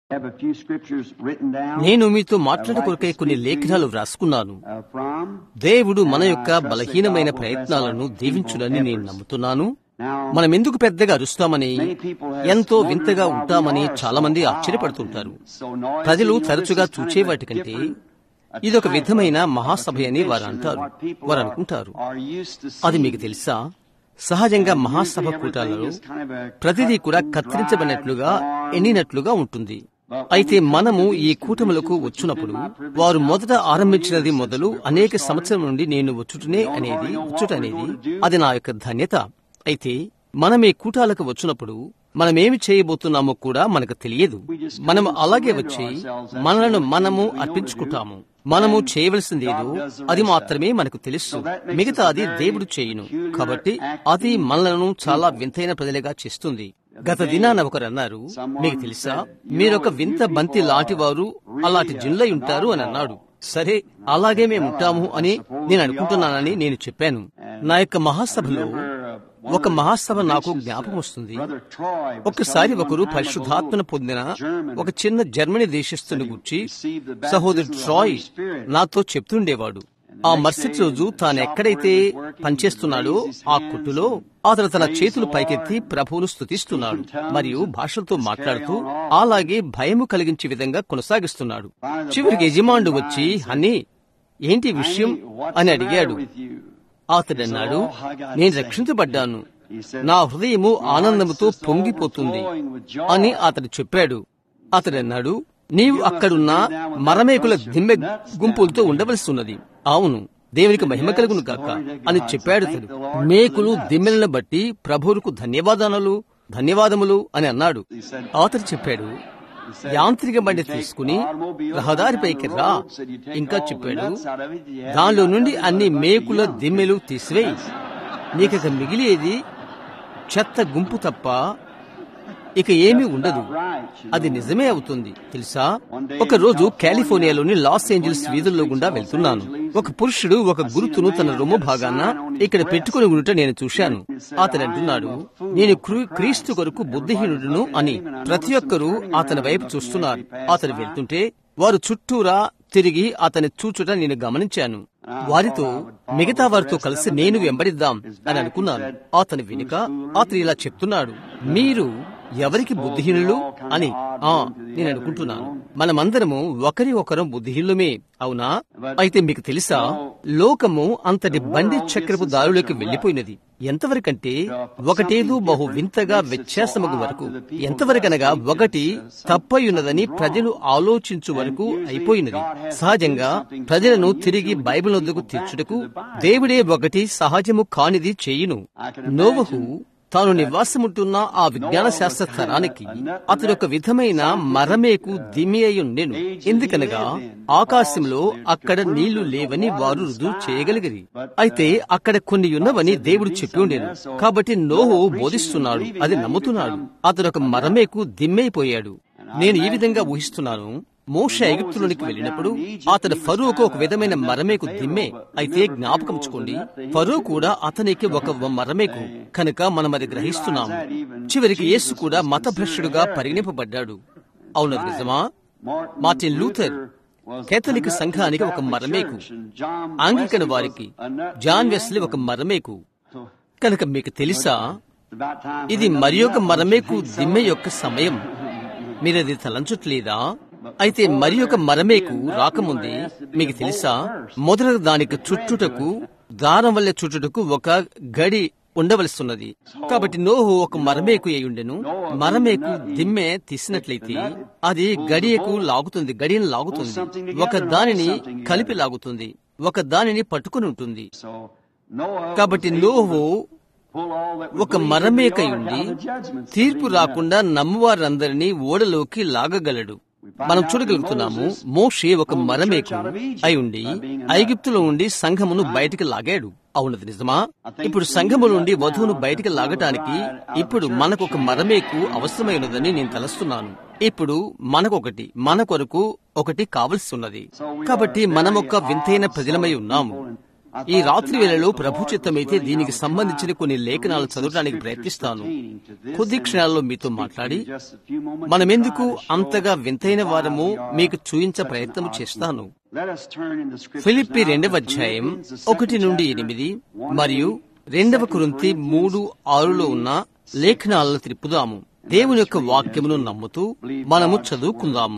have a few scriptures written down నేను మీతో మాట్లాడుకొరకై కొన్ని లేఖనాలు వ్రాసుకున్నాను uh, from. దేవుడు మన యొక్క బలహీనమైన ప్రయత్నాలను దీవించునని నేను నమ్ముతున్నాను Now, మనం ఎందుకు పెద్దగా అరుస్తామని ఎంతో వింతగా ఉంటామని చాలా మంది ఆశ్చర్యపడుతుంటారు so noisy, ప్రజలు you know, తరచుగా this is kind చూచే of a వాటికంటే different, a ఇది ఒక type విధమైన of- మహాసభ of అని వారు convention అంటారు than what people వారు are- అనుకుంటారు are used to అది seeing. మీకు తెలుసా సహజంగా And Mahasabha usually కూటాలలో everything is kind of a ప్రతిదీ కూడా cut and కత్తిరించబడినట్లుగా dried form. ఎన్నినట్లుగా ఉంటుంది అయితే మనము ఈ కూటములకు వచ్చినప్పుడు వారు మొదట ఆరంభించినది మొదలు అనేక సంవత్సరం నుండి నేను వచ్చుటనే అనేది వచ్చుట అనేది అది నా యొక్క ధన్యత అయితే మనం ఈ కూటాలకు వచ్చినప్పుడు మనమేమి చేయబోతున్నామో కూడా మనకు తెలియదు మనం అలాగే వచ్చి మనలను మనము అర్పించుకుంటాము మనము చేయవలసింది ఏదో అది మాత్రమే మనకు తెలుసు మిగతాది దేవుడు చేయును కాబట్టి అది మనలను చాలా వింతైన ప్రజలుగా చేస్తుంది గత దినాన ఒకరు అన్నారు మీకు తెలుసా మీరొక వింత బంతి లాంటి వారు అలాంటి జిన్లై ఉంటారు అని అన్నాడు సరే అలాగే మేము ఉంటాము అని నేను అనుకుంటున్నానని నేను చెప్పాను నా యొక్క మహాసభలో ఒక మహాసభ నాకు జ్ఞాపకం వస్తుంది Brother Troy was ఒక్కసారి telling ఒకరు one time of a పరిశుద్ధాత్మను little పొందిన German ఒక చిన్న జర్మనీ దేశస్థుని గురించి received the baptism సహోదరు of the ట్రాయ్ Holy Spirit. నాతో చెప్తుండేవాడు ఆ మరుసటి రోజు తాను ఎక్కడైతే పనిచేస్తున్నాడో ఆ కొట్టులో అతను తన చేతులు పైకెత్తి ప్రభువును స్తుతిస్తున్నాడు మరియు భాషలతో మాట్లాడుతూ అలాగే భయము కలిగించే విధంగా కొనసాగిస్తున్నాడు చివరికి యజమానుడు వచ్చి హనీ ఏంటి విషయం అని అడిగాడు అతడన్నాడు నేను రక్షించబడ్డాను నా హృదయము ఆనందముతో పొంగిపోతుంది అని అతడు చెప్పాడు అతడన్నాడు నీవు అక్కడున్న మరమేకుల దిమ్మె గుంపులతో ఉండవలసి ఉన్నది అవును దేవునికి మహిమ కలుగును గాక అని చెప్పాడు అతడు మేకులు దిమ్మెలను బట్టి ప్రభువుకు ధన్యవాదాలు ధన్యవాదములు అని అన్నాడు అతడు చెప్పాడు యాంత్రిక బండి తీసుకుని రహదారిపైకి రా ఇంకా చెప్పాడు దానిలో నుండి అన్ని మేకుల దిమ్మెలు తీసివేయి నీకిక మిగిలేది చెత్త గుంపు తప్ప ఇక ఏమీ ఉండదు అది నిజమే అవుతుంది తెలుసా ఒక రోజు కాలిఫోర్నియాలోని లాస్ ఏంజల్స్ వీధుల్లో గుండా వెళ్తున్నాను ఒక పురుషుడు ఒక గుర్తును తన రొమ్ము భాగాన ఇక్కడ పెట్టుకుని ఉండుట నేను చూశాను అతను అంటున్నాడు నేను క్రీ- క్రీస్తు కొరకు బుద్ధిహీనుడును అని ప్రతి ఒక్కరూ అతని వైపు చూస్తున్నారు అతను వెళ్తుంటే వారు చుట్టూరా తిరిగి అతని చూచుట నేను గమనించాను వారితో మిగతా వారితో కలిసి నేను వెంబడిద్దాం అని అనుకున్నాను అతని వెనుక అతను ఇలా చెప్తున్నాడు మీరు ఎవరికి బుద్ధిహీనులు అని ఆ నేను అనుకుంటున్నాను మనమందరము ఒకరి ఒకరం బుద్ధిహీనులమే అవునా అయితే మీకు తెలుసా లోకము అంతటి బండి చక్రపు దారులోకి వెళ్లిపోయినది ఎంతవరకంటే ఒకటేదో బహు వింతగా వ్యత్యాసమగు వరకు ఎంతవరకనగా ఒకటి తప్పయున్నదని ప్రజలు ఆలోచించు వరకు అయిపోయినది సహజంగా ప్రజలను తిరిగి బైబిల్ వద్దకు తీర్చుటకు దేవుడే ఒకటి సహజము కానిది చేయును నోవహు తాను నివాసముంటున్న ఆ విజ్ఞాన శాస్త్ర తరానికి అతడు ఒక విధమైన మరమేకు దిమి అయి ఉండెను ఎందుకనగా ఆకాశంలో అక్కడ నీళ్లు లేవని వారు రుజువు చేయగలిగిరి అయితే అక్కడ కొన్ని ఉన్నవని దేవుడు చెప్పి ఉండేను కాబట్టి నోహు బోధిస్తున్నాడు అది నమ్ముతున్నాడు అతడు ఒక మరమేకు దిమ్మైపోయాడు నేను ఈ విధంగా ఊహిస్తున్నాను మోష ఐగుప్తులోనికి వెళ్ళినప్పుడు అతడు ఫరూకు ఒక విధమైన మరమేకు దిమ్మే అయితే జ్ఞాపకంచుకోండి ఫరూ కూడా అతనికి ఒక మరమేకు కనుక మనం అది గ్రహిస్తున్నాము చివరికి యేసు కూడా మతభ్రష్టుడుగా పరిగణింపబడ్డాడు అవునది నిజమా మార్టిన్ లూథర్ కేథలిక్ సంఘానికి ఒక మరమేకు ఆంగ్లికన్ వారికి జాన్ వెస్లీ ఒక మరమేకు కనుక మీకు తెలుసా ఇది మరి ఒక మరమేకు దిమ్మె యొక్క సమయం మీరది తలంచట్లేదా అయితే మరి ఒక మరమేకు రాకముందే మీకు తెలుసా మొదట దానికి చుట్టుటకు దారం వల్ల చుట్టుటకు ఒక గడి ఉండవలసిన్నది కాబట్టి నోహు ఒక మరమేకు అయ్యుండెను మరమేకు దిమ్మె తీసినట్లయితే అది గడియకు లాగుతుంది గడియను లాగుతుంది ఒక దానిని కలిపి లాగుతుంది ఒక దానిని పట్టుకుని ఉంటుంది కాబట్టి నోహు ఒక మరమేకై ఉండి తీర్పు రాకుండా నమ్మువారందరినీ ఓడలోకి లాగగలడు మనం చూడగలుగుతున్నాము మోషే ఒక మరమేకు అయి ఉండి ఐగుప్తులో ఉండి సంఘమును బయటికి లాగాడు అవునది నిజమా ఇప్పుడు సంఘము నుండి వధువును బయటికి లాగటానికి ఇప్పుడు మనకు ఒక మరమేకు అవసరమైనదని నేను తలస్తున్నాను ఇప్పుడు మనకొకటి మన కొరకు ఒకటి కావలసి ఉన్నది కాబట్టి మనం ఒక వింతైన ప్రజలమై ఉన్నాము ఈ రాత్రి వేళలో ప్రభు చిత్తమైతే దీనికి సంబంధించిన కొన్ని లేఖనాలు చదవడానికి ప్రయత్నిస్తాను కొద్ది క్షణాల్లో మీతో మాట్లాడి మనమెందుకు అంతగా వింతైన వారము మీకు చూయించ ప్రయత్నం చేస్తాను ఫిలిప్పి రెండవ అధ్యాయం ఒకటి నుండి ఎనిమిది మరియు రెండవ కురింతి మూడు ఆరులో ఉన్న లేఖనాలను తిప్పుదాము దేవుని యొక్క వాక్యమును నమ్ముతూ మనము చదువుకుందాము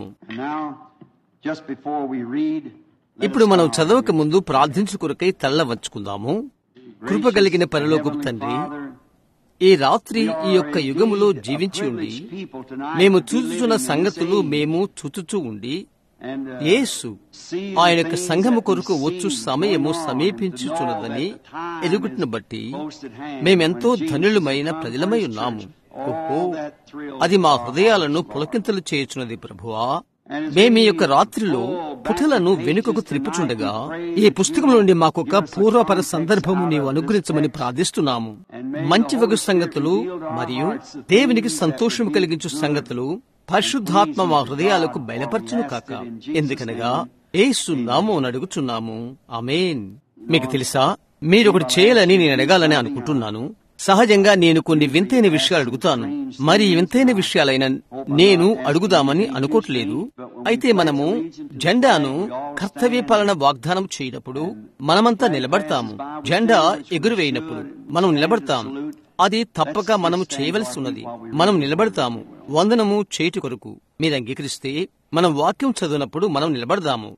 ఇప్పుడు మనం చదవక ముందు ప్రార్థించు కొరకై తల్ల వంచుకుందాము కృప కలిగిన పరలోకపు తండ్రి ఈ రాత్రి ఈ యొక్క యుగములో జీవించి ఉండి మేము చూచుచున్న సంగతులు మేము చూచుచూ ఉండి యేసు ఆయన యొక్క సంఘము కొరకు వచ్చు సమయము సమీపించుచున్నదని ఎరుగుటిని బట్టి మేమెంతో ధనులమైన ప్రజలమై ఉన్నాము ఓహో అది మా హృదయాలను పులకింతలు చేయుచున్నది ప్రభువా మేమీ యొక్క రాత్రిలో పుటలను వెనుకకు త్రిప్పుచుండగా ఈ పుస్తకం నుండి మాకొక పూర్వపర సందర్భము నీవు అనుగ్రహించమని ప్రార్థిస్తున్నాము మంచి వగు సంగతులు మరియు దేవునికి సంతోషం కలిగించు సంగతులు పరిశుద్ధాత్మ మా హృదయాలకు బయలుపరచును కాక ఎందుకనగా ఏసు నామం అడుగుచున్నాము అమేన్ మీకు తెలుసా మీరొకటి చేయాలని నేను అడగాలని అనుకుంటున్నాను సహజంగా నేను కొన్ని వింతైన విషయాలు అడుగుతాను మరి వింతైన విషయాలైన నేను అడుగుదామని అనుకోవట్లేదు అయితే మనము జెండాను కర్తవ్య పాలన వాగ్దానం చేయనప్పుడు మనమంతా నిలబడతాము జెండా ఎగురువేయినప్పుడు మనం నిలబడతాం అది తప్పక మనము చేయవలసి ఉన్నది మనం నిలబడతాము వందనము చేటు కొరకు మీరు అంగీకరిస్తే మనం వాక్యం చదివినప్పుడు మనం నిలబడదాము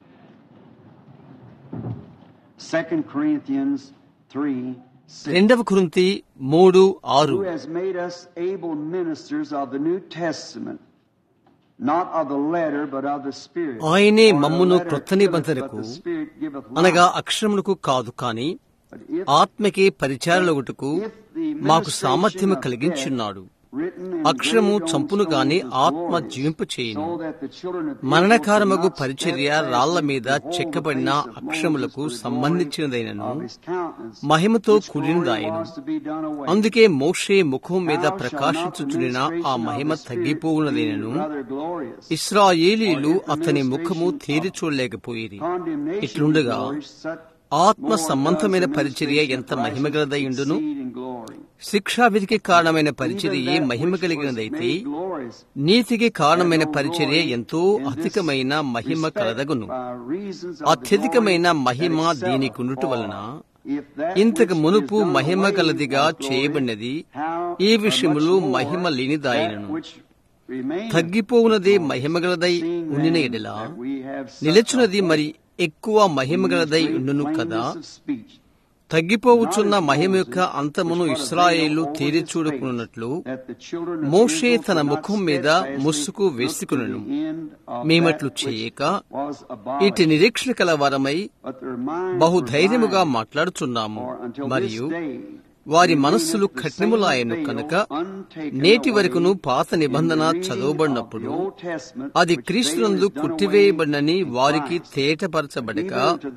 Second Corinthians 3 6. రెండవ కురింతి మూడు ఆరు Who has made us able ministers of the New Testament, not of the letter, but of the Spirit. ఆయనే For the మమ్మును letter క్రొత్త killeth, నిబంధనకు but the Spirit giveth life. అనగా అక్షరములకు కాదు కాని But if ఆత్మకే పరిచారలగుటకు మాకు సామర్థ్యము కలిగించున్నాడు అక్షరము చంపును గాని ఆత్మ జీవింపు చేయను మరణకారమగు పరిచర్య రాళ్ల మీద చెక్కబడిన అక్షరములకు సంబంధించినదైనను మహిమతో కూడినదాయను అందుకే మోషే ముఖం మీద ప్రకాశించుచున్న ఆ మహిమ తగ్గిపోవునదేనను ఇస్రాయేలీలు అతని ముఖము తేరి చూడలేకపోయిరి ఇట్లుండగా ఆత్మ సంబంధమైన పరిచర్య ఎంత మహిమగలదయుండును శిక్షావిధికి కారణమైన పరిచర్యే మహిమ కలిగినదైతే నీతికి కారణమైన పరిచర్య ఎంతో అధికమైన మహిమ కలదగును అత్యధికమైన మహిమ దీనికుండుట వలన ఇంతకు మునుపు మహిమ గలదిగా చేయబడినది ఈ విషయములో మహిమ లేనిదాయనను తగ్గిపోవునదే మహిమగలదై ఉండిన ఎడల నిలచున్నది మరి ఎక్కువ మహిమగలదై ఉండును కదా తగ్గిపోవచ్చున్న మహిమ యొక్క అంతమును ఇస్రాయేలు తేరి చూడకున్నట్లు మోషే తన ముఖం మీద ముసుగు వేసుకునను మేమట్లు చేయక ఇటు నిరీక్షణ కల వారమై బహుధైర్యముగా మాట్లాడుచున్నాము మరియు వారి మనస్సులు కఠినములాయను కనుక నేటి వరకును పాత నిబంధన చదవబడినప్పుడు అది క్రీస్తునందు కుట్టివేయబడినని వారికి తేటపరచబడక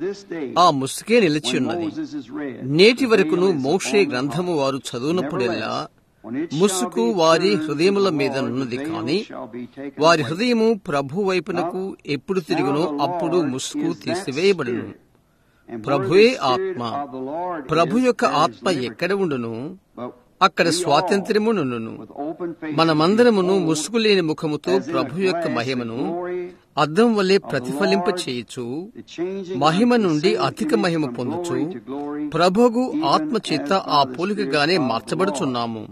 ఆ ముసుగే నిలిచి ఉన్నది నేటి వరకును మోషే గ్రంథము వారు చదువునప్పుడెల్లా ముసుగు వారి హృదయముల మీద నున్నది కాని వారి హృదయము ప్రభు వైపునకు ఎప్పుడు తిరుగునో అప్పుడు ముసుగు తీసివేయబడును ప్రభువే ఆత్మ ప్రభు యొక్క ఆత్మ ఎక్కడ ఉండును అక్కడ స్వాతంత్ర్యము నుండును మనమందరమును ముసుగు లేని ముఖముతో ప్రభు యొక్క మహిమను అద్దం వల్లే ప్రతిఫలింప చేయొచ్చు మహిమ నుండి అధిక మహిమ పొందుచు ప్రభుగు ఆత్మ చేత ఆ పోలికగానే మార్చబడుచున్నాము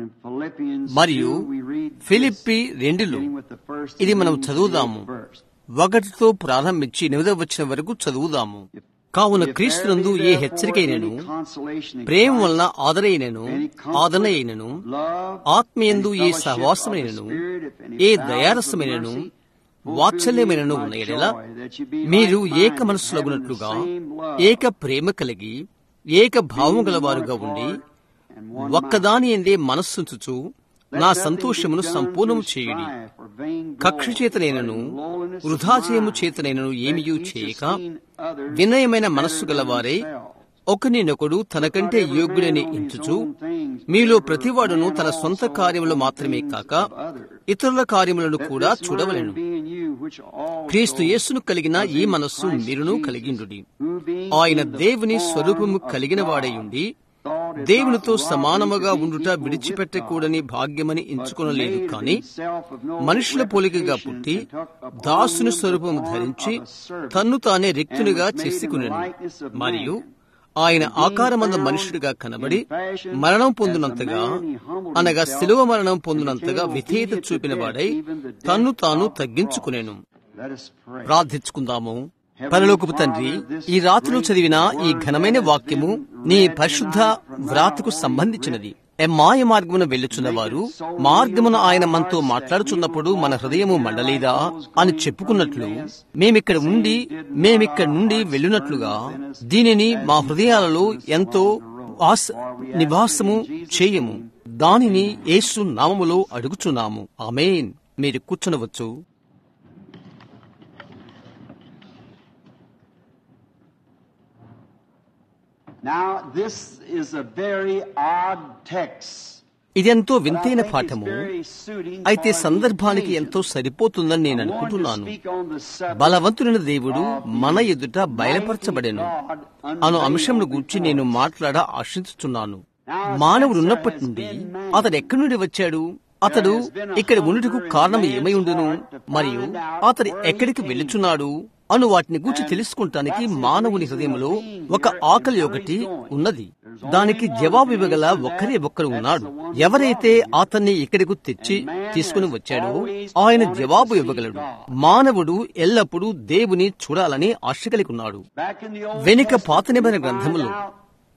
మరియు ఫిలిప్పి రెండులో ఇది మనం చదువుదాము ఒకటితో ప్రారంభించి ఎనిమిదవ వచ్చిన వరకు చదువుదాము కావున క్రీస్తునందు ఏ హెచ్చరికైనను ప్రేమ వలన ఆదరైనను ఆదరణ అయినను ఆత్మయందు ఏ సహవాసమైనను ఏ దయారసమైనను వాత్సల్యమైనను ఉన్న ఎడల మీరు ఏక మనస్సులగునట్లుగా ఏక ప్రేమ కలిగి ఏక భావం గలవారుగా ఉండి ఒక్కదాని ఎందే మనస్సుంచుచు నా సంతోషమును సంపూర్ణము చేయుడి కక్ష చేతనైనను వృధాచయము చేతనైనను ఏమియూ చేయక వినయమైన మనస్సు గలవారే ఒకనినొకడు తనకంటే యోగ్యుడని ఎంచుచు మీలో ప్రతివాడును తన సొంత కార్యములు మాత్రమే కాక ఇతరుల కార్యములను కూడా చూడవలెను which also క్రీస్తు యేసును కలిగిన ఈ మనస్సు మీరును కలిగిండుడి ఆయన దేవుని స్వరూపము కలిగిన వాడయుండి దేవునితో సమానముగా ఉండుట విడిచిపెట్టకూడని భాగ్యమని ఎంచుకొనలేదు కాని మనుషుల పోలికగా పుట్టి దాసుని స్వరూపము ధరించి తన్ను తానే రిక్తునిగా చేసుకునేను మరియు ఆయన ఆకారమంద మనుషుడిగా కనబడి మరణం పొందినంతగా అనగా శిలువ మరణం పొందినంతగా విధేయత చూపిన వాడై తన్ను తాను తగ్గించుకునేను Let us pray. ప్రార్థించుకుందాము పరలోకపు తండ్రి ఈ రాత్రిలో చదివిన ఈ ఘనమైన వాక్యము నీ పరిశుద్ధ వ్రాతకు సంబంధించినది మాయ మార్గమున వెళ్ళుచున్న వారు మార్గమున ఆయన మనతో మాట్లాడుచున్నప్పుడు మన హృదయము మండలేదా అని చెప్పుకున్నట్లు మేమిక్కడ ఉండి మేమిక్కడ నుండి వెళ్ళినట్లుగా దీనిని మా హృదయాలలో ఎంతో ఆస నివాసము చేయము దానిని యేసు నామములో అడుగుచున్నాము ఆమేన్ మీరు కూర్చునవచ్చు Now, this is a very odd text. ఇదెంతో but I వింతైన think it's పాఠము very suiting అయితే for the సందర్భానికి occasion. ఎంతో సరిపోతుందని నేను I want to అనుకుంటున్నాను speak on the subject బలవంతుడైన దేవుడు of the మన ఎదుట బయలుపరచబడెను mighty God అను unveiled అంశమును గూర్చి నేను before us. మాట్లాడ ఆశించుచున్నాను మానవుడు ఉన్నప్పటి నుండి అతడు ఎక్కడి నుండి వచ్చాడు అతడు ఇక్కడ ఉండుటకు కారణం ఏమై ఉండును మరియు అతడు ఎక్కడికి వెళ్ళుచున్నాడు అను వాటిని గూర్చి తెలుసుకుంటానికి మానవుని హృదయంలో ఒక ఆకలి ఒకటి ఉన్నది దానికి జవాబు ఇవ్వగల ఒక్కరే ఒక్కరు ఉన్నాడు ఎవరైతే అతన్ని ఇక్కడికి తెచ్చి తీసుకుని వచ్చాడో ఆయన జవాబు ఇవ్వగలడు మానవుడు ఎల్లప్పుడూ దేవుని చూడాలని ఆశ కలిగి ఉన్నాడు Back in the Old వెనుక Testament, పాత నిబంధన we find గ్రంథములో out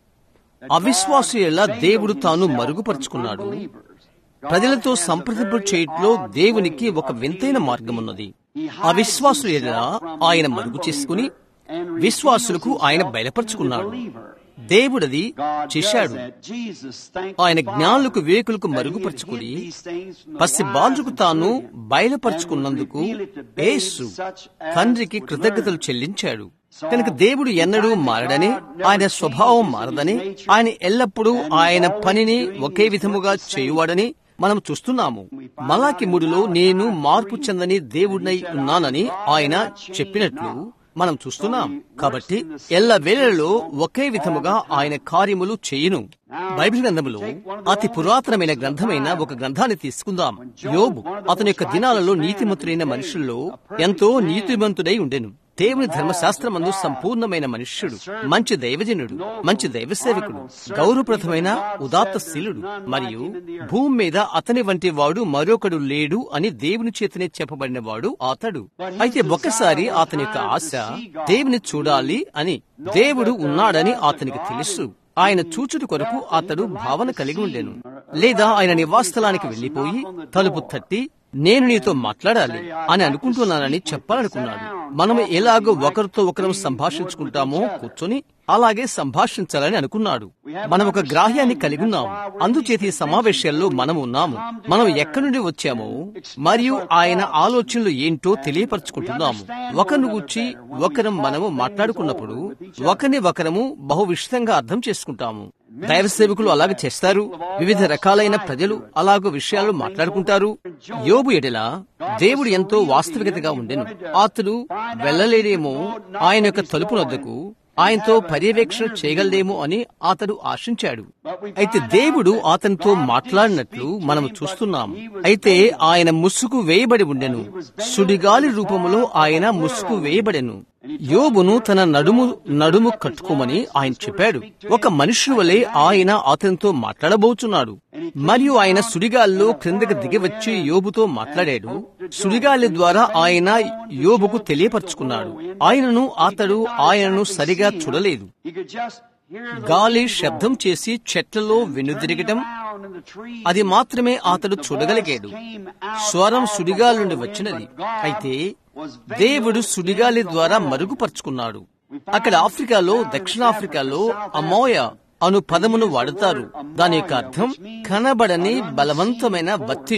that అవిశ్వాసుల God దేవుడు veiled తాను himself మరుగుపరుచుకున్నాడు from unbelievers. God ప్రజలతో has a సంప్రదింపు very చేయట్లో odd దేవునికి way ఒక of వింతైన dealing with మార్గమున్నది people. He hides అవిశ్వాసుల ఎదుట himself from ఆయన the మరుగు unbeliever చేసుకుని and reveals విశ్వాసులకు ఆయన himself బయలుపరుచుకున్నాడు to the believer. దేవుడది God చేశాడు does that. Jesus, thank ఆయన the Father జ్ఞానులకు వివేకులకు that he had మరుగుపరుచుకుని hid these things from the పసి wise బాలుకు and తాను prudent, బయలుపరుచుకున్నందుకు and would reveal it to babes Yesu such as తండ్రికి would కృతజ్ఞతలు learn. చెల్లించాడు కనుక దేవుడు ఎన్నడూ మారడని ఆయన స్వభావం మారదని ఆయన ఎల్లప్పుడూ ఆయన పనిని ఒకే విధముగా చేయువాడని మనం చూస్తున్నాము మలాకి మూడులో నేను మార్పు చెందని దేవుడినై ఉన్నానని ఆయన చెప్పినట్లు మనం చూస్తున్నాం కాబట్టి ఎల్ల వేళలలో ఒకే విధముగా ఆయన కార్యములు చేయును బైబిల్ గ్రంథములో అతి పురాతనమైన గ్రంథమైన ఒక గ్రంథాన్ని తీసుకుందాం యోబు అతని యొక్క దినాలలో నీతిమంతుడైన మనుషుల్లో ఎంతో నీతిమంతుడై ఉండెను దేవుని ధర్మశాస్త్రమందు సంపూర్ణమైన మనుష్యుడు మంచి దైవజనుడు మంచి దైవ సేవకుడు గౌరవప్రదమైన ఉదాత్తశీలుడు మరియు భూమి మీద అతని వంటి వాడు మరొకడు లేడు అని దేవుని చేతనే చెప్పబడిన వాడు అతడు అయితే ఒక్కసారి అతని యొక్క ఆశ దేవుని చూడాలి అని దేవుడు ఉన్నాడని అతనికి తెలుసు ఆయన చూచుట కొరకు అతడు భావన కలిగి ఉండెను లేదా ఆయన నివాసస్థలానికి వెళ్లిపోయి తలుపు తట్టి నేను నీతో మాట్లాడాలి అని అనుకుంటున్నానని చెప్పాలనుకున్నాడు మనం ఎలాగో ఒకరితో ఒకరం సంభాషించుకుంటామో కూర్చొని అలాగే సంభాషించాలని అనుకున్నాడు మనం ఒక గ్రాహ్యాన్ని కలిగి ఉన్నాం అందుచేత ఈ సమావేశాల్లో మనం ఉన్నాము మనం ఎక్కడి నుండి వచ్చామో మరియు ఆయన ఆలోచనలు ఏంటో తెలియపరచుకుంటున్నాము ఒకరిని గుర్చి ఒకరం మనము మాట్లాడుకున్నప్పుడు ఒకరిని ఒకరము బహు విషితంగా అర్థం చేసుకుంటాము దైవ సేవకులు అలాగే చేస్తారు వివిధ రకాలైన ప్రజలు అలాగ విషయాలు మాట్లాడుకుంటారు యోబు ఎడల దేవుడు ఎంతో వాస్తవికతగా ఉండెను అతడు వెళ్ళలేడేమో ఆయన యొక్క తలుపు నద్దకు ఆయనతో పర్యవేక్షణ చేయగలదేమో అని అతడు ఆశించాడు అయితే దేవుడు అతనితో మాట్లాడినట్లు మనం చూస్తున్నాం అయితే ఆయన ముసుగు వేయబడి ఉండెను సుడిగాలి రూపములో ఆయన ముసుగు వేయబడెను యోబును తన నడుము నడుము కట్టుకోమని ఆయన చెప్పాడు ఒక మనుషుల వలె ఆయన అతనితో మాట్లాడబోచున్నాడు మరియు ఆయన సుడిగాల్లో క్రిందకి దిగివచ్చి యోబుతో మాట్లాడాడు సుడిగాలి ద్వారా ఆయన యోబుకు తెలియపరుచుకున్నాడు ఆయనను అతడు ఆయనను సరిగా చూడలేదు He could just hear the గాలి wind శబ్దం blow. చేసి చెట్లలో వెనుదిరగటం Around in the trees. అది మాత్రమే అతడు చూడగలిగాడు స్వరం సుడిగాలి నుండి వచ్చినది అయితే దేవుడు సుడిగాలి ద్వారా మరుగుపరుచుకున్నాడు అక్కడ ఆఫ్రికాలో దక్షిణాఫ్రికాలో అమోయ అను పదమును వాడుతారు దాని యొక్క అర్థం కనబడని బలవంతమైన ఒత్తిడి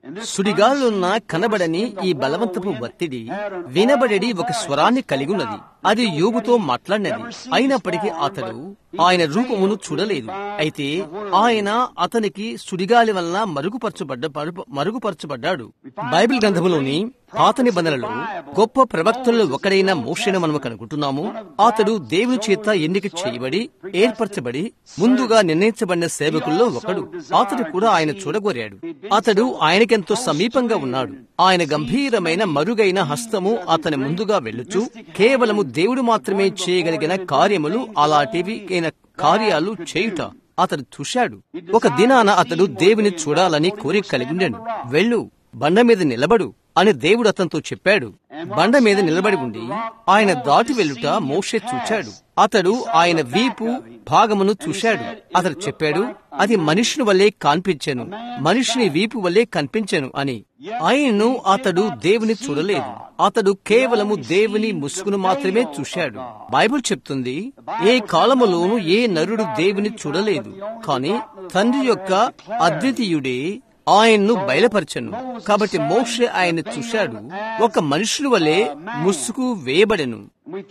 సుడిగాలున్న కనబడని ఈ బలవంతపు ఒత్తిడి వినబడేది ఒక స్వరాన్ని కలిగి ఉన్నది అది యోగుతో మాట్లాడినది అయినప్పటికీ అతడు ఆయన రూపమును చూడలేదు అయితే ఆయన అతనికి సుడిగాలి వలన మరుగుపరచబడ్డ మరుగుపరచబడ్డాడు బైబిల్ గ్రంథములోని పాత నిబంధనలో గొప్ప ప్రవక్తల్లో ఒకడైన మోషను మనము కనుకుంటున్నాము అతడు దేవుని చేత ఎన్నిక చేయబడి ఏర్పరచబడి ముందుగా నిర్ణయించబడిన సేవకుల్లో ఒకడు అతడు కూడా ఆయన చూడగోరాడు అతడు ఆయనకెంతో సమీపంగా ఉన్నాడు ఆయన గంభీరమైన మరుగైన హస్తము అతని ముందుగా వెళ్ళుచు కేవలము దేవుడు మాత్రమే చేయగలిగిన కార్యములు అలాంటివి కార్యాలు చేయుట అతడు చూశాడు ఒక దినాన అతడు దేవుని చూడాలని కోరిక కలిగి ఉండెను వెళ్ళు బండ మీద నిలబడు అని దేవుడు అతనితో చెప్పాడు బండ మీద నిలబడి ఉండి ఆయన దాటి వెళ్ళుట మోషే చూచాడు అతడు ఆయన వీపు భాగమును చూశాడు అతడు చెప్పాడు అది మనుషుని వల్లే కనిపించాను మనుషుని వీపు వల్లే కనిపించాను అని ఆయన్ను అతడు దేవుని చూడలేదు అతడు కేవలము దేవుని ముసుగును మాత్రమే చూశాడు బైబిల్ చెప్తుంది ఏ కాలములోనూ ఏ నరుడు దేవుని చూడలేదు కాని తండ్రి యొక్క అద్వితీయుడే ఆయన్ను బయలుపరచను కాబట్టి మోషే ఆయన చూశాడు ఒక మనుషుల వలె ముసుగు వేయబడెను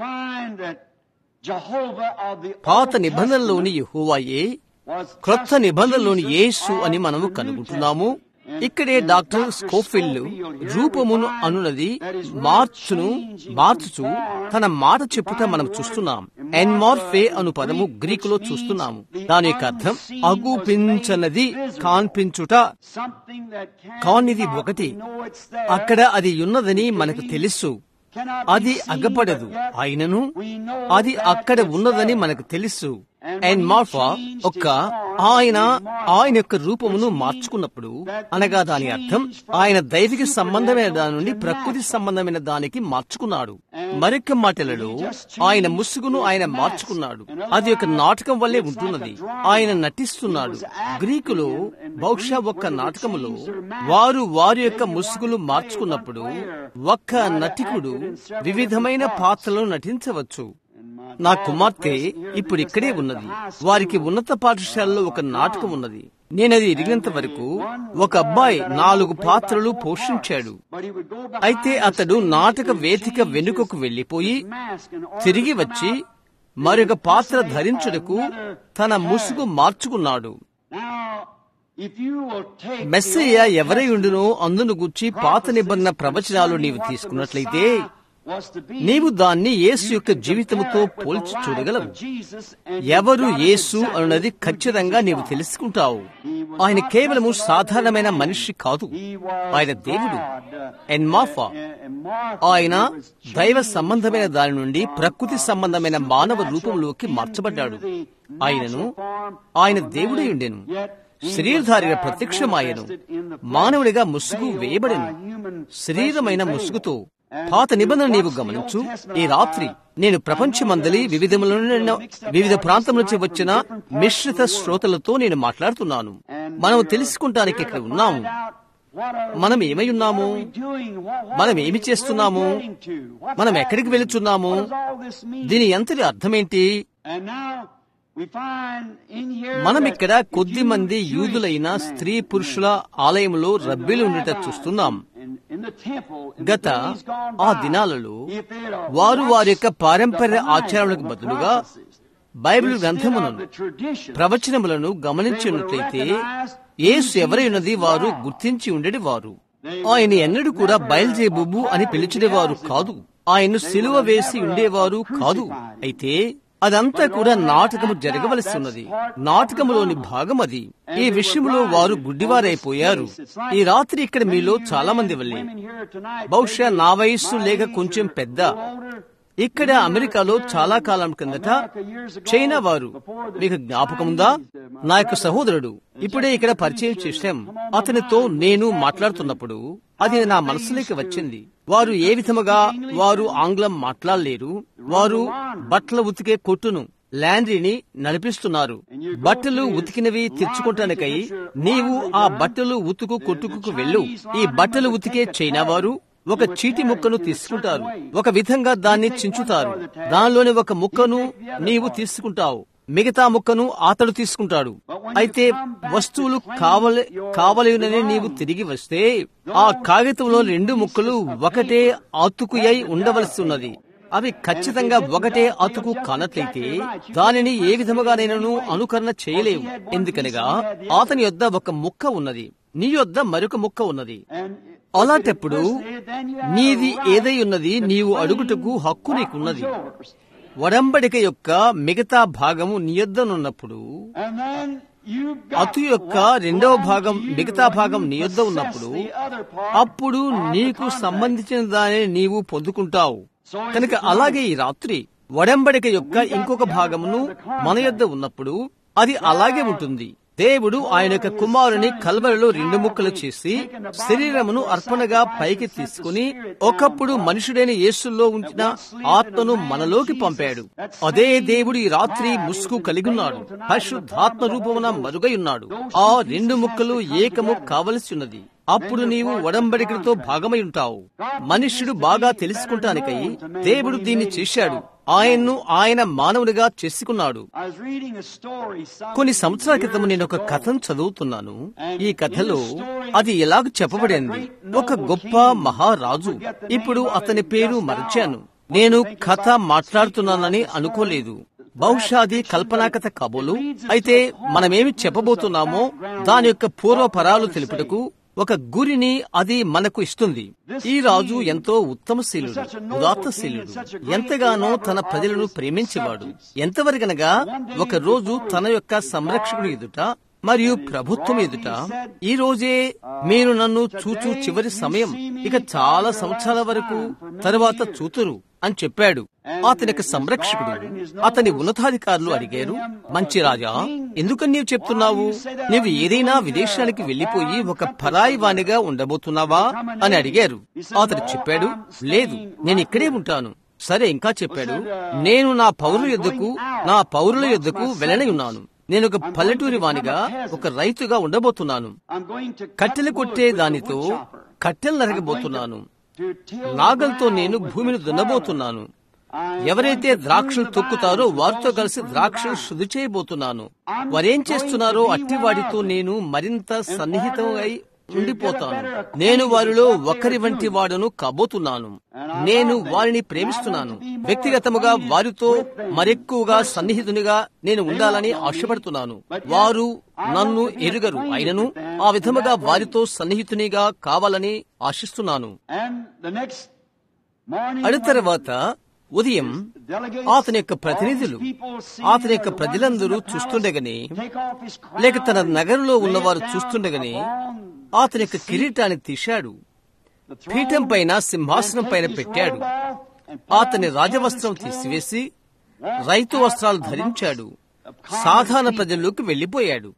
పాత నిబంధనలోని యహోవాయే క్రొత్త నిబంధనలోని యేసు అని మనము కనుగొంటున్నాము ఇక్కడే డాక్టర్ స్కోఫిల్ రూపమును అనున్నది మార్చును మార్చుచు తన మాట చెప్పుట మనం చూస్తున్నాం ఎన్మార్ఫే అను పదము గ్రీకులో చూస్తున్నాము దాని యొక్క అర్థం అగుపించనది కాన్పించుట కానిది ఒకటి అక్కడ అది ఉన్నదని మనకు తెలుసు అది అగపడదు అయినను అది అక్కడ ఉన్నదని మనకు తెలుసు అండ్ మార్ఫా ఒక్క ఆయన ఆయన యొక్క రూపమును మార్చుకున్నప్పుడు అనగా దాని అర్థం ఆయన దైవిక సంబంధమైన దాని నుండి ప్రకృతి సంబంధమైన దానికి మార్చుకున్నాడు మరొక మాటలలో ఆయన ముసుగును ఆయన మార్చుకున్నాడు అది ఒక నాటకం వల్లే ఉంటున్నది ఆయన నటిస్తున్నాడు గ్రీకులో బహుశా ఒక్క నాటకములో వారు వారి యొక్క ముసుగులు మార్చుకున్నప్పుడు ఒక్క నటికుడు వివిధమైన పాత్రలను నటించవచ్చు నా కుమార్తె ఇప్పుడు ఇక్కడే ఉన్నది వారికి ఉన్నత పాఠశాలలో ఒక నాటకం ఉన్నది నేనది ఎరిగినంత వరకు ఒక అబ్బాయి నాలుగు పాత్రలు పోషించాడు అయితే అతడు నాటక వేదిక వెనుకకు వెళ్లిపోయి తిరిగి వచ్చి మరొక పాత్ర ధరించుటకు తన ముసుగు మార్చుకున్నాడు మెస్సయ్య ఎవరై ఉండునో అందును గుర్చి పాత నిబంధన ప్రవచనాలు నీవు తీసుకున్నట్లయితే నీవు దాన్ని యేసు యొక్క జీవితముతో పోల్చి చూడగలవు ఎవరు యేసు అన్నది ఖచ్చితంగా నీవు తెలుసుకుంటావు ఆయన కేవలము సాధారణమైన మనిషి కాదు ఆయన దేవుడు ఎన్మాఫా ఆయన దైవ సంబంధమైన దాని నుండి ప్రకృతి సంబంధమైన మానవ రూపంలోకి మార్చబడ్డాడు ఆయనను ఆయన దేవుడై ఉండెను శరీరధారిగా ప్రత్యక్షమాయను మానవుడిగా ముసుగు వేయబడెను శరీరమైన ముసుగుతో పాత నిబంధన నీవు గమనించు ఈ రాత్రి నేను ప్రపంచమందలి వివిధములైన వివిధ ప్రాంతం నుంచి వచ్చిన మిశ్రిత శ్రోతలతో నేను మాట్లాడుతున్నాను మనం తెలుసుకుంటానికి ఇక్కడ ఉన్నాము మనం ఏమై ఉన్నాము మనం ఏమి చేస్తున్నాము మనం ఎక్కడికి వెళుతున్నాము దీని ఎంతటి అర్థమేంటి మనం ఇక్కడ కొద్ది మంది యూదులైన స్త్రీ పురుషుల ఆలయంలో రబ్బీలు ఉండట చూస్తున్నాం గత ఆ దినాలలో వారు వారి యొక్క పారంపర్య ఆచారాలకు బదులుగా బైబిల్ గ్రంథములను ప్రవచనములను గమనించినట్లయితే యేసు ఎవరైనది వారు గుర్తించి ఉండేది వారు ఆయన ఎన్నడూ కూడా బయల్జేబుబు అని పిలిచేవారు కాదు ఆయన్ను సిలువ వేసి ఉండేవారు కాదు అయితే అదంతా కూడా నాటకము జరగవలసి ఉన్నది నాటకములోని భాగం అది ఈ విషయంలో వారు గుడ్డివారైపోయారు ఈ రాత్రి ఇక్కడ మీలో చాలా మంది వల్లే బహుశా నా వయస్సు లేక కొంచెం పెద్ద ఇక్కడ అమెరికాలో చాలా కాలం కిందట చైనా వారు మీకు జ్ఞాపకముందా నా యొక్క సహోదరుడు ఇప్పుడే ఇక్కడ పరిచయం చేశాం అతనితో నేను మాట్లాడుతున్నప్పుడు అది నా మనసులోకి వచ్చింది వారు ఏ విధముగా వారు ఆంగ్లం మాట్లాడలేరు వారు బట్టల ఉతికే కొట్టును ల్యాండ్రీని నడిపిస్తున్నారు బట్టలు ఉతికినవి తెచ్చుకోవటానికై నీవు ఆ బట్టలు ఉతుకు కొట్టుకు వెళ్ళు ఈ బట్టలు ఉతికే చైనా వారు ఒక చీటి ముక్కను తీసుకుంటారు ఒక విధంగా దాన్ని చించుతారు దానిలోని ఒక ముక్కను నీవు తీసుకుంటావు మిగతా ముక్కను అతడు తీసుకుంటాడు అయితే వస్తువులు కావలి కావలేనని నీవు తిరిగి వస్తే ఆ కాగితంలో రెండు ముక్కలు ఒకటే అతుకుయై ఉండవలసి ఉన్నది అవి ఖచ్చితంగా ఒకటే అతుకు కానట్లయితే దానిని ఏ విధముగానైనాను అనుకరణ చేయలేవు ఎందుకనగా అతని యొద్ద ఒక ముక్క ఉన్నది నీ యొద్ద మరొక ముక్క ఉన్నది అలాంటప్పుడు నీది ఏదై ఉన్నది నీవు అడుగుటకు హక్కు నీకున్నది వడంబడిక యొక్క మిగతా భాగము నీ యొద్దనున్నప్పుడు అతు యొక్క రెండవ భాగం మిగతా భాగం నీ యొద్ద ఉన్నప్పుడు అప్పుడు నీకు సంబంధించిన దానిని నీవు పొందుకుంటావు కనుక అలాగే ఈ రాత్రి వడంబడిక యొక్క ఇంకొక భాగమును మన యొద్ద ఉన్నప్పుడు అది అలాగే ఉంటుంది దేవుడు ఆయన యొక్క కుమారుని కల్వరిలో రెండు ముక్కలు చేసి శరీరమును అర్పణగా పైకి తీసుకుని ఒకప్పుడు మనుషుడైన యేసుల్లో ఉంచిన ఆత్మను మనలోకి పంపాడు అదే దేవుడు ఈ రాత్రి ముసుగు కలిగి ఉన్నాడు పరిశుద్ధాత్మ రూపమున మరుగై ఉన్నాడు ఆ రెండు ముక్కలు ఏకము కావలసి ఉన్నది అప్పుడు నీవు ఒడంబడికలతో భాగమై ఉంటావు మనుష్యుడు బాగా తెలుసుకుంటానికై దేవుడు దీన్ని చేశాడు ఆయన్ను ఆయన మానవునిగా చేసుకున్నాడు కొన్ని సంవత్సరాల క్రితం నేను ఒక కథను చదువుతున్నాను ఈ కథలో అది ఎలాగ చెప్పబడింది ఒక గొప్ప మహారాజు ఇప్పుడు అతని పేరు మరచాను నేను కథ మాట్లాడుతున్నానని అనుకోలేదు బహుశా అది కల్పనాకథ కాబోలు అయితే మనమేమి చెప్పబోతున్నామో దాని యొక్క పూర్వపరాలు తెలుపుటకు ఒక గురిని అది మనకు ఇస్తుంది ఈ రాజు ఎంతో ఉత్తమశీలుడు ఉదాత్తశీలుడు ఎంతగానో తన ప్రజలను ప్రేమించేవాడు ఎంతవరకనగా ఒక రోజు తన యొక్క సంరక్షకుడు ఎదుట మరియు ప్రభుత్వం ఎదుట ఈ రోజే మీరు నన్ను చూచూ చివరి సమయం ఇక చాలా సంవత్సరాల వరకు తరువాత చూతురు అని చెప్పాడు అతని యొక్క సంరక్షకుడు అతని ఉన్నతాధికారులు అడిగారు మంచి రాజా ఎందుకని నీవు చెప్తున్నావు నీవు ఏదైనా విదేశానికి వెళ్లిపోయి ఒక పరాయి వాణిగా ఉండబోతున్నావా అని అడిగారు అతడు చెప్పాడు లేదు నేను ఇక్కడే ఉంటాను సరే ఇంకా చెప్పాడు నేను నా పౌరుల యుద్ధకు నా పౌరుల యుద్ధకు వెళ్ళని ఉన్నాను నేను ఒక పల్లెటూరి వానిగా ఒక రైతుగా ఉండబోతున్నాను కట్టెలు కొట్టే దానితో కట్టెలు నరగబోతున్నాను నాగల్తో నేను భూమిని దున్నబోతున్నాను ఎవరైతే ద్రాక్షలు తొక్కుతారో వారితో కలిసి ద్రాక్షలు శుద్ధి చేయబోతున్నాను వారేం చేస్తున్నారో అట్టివాడితో నేను మరింత సన్నిహితమై ఉండిపోతాను నేను వారిలో ఒకరి వంటి వాడును కాబోతున్నాను నేను వారిని ప్రేమిస్తున్నాను వ్యక్తిగతముగా వారితో మరెక్కువగా సన్నిహితునిగా నేను ఉండాలని ఆశపడుతున్నాను వారు నన్ను ఎరుగరు అయినను ఆ విధముగా వారితో సన్నిహితునిగా కావాలని ఆశిస్తున్నాను అడు తర్వాత ఉదయం అతని యొక్క ప్రతినిధులు అతని యొక్క ప్రజలందరూ చూస్తుండగానే లేక తన నగరంలో ఉన్నవారు చూస్తుండగానే అతని యొక్క కిరీటాన్ని తీశాడు పీఠం పైన సింహాసనం పైన పెట్టాడు అతని రాజవస్త్రం తీసివేసి రైతు వస్త్రాలు ధరించాడు సాధారణ ప్రజల్లోకి వెళ్లిపోయాడు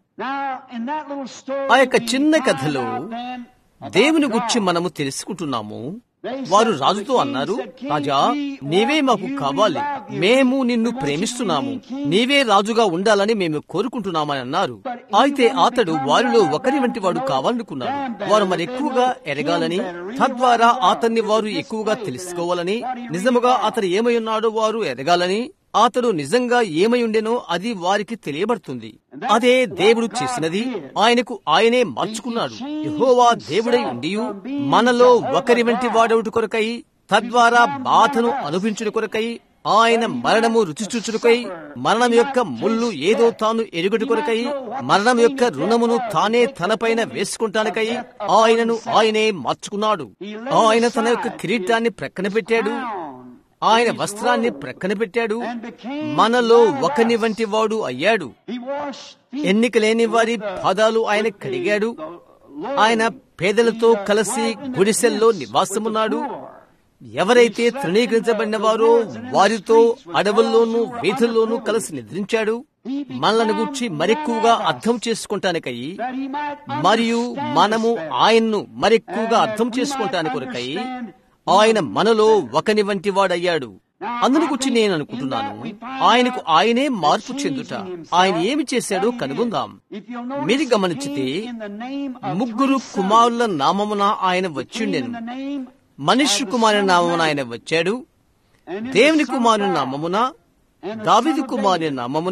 ఆ యొక్క చిన్న కథలో దేవుని గురించి మనము తెలుసుకుంటున్నాము వారు రాజుతో అన్నారు రాజా నీవే మాకు కావాలి మేము నిన్ను ప్రేమిస్తున్నాము నీవే రాజుగా ఉండాలని మేము కోరుకుంటున్నామని అన్నారు అయితే అతడు వారిలో ఒకరి వంటి వాడు కావాలనుకున్నాడు వారు మరి ఎక్కువగా ఎరగాలని తద్వారా అతన్ని వారు ఎక్కువగా తెలుసుకోవాలని నిజముగా అతడు ఏమై ఉన్నాడో వారు ఎరగాలని అతడు నిజంగా ఏమై ఉండెనో అది వారికి తెలియబడుతుంది అదే దేవుడు చేసినది ఆయనకు ఆయనే మార్చుకున్నాడు యహోవా దేవుడై ఉండి మనలో ఒకరి వంటి వాడవుటి కొరకై తద్వారా బాధను అనుభవించుడు కొరకై ఆయన మరణము రుచి చూచుడుకై మరణం యొక్క ముళ్ళు ఏదో తాను ఎరుగుటి కొరకై మరణం యొక్క రుణమును తానే తనపైన వేసుకుంటానికై ఆయనను ఆయనే మార్చుకున్నాడు ఆయన తన యొక్క కిరీటాన్ని ప్రక్కన పెట్టాడు ఆయన వస్త్రాన్ని ప్రక్కన పెట్టాడు మనలో ఒకని వంటి వాడు అయ్యాడు ఎన్నిక లేని వారి పాదాలు ఆయన కడిగాడు ఆయన పేదలతో కలిసి గుడిసెల్లో నివాసమున్నాడు ఎవరైతే తృణీకరించబడిన వారో వారితో అడవుల్లోనూ వీధుల్లోనూ కలిసి నిద్రించాడు మనలను గుర్చి మరెక్కువగా అర్థం చేసుకుంటానికై మరియు మనము ఆయన్ను మరెక్కువగా అర్థం చేసుకుంటానికి కొరకై ఆయన మనలో ఒకని వంటి వాడయ్యాడు అందును గురించి నేను అనుకుంటున్నాను ఆయనకు ఆయనే మార్పు చెందుట ఆయన ఏమి చేశాడో కనుగొందాం మీరు గమనించితే ముగ్గురు కుమారుల నామమున ఆయన వచ్చిండెను మనుష్య కుమారుని నామమున ఆయన వచ్చాడు దేవుని కుమారుని నామమున దావిదు కుమారుని నామమున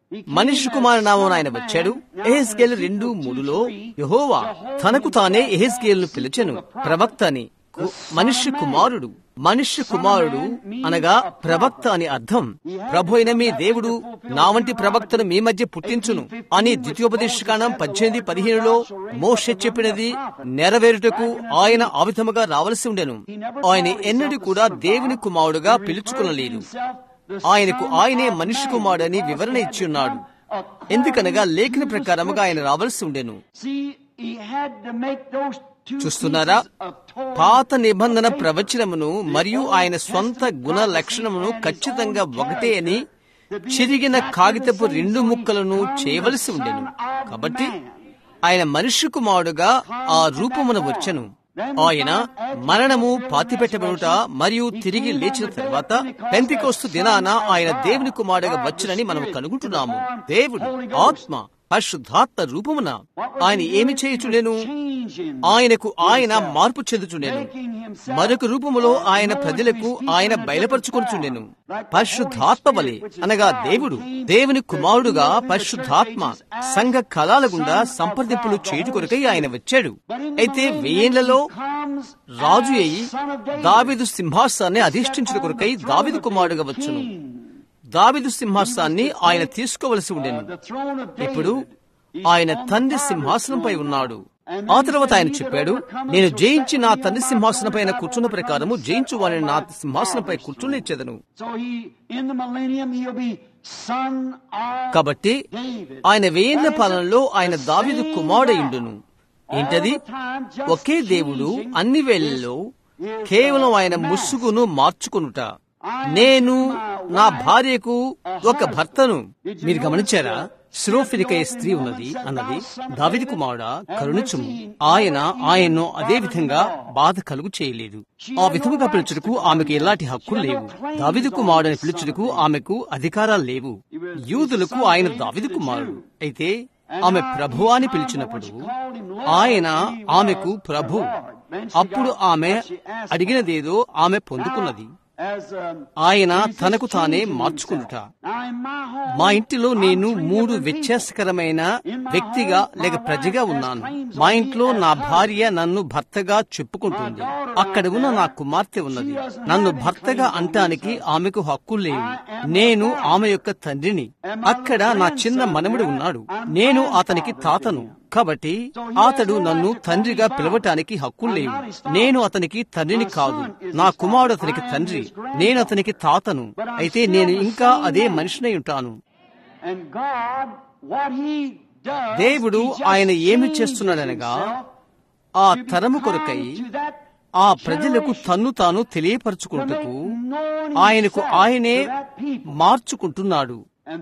మనిషి కుమార నామం ఆయన వచ్చాడు ఎహెస్కేల్ రెండు మూడులో యహోవా తనకు తానే ఎహెస్కేల్ ను పిలిచెను ప్రవక్త అని కు- మనిషి కుమారుడు మనిషి కుమారుడు అనగా ప్రవక్త అని అర్థం ప్రభు అయిన మీ దేవుడు నా వంటి ప్రవక్తను మీ మధ్య పుట్టించును అని ద్వితీయోపదేశకాండం పద్దెనిమిది పదిహేనులో మోషే చెప్పినది నెరవేరుటకు ఆయన ఆ విధముగా రావలసి ఉండెను ఆయన ఎన్నడూ కూడా దేవుని కుమారుడుగా పిలుచుకునలేదు ఆయనకు ఆయనే మనిషి కుమారుడని వివరణ ఇచ్చి ఉన్నాడు ఎందుకనగా లేఖన ప్రకారముగా ఆయన రావలసి ఉండెను చూస్తున్నారా పాత నిబంధన ప్రవచనమును మరియు ఆయన స్వంత గుణ లక్షణమును ఖచ్చితంగా ఒకటే అని చిరిగిన కాగితపు రెండు ముక్కలను చేయవలసి ఉండెను కాబట్టి ఆయన మనిషి కుమారుడుగా ఆ రూపమున వచ్చెను ఆయన మరణము పాతిపెట్టబడుట మరియు తిరిగి లేచిన తర్వాత పెంతికోస్తు దినాన ఆయన దేవుని కుమారుడుగా వచ్చునని మనం కనుగొంటున్నాము దేవుడు ఆత్మ పరిశుద్ధాత్మ రూపమున ఆయన ఏమి చేయుచుండెను ఆయనకు ఆయన మార్పు చెందుచుండెను మరొక రూపములో ఆయన ప్రజలకు ఆయన బయలుపరుచుకొనుచుండెను పరిశుద్ధాత్మ వలె అనగా దేవుడు దేవుని కుమారుడుగా పరిశుద్ధాత్మ సంఘ కళాల గుండా సంప్రదింపులు చేటు కొరకై ఆయన వచ్చాడు అయితే వెయ్యేళ్లలో రాజు అయి దావిదు సింహాసాన్ని అధిష్ఠించుట కొరకై దావిదు కుమారుడుగా వచ్చును దావిదు సింహాసాన్ని ఆయన తీసుకోవలసి ఉండెను ఇప్పుడు ఆయన తండ్రి సింహాసనంపై ఉన్నాడు ఆ తర్వాత ఆయన చెప్పాడు నేను జయించి నా తండ్రి సింహాసనం పైన కూర్చున్న ప్రకారము జయించు వారిని నా సింహాసనంపై కూర్చునిచ్చేదను కాబట్టి ఆయన వేయిన పాలనలో ఆయన దావిదు కుమారుడయుండును ఏంటది ఒకే దేవుడు అన్ని వేళల్లో కేవలం ఆయన ముసుగును మార్చుకొనుట నేను నా భార్యకు ఒక భర్తను మీరు గమనించారా శిరోఫిలికయ స్త్రీ ఉన్నది అన్నది దావిది కుమారుడా కరుణించుము ఆయన ఆయన్ను అదే విధంగా బాధ కలుగు చేయలేదు ఆ విధముగా పిలుచుటకు ఆమెకు ఎలాంటి హక్కులు లేవు దావిది కుమారుడు అని పిలుచుటకు ఆమెకు అధికారాలు లేవు యూదులకు ఆయన దావిది కుమారుడు అయితే ఆమె ప్రభు అని పిలిచినప్పుడు ఆయన ఆమెకు ప్రభు అప్పుడు ఆమె అడిగినదేదో ఆమె పొందుకున్నది ఆయన తనకు తానే మార్చుకుంటుట మా ఇంటిలో నేను మూడు వ్యత్యాసకరమైన వ్యక్తిగా లేక ప్రజగా ఉన్నాను మా ఇంట్లో నా భార్య నన్ను భర్తగా చెప్పుకుంటుంది అక్కడ ఉన్న నా కుమార్తె ఉన్నది నన్ను భర్తగా అంటానికి ఆమెకు హక్కు లేవు నేను ఆమె యొక్క తండ్రిని అక్కడ నా చిన్న మనముడు ఉన్నాడు నేను అతనికి తాతను కాబట్టి అతడు నన్ను తండ్రిగా పిలవటానికి హక్కులు లేవు నేను అతనికి తండ్రిని కాదు నా కుమారుడు అతనికి తండ్రి నేను అతనికి తాతను అయితే నేను ఇంకా అదే మనిషినై ఉంటాను దేవుడు ఆయన ఏమి చేస్తున్నాడనగా ఆ తరము కొరకై ఆ ప్రజలకు తన్ను తాను తెలియపరచుకుంటకు ఆయనకు ఆయనే మార్చుకుంటున్నాడు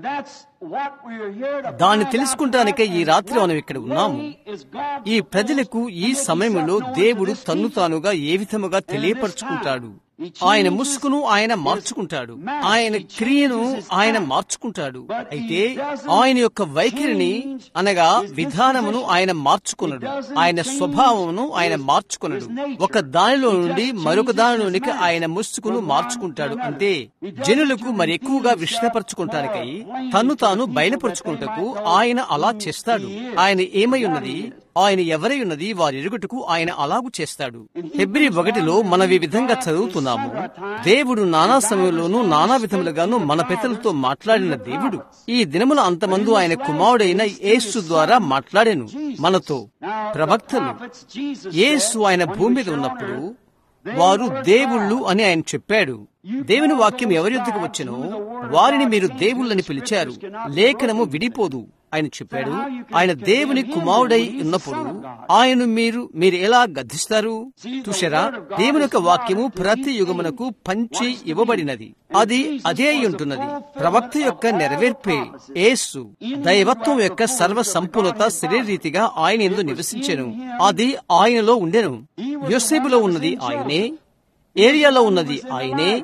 దాన్ని తెలుసుకుంటానికే ఈ రాత్రి మనం ఇక్కడ ఉన్నాము ఈ ప్రజలకు ఈ సమయంలో దేవుడు తన్ను తానుగా ఏ విధముగా తెలియపరచుకుంటాడు ఆయన ముసుగును ఆయన మార్చుకుంటాడు ఆయన క్రియను ఆయన మార్చుకుంటాడు అయితే ఆయన యొక్క వైఖరిని అనగా విధానమును ఆయన మార్చుకున్నాడు ఆయన స్వభావమును ఆయన మార్చుకున్నాడు ఒక దానిలో నుండి మరొక దానిలోనికి ఆయన ముసుగును మార్చుకుంటాడు అంటే జనులకు మరి ఎక్కువగా విషయపరచుకుంటానికై తన్ను తాను బయలుపరుచుకుంటకు ఆయన అలా చేస్తాడు ఆయన ఏమై ఉన్నది ఆయన ఎవరై ఉన్నది వారి ఎరుగుటకు ఆయన అలాగు చేస్తాడు హెబ్రి ఒకటిలో మనం ఈ విధంగా చదువుతున్నాము దేవుడు నానా సమయంలోనూ నానా విధములుగాను మన పెద్దలతో మాట్లాడిన దేవుడు ఈ దినముల అంతమందు ఆయన కుమారుడైన యేసు ద్వారా మాట్లాడాను మనతో ప్రవక్తలు యేసు ఆయన భూమి మీద ఉన్నప్పుడు వారు దేవుళ్ళు అని ఆయన చెప్పాడు దేవుని వాక్యం ఎవరి యొద్దకు వచ్చనో వారిని మీరు దేవుళ్ళని పిలిచారు లేఖనము విడిపోదు ఆయన చెప్పాడు ఆయన దేవుని కుమారుడై ఉన్నప్పుడు ఆయన మీరు మీరు ఎలా గద్దిస్తారు చూసారా దేవుని యొక్క వాక్యము ప్రతి యుగమునకు పంచి ఇవ్వబడినది అది అదే అయి ఉంటున్నది ప్రవక్త యొక్క నెరవేర్పే ఏసు దైవత్వం యొక్క సర్వ సంపూర్ణత శరీరీతిగా ఆయన ఎందు నివసించెను అది ఆయనలో ఉండెను యోసేపులో ఉన్నది ఆయనే ఏరియాలో ఉన్నది ఆయనే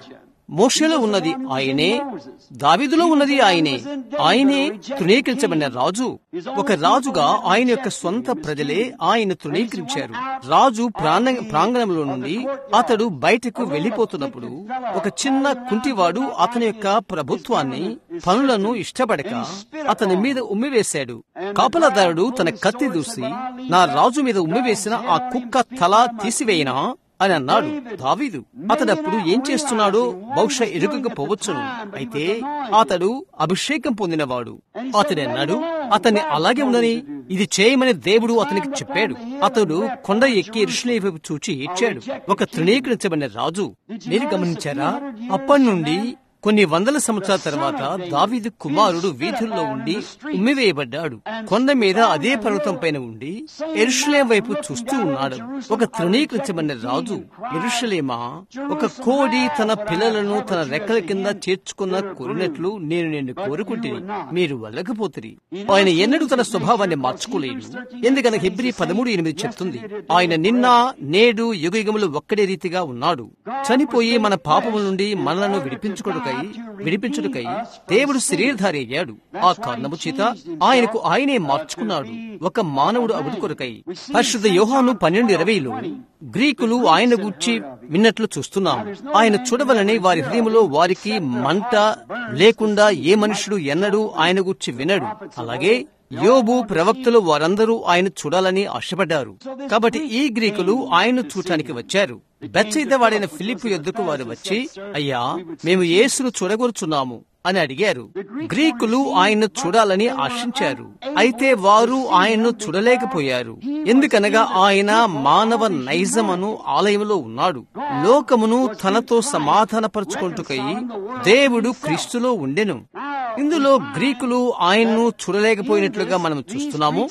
మోషలో ఉన్నది ఆయనే దావిదులో ఉన్నది ఆయనే ఆయనే తృణీకరించబడిన రాజు ఒక రాజుగా ఆయన యొక్క సొంత ప్రజలే ఆయన తృణీకరించారు రాజు ప్రాణ ప్రాంగణంలో నుండి అతడు బయటకు వెళ్లిపోతున్నప్పుడు ఒక చిన్న కుంటివాడు అతని యొక్క ప్రభుత్వాన్ని పనులను ఇష్టపడక అతని మీద ఉమ్మివేశాడు కాపలాదారుడు తన కత్తి దూసి నా రాజు మీద ఉమ్మివేసిన ఆ కుక్క తల తీసివేయనా అని అన్నాడు దావీదు అతడప్పుడు ఏం చేస్తున్నాడో బహుశా ఎరుగకపోవచ్చును అయితే అతడు అభిషేకం పొందినవాడు అతడు అన్నాడు అతన్ని అలాగే ఉండని ఇది చేయమని దేవుడు అతనికి చెప్పాడు అతడు కొండ ఎక్కి ఋషుల వైపు చూచి ఏడ్చాడు ఒక తృణీకరించబడిన రాజు మీరు గమనించారా అప్పటి నుండి కొన్ని వందల సంవత్సరాల తర్వాత దావీదు కుమారుడు వీధుల్లో ఉండి ఉమ్మివేయబడ్డాడు కొండ మీద అదే పర్వతం పైన ఉండి ఎరుషలేం వైపు చూస్తూ ఉన్నాడు ఒక తృణీకరించబడిన రాజు ఎరుషలేమా ఒక కోడి తన పిల్లలను తన రెక్కల కింద చేర్చుకున్న కోరినట్లు నేను నిన్ను కోరుకుంటుంది మీరు వెళ్ళకపోతుంది ఆయన ఎన్నడూ తన స్వభావాన్ని మార్చుకోలేడు ఎందుకనగా హిబ్రి పదమూడు ఎనిమిది చెప్తుంది ఆయన నిన్న నేడు యుగయుగములు ఒక్కడే రీతిగా ఉన్నాడు చనిపోయి మన పాపముల నుండి మనలను విడిపించుకొడుకై విడిపించుటకై దేవుడు శరీరధారి అయ్యాడు ఆ కారణము చేత ఆయనకు ఆయనే మార్చుకున్నాడు ఒక మానవుడు అభివృద్ధి కొరకై పరిశుద్ధ యోహాను పన్నెండు ఇరవైలో గ్రీకులు ఆయన గూర్చి విన్నట్లు చూస్తున్నాం ఆయన చూడవలని వారి హృదయంలో వారికి మంట లేకుండా ఏ మనుషుడు ఎన్నడూ ఆయన గూర్చి వినడు అలాగే యోబు ప్రవక్తలు వారందరూ ఆయన చూడాలని ఆశపడ్డారు కాబట్టి ఈ గ్రీకులు ఆయన్ను చూడటానికి వచ్చారు బెచ్చయిత వాడైన ఫిలిప్ యొద్దకు వారు వచ్చి అయ్యా మేము యేసును చూడగోరుచున్నాము అని అడిగారు గ్రీకులు ఆయన్ను చూడాలని ఆశించారు అయితే వారు ఆయన్ను చూడలేకపోయారు ఎందుకనగా ఆయన మానవ నైజమను ఆలయంలో ఉన్నాడు లోకమును తనతో సమాధానపరుచుకుంటుకై దేవుడు క్రీస్తులో ఉండెను ఇందులో గ్రీకులు ఆయన్ను చూడలేకపోయినట్లుగా మనం చూస్తున్నాము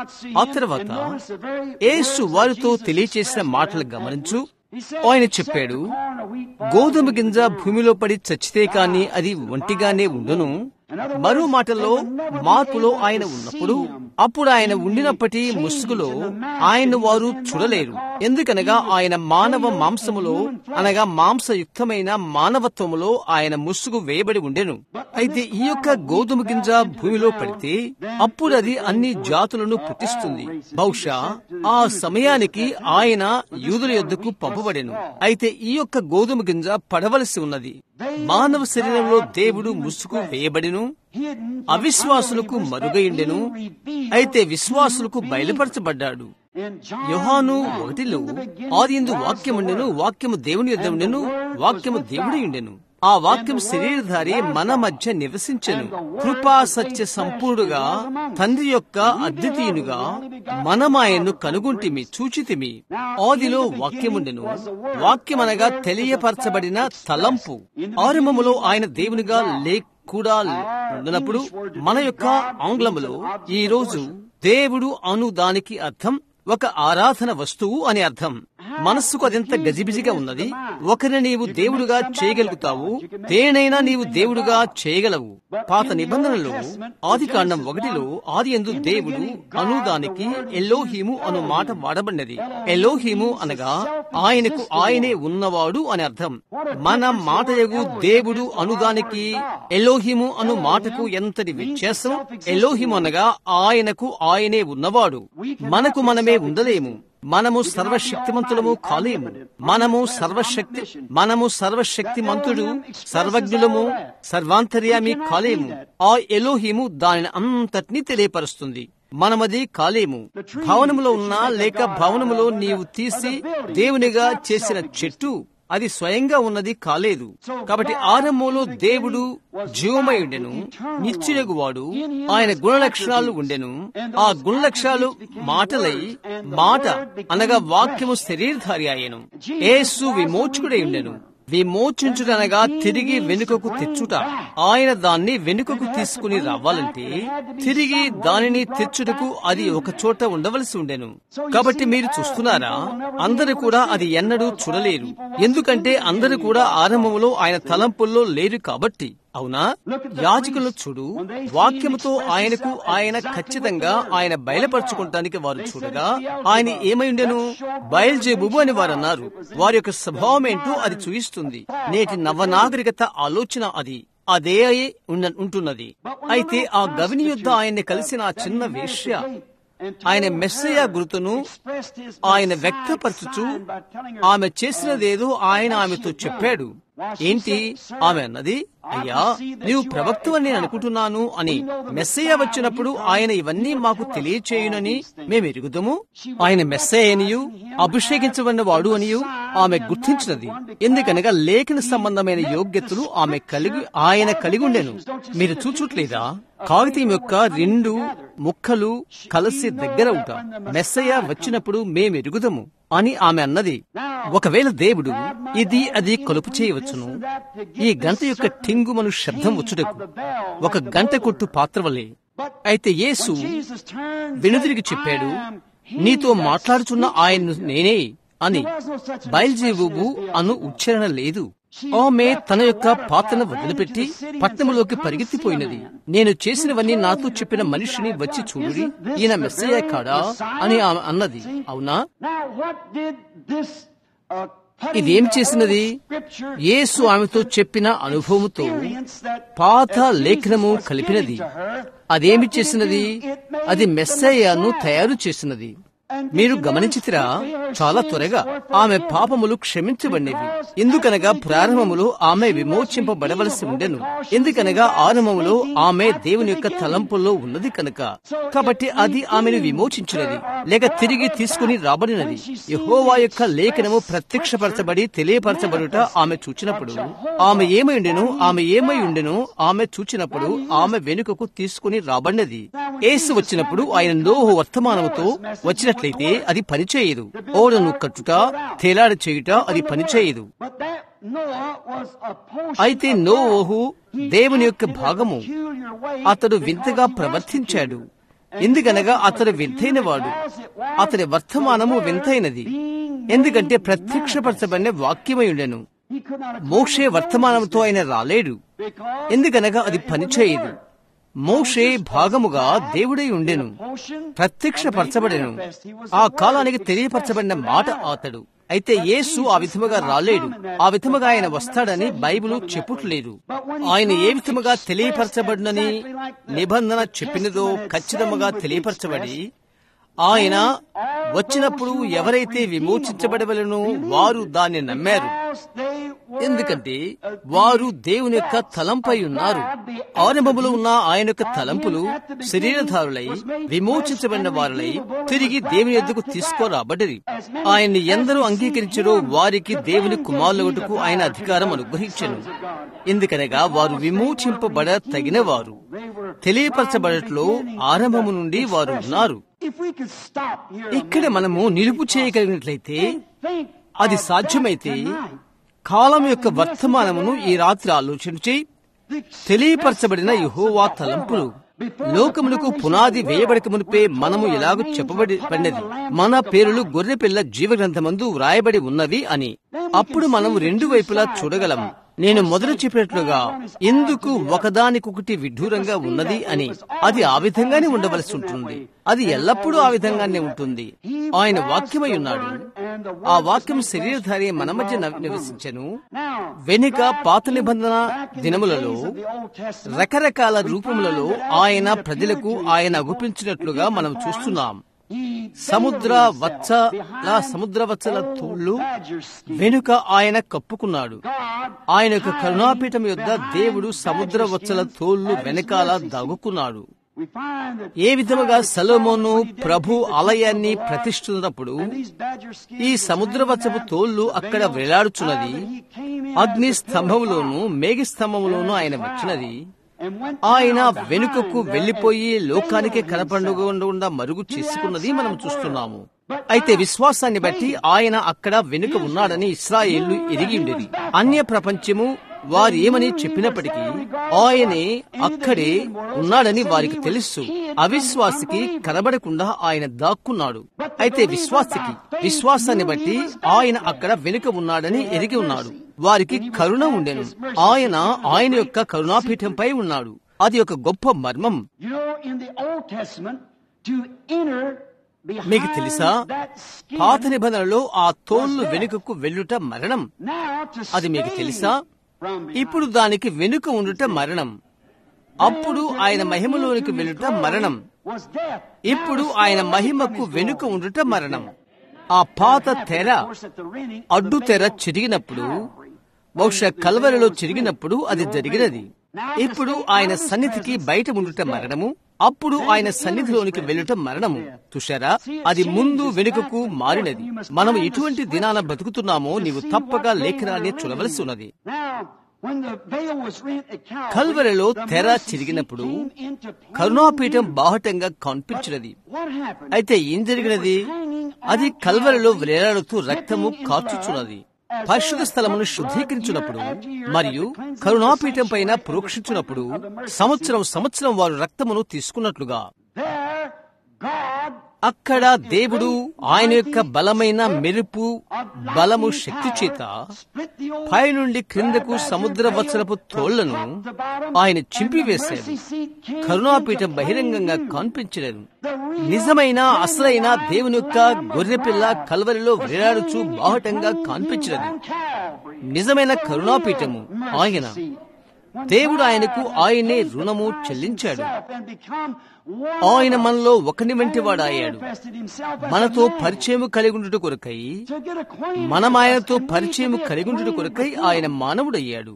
ఆ తర్వాత యేసు వారితో తెలియచేసిన మాటలు గమనించు ఆయన చెప్పాడు గోధుమ గింజ భూమిలో పడి చచ్చితే కాని అది ఒంటిగానే ఉండును మరో మాటల్లో మార్పులో ఆయన ఉన్నప్పుడు అప్పుడు ఆయన ఉండినప్పటి ముసుగులో ఆయన వారు చూడలేరు ఎందుకనగా ఆయన మానవ మాంసములో అనగా మాంసయుక్తమైన మానవత్వములో ఆయన ముసుగు వేయబడి ఉండెను అయితే ఈ యొక్క గోధుమ గింజ భూమిలో పడితే అప్పుడు అది అన్ని జాతులను పుట్టిస్తుంది బహుశా ఆ సమయానికి ఆయన యూదుల యొద్దకు పంపబడెను అయితే ఈ యొక్క గోధుమ గింజ పడవలసి ఉన్నది మానవ శరీరంలో దేవుడు ముసుగు వేయబడిను అవిశ్వాసులకు మరుగైండెను అయితే విశ్వాసులకు బయలుపరచబడ్డాడు యోహాను ఒకటిలో ఆది ఎందు వాక్యముండెను వాక్యము దేవుని యొద్ద ఉండెను వాక్యము దేవుడి ఉండెను ఆ వాక్యం శరీరధారి మన మధ్య నివసించెను కృపా సత్య సంపూర్ణుగా తండ్రి యొక్క అద్వితీయునుగా మనమాయన్ను కనుగొంటిమి చూచితిమి ఆదిలో వాక్యముండెను వాక్యమనగా తెలియపరచబడిన తలంపు ఆరంభములో ఆయన దేవునిగా లే కూడా ఉన్నప్పుడు మన యొక్క ఆంగ్లములో ఈ రోజు దేవుడు అను దానికి అర్థం ఒక ఆరాధన వస్తువు అని అర్థం మనస్సుకు అదెంత గజిబిజిగా ఉన్నది ఒకరిని నీవు దేవుడుగా చేయగలుగుతావు దేనైనా నీవు దేవుడుగా చేయగలవు పాత నిబంధనలో ఆది కాండం ఒకటిలో ఆది ఎందు దేవుడు అనుదానికి ఎల్లోహీము అను మాట వాడబడినది ఎల్లోహీము అనగా ఆయనకు ఆయనే ఉన్నవాడు అని అర్థం మన మాటయగు దేవుడు అనుదానికి ఎల్లోహిము అను మాటకు ఎంతటి వ్యత్యాసం ఎల్లోహిము అనగా ఆయనకు ఆయనే ఉన్నవాడు మనకు మనమే ఉండలేము మనము సర్వశక్తిమంతులము కాలేము మనము సర్వశక్తి మనము సర్వశక్తిమంతుడు సర్వజ్ఞులము సర్వాంతర్యామి కాలేము ఆ ఎలోహిము దానిని అంతటినీ తెలియపరుస్తుంది మనమది కాలేము భవనములో ఉన్నా లేక భవనములో నీవు తీసి దేవునిగా చేసిన చెట్టు అది స్వయంగా ఉన్నది కాలేదు కాబట్టి ఆరంభంలో దేవుడు జీవమయుడెను నిత్యుడగువాడు ఆయన గుణలక్షణాలు ఉండెను ఆ గుణలక్షణాలు మాటలై మాట అనగా వాక్యము శరీరధారి అయ్యను ఏసు విమోచకుడై ఉండెను విమోచించుటనగా తిరిగి వెనుకకు తెచ్చుట ఆయన దాన్ని వెనుకకు తీసుకుని రావాలంటే తిరిగి దానిని తెచ్చుటకు అది ఒక చోట ఉండవలసి ఉండెను కాబట్టి మీరు చూస్తున్నారా అందరూ కూడా అది ఎన్నడూ చూడలేరు ఎందుకంటే అందరూ కూడా ఆరంభంలో ఆయన తలంపుల్లో లేరు కాబట్టి అవునా యాజకులను చూడు వాక్యముతో ఆయనకు ఆయన ఖచ్చితంగా ఆయన బయలుపరచుకుంటానికి వారు చూడగా ఆయన ఏమై ఉండెను బయల్జేబుబు అని వారు అన్నారు వారి యొక్క స్వభావం ఏంటో అది చూయిస్తుంది నేటి నవనాగరికత ఆలోచన అది అదే అయి ఉన్న- ఉంటున్నది అయితే ఆ గవిని యుద్ధ ఆయన్ని కలిసిన ఆ చిన్న వేశ్య ఆయన మెస్సయ్య గుర్తును ఆయన వ్యక్తపరచుచు ఆమె చేసినదేదో ఆయన ఆమెతో చెప్పాడు ఏంటి ఆమె అన్నది అయ్యా నీవు ప్రవక్తవని నేను అనుకుంటున్నాను అని మెస్సయ్య వచ్చినప్పుడు ఆయన ఇవన్నీ మాకు తెలియచేయునని మేము ఎరుగుదము ఆయన మెస్సయ్యనియు అభిషేకించబడిన వాడు అనియు ఆమె గుర్తించినది ఎందుకనగా లేఖన సంబంధమైన యోగ్యతలు ఆమె కలిగి ఆయన కలిగి ఉండెను మీరు చూచుట్లేదా కాగితం యొక్క రెండు ముక్కలు కలిసి దగ్గర ఉంటా మెస్సయ్య వచ్చినప్పుడు మేము ఎరుగుదము అని ఆమె అన్నది ఒకవేళ దేవుడు ఇది అది కలుపు చేయవచ్చును ఈ గంట యొక్క టింగుమను శబ్దం వచ్చుటకు ఒక గంట కొట్టు పాత్ర వలె అయితే యేసు వెనుదిరిగి చెప్పాడు నీతో మాట్లాడుచున్న ఆయన నేనే అని బయల్జేబుబు అను ఉచ్చారణ లేదు ఆమె తన యొక్క పాత్రను వదిలిపెట్టి పట్టణంలోకి పరిగెత్తిపోయినది నేను చేసినవన్నీ నాతో చెప్పిన మనిషిని వచ్చి చూడుడి ఈయన మెస్సయ్య కాడా అని ఆమె అన్నది అవునా ఇదేం చేసినది యేసు ఆమెతో చెప్పిన అనుభవముతో పాత లేఖనము కలిపినది అదేమి చేసినది అది మెస్సయ్యను తయారు చేసినది మీరు గమనించితిరా చాలా త్వరగా ఆమె పాపములు క్షమించబడినవి ఎందుకనగా ప్రారంభములో ఆమె విమోచింపబడవలసి ఉండెను ఎందుకనగా ఆరంభములో ఆమె దేవుని యొక్క తలంపుల్లో ఉన్నది కనుక కాబట్టి అది ఆమెను విమోచించినది లేక తిరిగి తీసుకుని రాబడినది యహోవా యొక్క లేఖనము ప్రత్యక్షపరచబడి తెలియపరచబడుట ఆమె చూచినప్పుడు ఆమె ఏమై ఉండెను ఆమె ఏమై ఉండెను ఆమె చూచినప్పుడు ఆమె వెనుకకు తీసుకుని రాబడినది ఏసు వచ్చినప్పుడు ఆయన నోహు వర్తమానముతో వచ్చినట్లయితే అది పనిచేయదు ఓడను కట్టుట తేలాడ చేయుట అది పనిచేయదు అయితే నోహు దేవుని యొక్క భాగము అతడు వింతగా ప్రవర్తించాడు ఎందుకనగా అతడు వింతైన వాడు అతడి వర్తమానము వింతైనది ఎందుకంటే ప్రత్యక్షపరచబడిన వాక్యమై ఉండెను మోషే వర్తమానంతో ఆయన రాలేడు ఎందుకనగా అది పనిచేయదు మోషే భాగముగా దేవుడై ఉండెను ప్రత్యక్షపరచబడెను ఆ కాలానికి తెలియపరచబడిన మాట అతడు అయితే యేసు ఆ విధముగా రాలేడు ఆ విధముగా ఆయన వస్తాడని బైబిల్ చెప్పుట్లేదు ఆయన ఏ విధముగా తెలియపరచబడినని నిబంధన చెప్పినదో ఖచ్చితముగా తెలియపరచబడి ఆయన వచ్చినప్పుడు ఎవరైతే విమోచించబడవలనో వారు దాన్ని నమ్మారు ఎందుకంటే వారు దేవుని యొక్క తలంపై ఉన్నారు ఆరంభములో ఉన్న ఆయన యొక్క తలంపులు శరీరధారులై విమోచించబడిన వారులై తిరిగి దేవుని ఎద్దుకు తీసుకోరాబడ్డది ఆయన్ని ఎందరూ అంగీకరించరో వారికి దేవుని కుమారులకు ఆయన అధికారం అనుగ్రహించను ఎందుకనగా వారు విమోచింపబడ తగిన వారు తెలియపరచబడట్లో ఆరంభము నుండి వారు ఉన్నారు ఇక్కడ మనము నిలుపు చేయగలిగినట్లయితే అది సాధ్యమైతే కాలం యొక్క వర్తమానమును ఈ రాత్రి ఆలోచించి తెలియపరచబడిన యహోవా తలంపులు లోకములకు పునాది వేయబడక మునిపే మనము ఇలాగ చెప్పబడి పడినది మన పేరులు గొర్రెపిల్ల జీవగ్రంథమందు వ్రాయబడి ఉన్నవి అని అప్పుడు మనము రెండు వైపులా చూడగలము నేను మొదట చెప్పినట్లుగా ఎందుకు ఒకదానికొకటి విడ్డూరంగా ఉన్నది అని అది ఆ విధంగానే ఉండవలసి ఉంటుంది అది ఎల్లప్పుడూ ఆ విధంగానే ఉంటుంది ఆయన వాక్యమై ఉన్నాడు ఆ వాక్యం శరీరధారి మన మధ్య నివసించను వెనుక పాత నిబంధన దినములలో రకరకాల రూపములలో ఆయన ప్రజలకు ఆయన అగుపించినట్లుగా మనం చూస్తున్నాం సముద్ర వచ్చల సముద్ర వచ్చల తోళ్లు వెనుక ఆయన కప్పుకున్నాడు ఆయన యొక్క కరుణాపీఠం యొద్ద దేవుడు సముద్ర వచ్చల తోళ్లు వెనకాల దాగుకున్నాడు ఏ విధముగా సలోమోను ప్రభు ఆలయాన్ని ప్రతిష్ఠించినప్పుడు ఈ సముద్రవచ్చపు తోళ్లు అక్కడ వేలాడుచున్నది అగ్ని స్తంభములోను మేఘ స్తంభములోను ఆయన వచ్చినది ఆయన వెనుకకు వెళ్లిపోయి లోకానికి కనపడకుండా మరుగు చేసుకున్నది మనం చూస్తున్నాము అయితే విశ్వాసాన్ని బట్టి ఆయన అక్కడ వెనుక ఉన్నాడని ఇస్రాయేళ్లు ఎరిగి ఉండేది అన్య ప్రపంచము వారు ఏమని చెప్పినప్పటికీ ఆయనే అక్కడే ఉన్నాడని వారికి తెలుసు అవిశ్వాసికి కనబడకుండా ఆయన దాక్కున్నాడు అయితే విశ్వాసికి విశ్వాసాన్ని బట్టి ఆయన అక్కడ వెనుక ఉన్నాడని ఎరిగి ఉన్నాడు వారికి కరుణ ఉండెను ఆయన ఆయన యొక్క కరుణాపీఠంపై ఉన్నాడు అది ఒక గొప్ప మర్మం You know, in the Old Testament, to enter మీకు behind తెలుసా that skin, పాత నిబంధనలో ఆ తోళ్లు వెనుకకు వెళ్ళుట మరణం now to అది మీకు stay తెలుసా from behind. ఇప్పుడు దానికి వెనుక ఉండుట మరణం అప్పుడు ఆయన మహిమలోనికి వెళ్ళుట మరణం was death. ఇప్పుడు Now ఆయన stay మహిమకు from his వెనుక glory. ఉండుట మరణం ఆ పాత తెర Of course, at the rending of అడ్డు the తెర veil చిరిగినప్పుడు at Calvary, బహుశా when the కల్వరిలో veil was చిరిగినప్పుడు rent, అది the old జరిగినది veil. Now ఇప్పుడు to stay ఆయన out of his సన్నిధికి presence బయట is ఉండుట death. మరణము అప్పుడు ఆయన సన్నిధిలోనికి వెళ్ళుట మరణము చూశారా అది ముందు వెనుకకు మారినది మనం ఎటువంటి దినాన బ్రతుకుతున్నామో నీవు తప్పక లేఖనాన్ని చూడవలసి ఉన్నది Now, when the veil was rent at Calvary, కల్వరిలో the తెర mercy seat చిరిగినప్పుడు came into plain కరుణాపీఠం view. బాహటంగా కనిపించినది What happened? అయితే ఏం జరిగినది అది కల్వరిలో వేలాడుతూ రక్తము కార్చుచున్నది పరిశుద్ధ స్థలమును శుద్ధీకరించినప్పుడు మరియు కరుణాపీఠం పైన ప్రోక్షించినప్పుడు సంవత్సరం సంవత్సరం వారు రక్తమును తీసుకున్నట్లుగా There, God అక్కడ దేవుడు ఆయన యొక్క బలమైన మెరుపు బలము శక్తి చేత split the old పైనుండి క్రిందకు సముద్ర వత్సరపు తోళ్లను ఆయన చింపివేశాడు కరుణాపీఠం బహిరంగంగా కనిపించలేదు నిజమైన అసలైన దేవుని యొక్క గొర్రెపిల్ల కల్వరిలో వేలాడుచు బాహటంగా కనిపించినది నిజమైన కరుణాపీఠము ఆయన దేవుడు ఆయనకు ఆయనే రుణము చెల్లించాడు ఆయన మనలో ఒకని వంటి వాడాయాడు మనతో పరిచయం కలిగి ఉండుట కొరకై మనం ఆయనతో పరిచయం కలిగి ఉండుట కొరకై ఆయన మానవుడయ్యాడు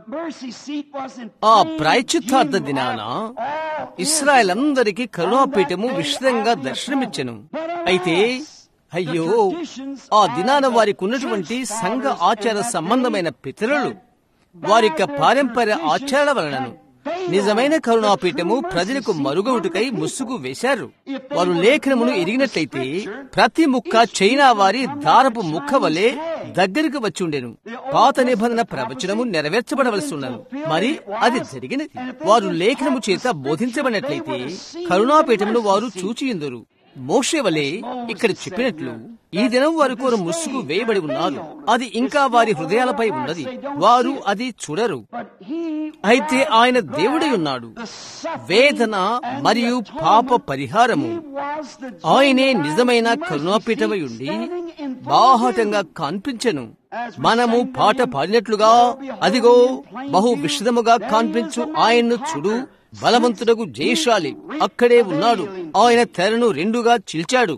ఆ ప్రాయచిత్తార్థ దినాన ఇస్రాయల్ అందరికీ కరుణాపీఠము విశదంగా దర్శనమిచ్చెను అయితే అయ్యో ఆ దినాన వారికి ఉన్నటువంటి సంఘ ఆచార సంబంధమైన పితరులు వారి యొక్క పారంపర్య ఆచారాల వలనను నిజమైన కరుణాపీఠము ప్రజలకు మరుగవుటకై ముసుగు వేశారు వారు లేఖనమును ఎరిగినట్లయితే ప్రతి ముక్క చైనా వారి దారపు ముక్క వలె దగ్గరకు వచ్చి ఉండెను పాత నిబంధన ప్రవచనము నెరవేర్చబడవలసి ఉన్నది మరి అది జరిగినది వారు లేఖనము చేత బోధించబడినట్లయితే కరుణాపీఠమును వారు చూచియుందరు మోషే వలె ఇక్కడ చెప్పినట్లు ఈ దినం వారి కోరు ముసుగు వేయబడి ఉన్నారు అది ఇంకా వారి హృదయాలపై ఉన్నది వారు అది చూడరు అయితే ఆయన దేవుడై ఉన్నాడు వేదన మరియు పాప పరిహారము ఆయనే నిజమైన కరుణాపీఠమై ఉండి బాహటంగా కనిపించెను మనము పాట పాడినట్లుగా అదిగో బహు విషదముగా కనిపించు ఆయన్ను చూడు బలవంతుడకు జయశాలి అక్కడే ఉన్నాడు ఆయన తెరను రెండుగా చిల్చాడు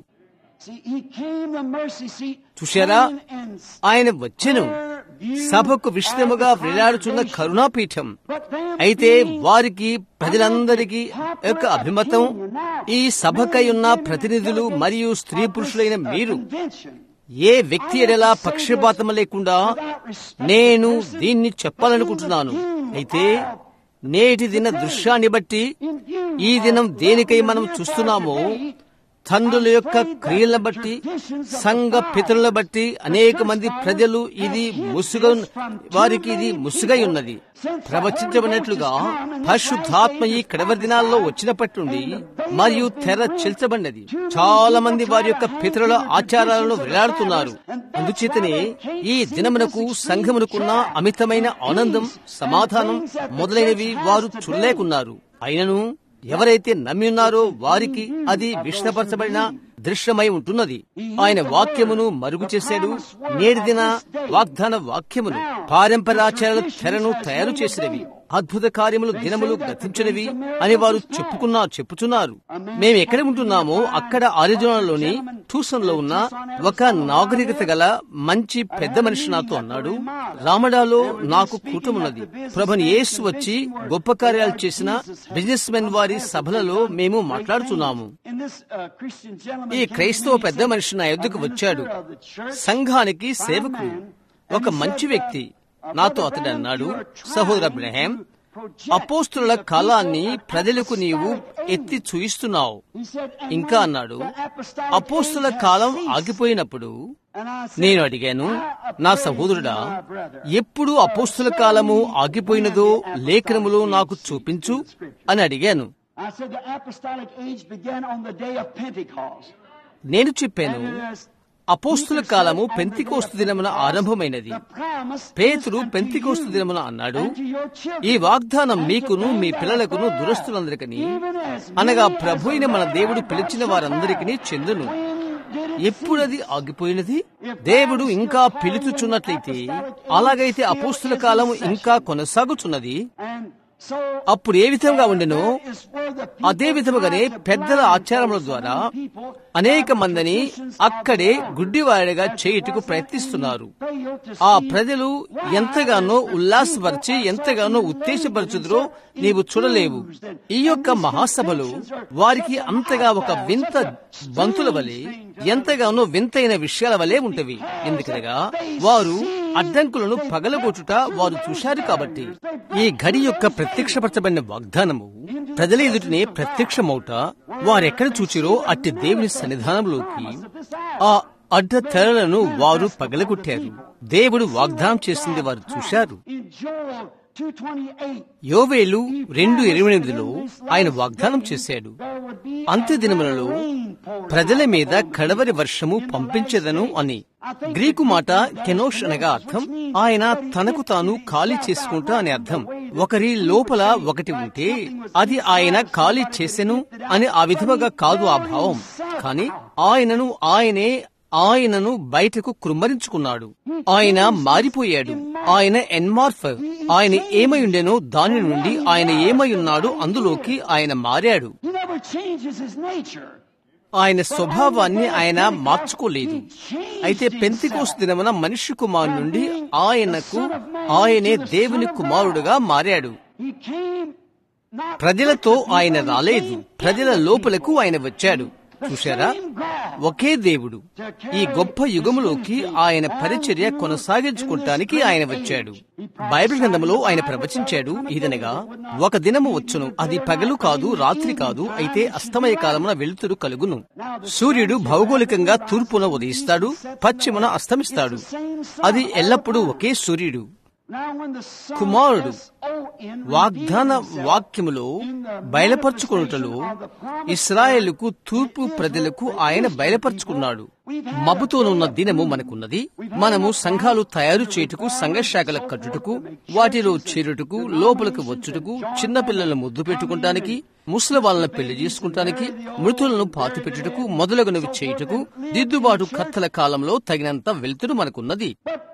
చూశారా ఆయన వచ్చెను సభకు విషయముగా వేలాడుచున్న కరుణాపీఠం అయితే వారికి ప్రజలందరికీ యొక్క అభిమతం ఈ సభకై ఉన్న ప్రతినిధులు మరియు స్త్రీ పురుషులైన మీరు ఏ వ్యక్తి ఎడలా పక్షపాతం లేకుండా నేను దీన్ని చెప్పాలనుకుంటున్నాను అయితే నేటి దిన దృశ్యాన్ని బట్టి ఈ దినం దేనికై మనం చూస్తున్నామో తండ్రుల యొక్క క్రియలను బట్టి సంఘ పితరులను బట్టి అనేక మంది ప్రజలు ఇది ముసుగ వారికి ఇది ముసుగై ఉన్నది ప్రవచించబడినట్లుగా పరిశుద్ధాత్మ ఈ కడవరి దినాల్లో వచ్చినప్పటి నుండి మరియు తెర చెల్చబడినది చాలా మంది వారి యొక్క పితరుల ఆచారాలను వేలాడుతున్నారు అందుచేతనే ఈ దినమునకు సంఘమునకున్న అమితమైన ఆనందం సమాధానం మొదలైనవి వారు చూడలేకున్నారు అయినను ఎవరైతే నమ్మి ఉన్నారో వారికి అది విషదపరచబడిన దృశ్యమై ఉంటున్నది ఆయన వాక్యమును మరుగు చేశాడు నేటి దిన వాగ్దాన వాక్యమును పారంపరాచారాల తెరను తయారు చేసినవి అద్భుత కార్యములు దినములు గతించినవి అని వారు చెప్పుకున్నా చెప్పుచున్నారు మేము ఎక్కడ ఉంటున్నామో అక్కడ ఆరిజోనాలోని టూసన్ లో ఉన్న ఒక నాగరికత గల మంచి పెద్ద మనిషి నాతో అన్నాడు రామడాలో నాకు కూటమున్నది ప్రభని యేసు వచ్చి గొప్ప కార్యాలు చేసిన బిజినెస్ మెన్ వారి సభలలో మేము మాట్లాడుతున్నాము ఈ క్రైస్తవ పెద్ద మనిషి నా ఎద్దుకు వచ్చాడు సంఘానికి సేవకుడు ఒక మంచి వ్యక్తి నాతో అతడు అన్నాడు సహోదర అబ్రహాం అపోస్తుల కాలాన్ని ప్రజలకు నీవు ఎత్తి చూయిస్తున్నావు ఇంకా అన్నాడు అపోస్తుల కాలం ఆగిపోయినప్పుడు నేను అడిగాను నా సహోదరుడా ఎప్పుడు అపోస్తుల కాలము ఆగిపోయినదో లేఖనములో నాకు చూపించు అని అడిగాను I said the apostolic age began on the day of Pentecost. నేను చెప్పాను అపోస్తుల కాలము పెంతికోస్తు దినమున ఆరంభమైనది పేతురు పెంతికోస్తు దినమున అన్నాడు ఈ వాగ్దానం మీకును మీ పిల్లలకును దురస్తులందరికీ అనగా ప్రభు అయిన మన దేవుడు పిలిచిన వారందరికీ చెందును ఎప్పుడది ఆగిపోయినది దేవుడు ఇంకా పిలుచుచున్నట్లయితే అలాగైతే అపోస్తుల కాలం ఇంకా కొనసాగుచున్నది అప్పుడు ఏ విధంగా ఉండెనో అదే విధముగానే పెద్దల ఆచారముల ద్వారా అనేక మందిని అక్కడే గుడ్డివాడిగా చేయుటకు ప్రయత్నిస్తున్నారు ఆ ప్రజలు ఎంతగానో ఉల్లాసపరిచి ఎంతగానో ఉత్తేజపరచుదురో నీవు చూడలేవు ఈ యొక్క మహాసభలు వారికి అంతగా ఒక వింత బంతుల వలె ఎంతగానో వింతైన విషయాల వలె ఉంటవి ఎందుకనగా వారు అడ్డంకులను పగలగొట్టుట వారు చూశారు కాబట్టి ఈ గడి యొక్క ప్రత్యక్షపరచబడిన వాగ్దానము ప్రజల ఎదుటినే ప్రత్యక్షమౌట వారెక్కడ చూచిరో అట్టి దేవుని సన్నిధానంలోకి ఆ అడ్డ తెరలను వారు పగలగొట్టారు దేవుడు వాగ్దానం చేసింది వారు చూశారు యోవేలు రెండు ఇరవై ఎనిమిదిలో ఆయన వాగ్దానం చేశాడు అంత్య దినములలో ప్రజల మీద కడవరి వర్షము పంపించదను అని గ్రీకు మాట కెనోష్ అనగా అర్థం ఆయన తనకు తాను ఖాళీ చేసుకుంటా అని అర్థం ఒకరి లోపల ఒకటి ఉంటే అది ఆయన ఖాళీ చేసెను అని ఆ విధముగా కాదు ఆ భావం కాని ఆయనను ఆయనే ఆయనను బయటకు కృమ్మరించుకున్నాడు ఆయన మారిపోయాడు ఆయన ఎన్మార్ఫ్ ఆయన ఏమై ఉండెనో దాని నుండి ఆయన ఏమై ఉన్నాడు అందులోకి ఆయన మారాడు ఆయన స్వభావాన్ని ఆయన మార్చుకోలేదు అయితే పెంతికోస్ దినమున మనిషి కుమారు నుండి ఆయనకు ఆయనే దేవుని కుమారుడుగా మారాడు ప్రజలతో ఆయన రాలేదు ప్రజల లోపలకు ఆయన వచ్చాడు చూశారా ఒకే దేవుడు ఈ గొప్ప యుగములోకి ఆయన పరిచర్య కొనసాగించుకుంటానికి ఆయన వచ్చాడు బైబిల్ గ్రంథములో ఆయన ప్రవచించాడు ఇదనగా ఒక దినము వచ్చును అది పగలు కాదు రాత్రి కాదు అయితే అస్తమయ కాలమున వెలుతురు కలుగును సూర్యుడు భౌగోళికంగా తూర్పున ఉదయిస్తాడు పశ్చిమున అస్తమిస్తాడు అది ఎల్లప్పుడూ ఒకే సూర్యుడు కుమారుడు వాగ్దాన వాక్యములో బయలుపరుచుకున్నటలో ఇస్రాయేలుకు తూర్పు ప్రజలకు ఆయన బయలుపరుచుకున్నాడు మబ్బుతోనున్న దినము మనకున్నది మనము సంఘాలు తయారు చేయుటకు సంఘశాఖల కట్టుటకు వాటిలో చేరుటకు లోపలికి వచ్చుటకు చిన్నపిల్లలను ముద్దు పెట్టుకుంటానికి ముసలి వాళ్ళను పెళ్లి చేసుకుంటానికి మృతులను పాతి పెట్టుటకు మొదలగునవి చేయుటకు దిద్దుబాటు కత్తల కాలంలో తగినంత వెలుతురు మనకున్నది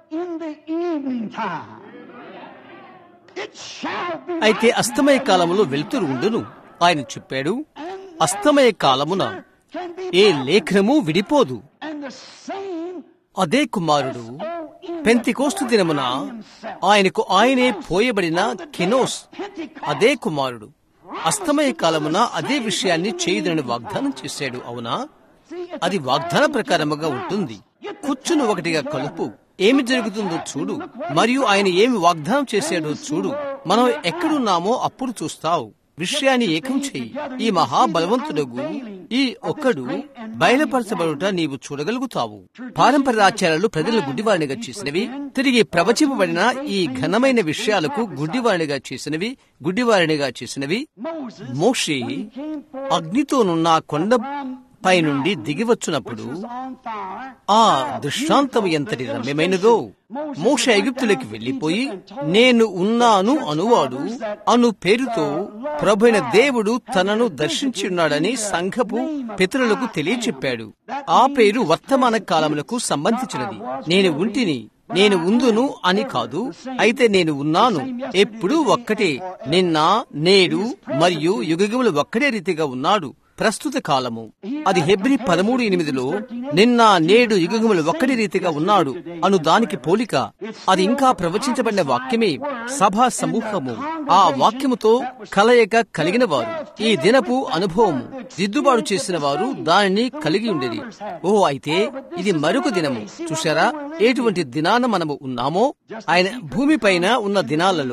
అయితే అస్తమయ కాలములో వెలుతురు ఉండును ఆయన చెప్పాడు అస్తమయ కాలమున ఏ లేఖనము విడిపోదు అదే కుమారుడు పెంతికోస్తు దినమున ఆయనకు ఆయనే పోయబడిన కెనోస్ అదే కుమారుడు అస్తమయ కాలమున అదే విషయాన్ని చేయదని వాగ్దానం చేశాడు అవునా అది వాగ్దాన ప్రకారముగా ఉంటుంది కూర్చుని ఒకటిగా కలుపు ఏమి జరుగుతుందో చూడు మరియు ఆయన ఏమి వాగ్దానం చేశాడో చూడు మనం ఎక్కడున్నామో అప్పుడు చూస్తావు విషయాన్ని ఏకం చెయ్యి ఈ మహాబలవంతుడగు ఈ ఒక్కడు బయలుపరచబడుట నీవు చూడగలుగుతావు పారంపర్య ఆచారాలు ప్రజలు గుడ్డివారినిగా చేసినవి తిరిగి ప్రవచింపబడిన ఈ ఘనమైన విషయాలకు గుడ్డివారినిగా చేసినవి గుడ్డివారినిగా చేసినవి మోషి అగ్నితోనున్న కొండ పై నుండి దిగివచ్చునప్పుడు ఆ దృష్టాంతం ఎంతటి రమ్యమైనదో మోష ఐగుప్తులకి వెళ్లిపోయి నేను ఉన్నాను అనువాడు అను పేరుతో ప్రభైన దేవుడు తనను దర్శించి ఉన్నాడని సంఘపు పితరులకు తెలియచెప్పాడు ఆ పేరు వర్తమాన కాలములకు సంబంధించినది నేను ఉంటిని నేను ఉందును అని కాదు అయితే నేను ఉన్నాను ఎప్పుడూ ఒక్కటే నిన్న నేడు మరియు యుగములు ఒక్కడే రీతిగా ఉన్నాడు ప్రస్తుత కాలము అది హెబ్రి పదమూడు ఎనిమిదిలో నిన్న నేడు యుగములు ఒక్కడి రీతిగా ఉన్నాడు అను దానికి పోలిక అది ఇంకా ప్రవచించబడిన వాక్యమే సభా సమూహము ఆ వాక్యముతో కలయిక కలిగిన వారు ఈ దినపు అనుభవము దిద్దుబాటు చేసిన వారు దానిని కలిగి ఉండేది ఓ అయితే ఇది మరొక దినము చూశారా ఎటువంటి దినాన మనము ఉన్నామో ఆయన భూమి పైన ఉన్న దినాలలో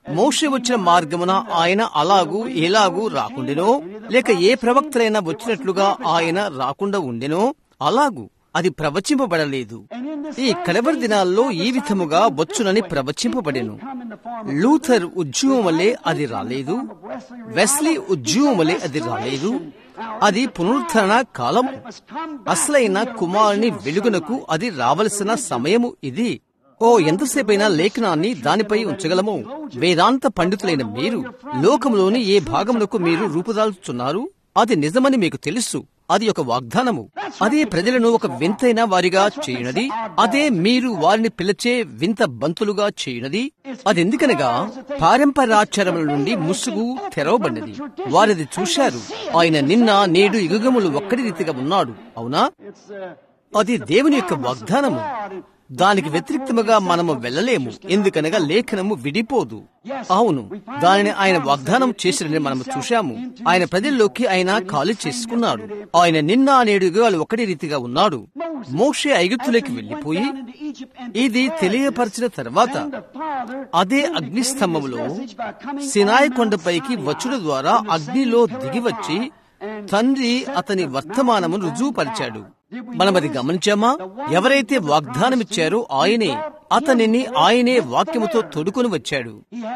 మోషే వచ్చిన మార్గమున ఆయన అలాగూ ఎలాగూ రాకుండెనో లేక ఏ ప్రవక్తలైనా వచ్చినట్లుగా ఆయన రాకుండా ఉండెనో అలాగూ అది ప్రవచింపబడలేదు ఈ కడవరి దినాల్లో ఈ విధముగా వచ్చునని ప్రవచింపబడెను లూథర్ ఉద్యమం వల్లే అది రాలేదు వెస్లీ ఉద్యమం వల్లే అది రాలేదు అది పునరుద్ధరణ కాలం అసలైన కుమారుని వెలుగునకు అది రావలసిన సమయము ఇది ఓ ఎంతసేపైనా లేఖనాన్ని దానిపై ఉంచగలము వేదాంత పండితులైన మీరు లోకంలోని ఏ భాగమునకు మీరు రూపుదాల్చుతున్నారు అది నిజమని మీకు తెలుసు అది ఒక వాగ్దానము అదే ప్రజలను ఒక వింతైన వారిగా చేయునది అదే మీరు వారిని పిలిచే వింత బంతులుగా చేయునది అదెందుకనగా పారంపరాచారముల నుండి ముసుగు తెరవబడినది వారిది చూశారు ఆయన నిన్న నేడు యుగములు ఒక్కడి రీతిగా ఉన్నాడు అవునా అది దేవుని యొక్క వాగ్దానము దానికి వ్యతిరేక్తముగా మనము వెళ్ళలేము ఎందుకనగా లేఖనము విడిపోదు అవును దానిని ఆయన వాగ్దానం చేసినని మనము చూశాము ఆయన ప్రజల్లోకి ఆయన ఖాళీ చేసుకున్నాడు ఆయన నిన్న నేడు యుగాలు ఒకటి రీతిగా ఉన్నాడు మోషే ఐగుప్తులోకి వెళ్లిపోయి ఇది తెలియపరిచిన తర్వాత అదే అగ్నిస్తంభములో సినాయి కొండపైకి వచ్చుడ ద్వారా అగ్నిలో దిగివచ్చి తండ్రి అతని వర్తమానమును రుజువుపరిచాడు మనం అది గమనించామా ఎవరైతే వాగ్దానమిచ్చారో ఆయనే అతనిని ఆయనే వాక్యముతో తొడుకొని వచ్చాడు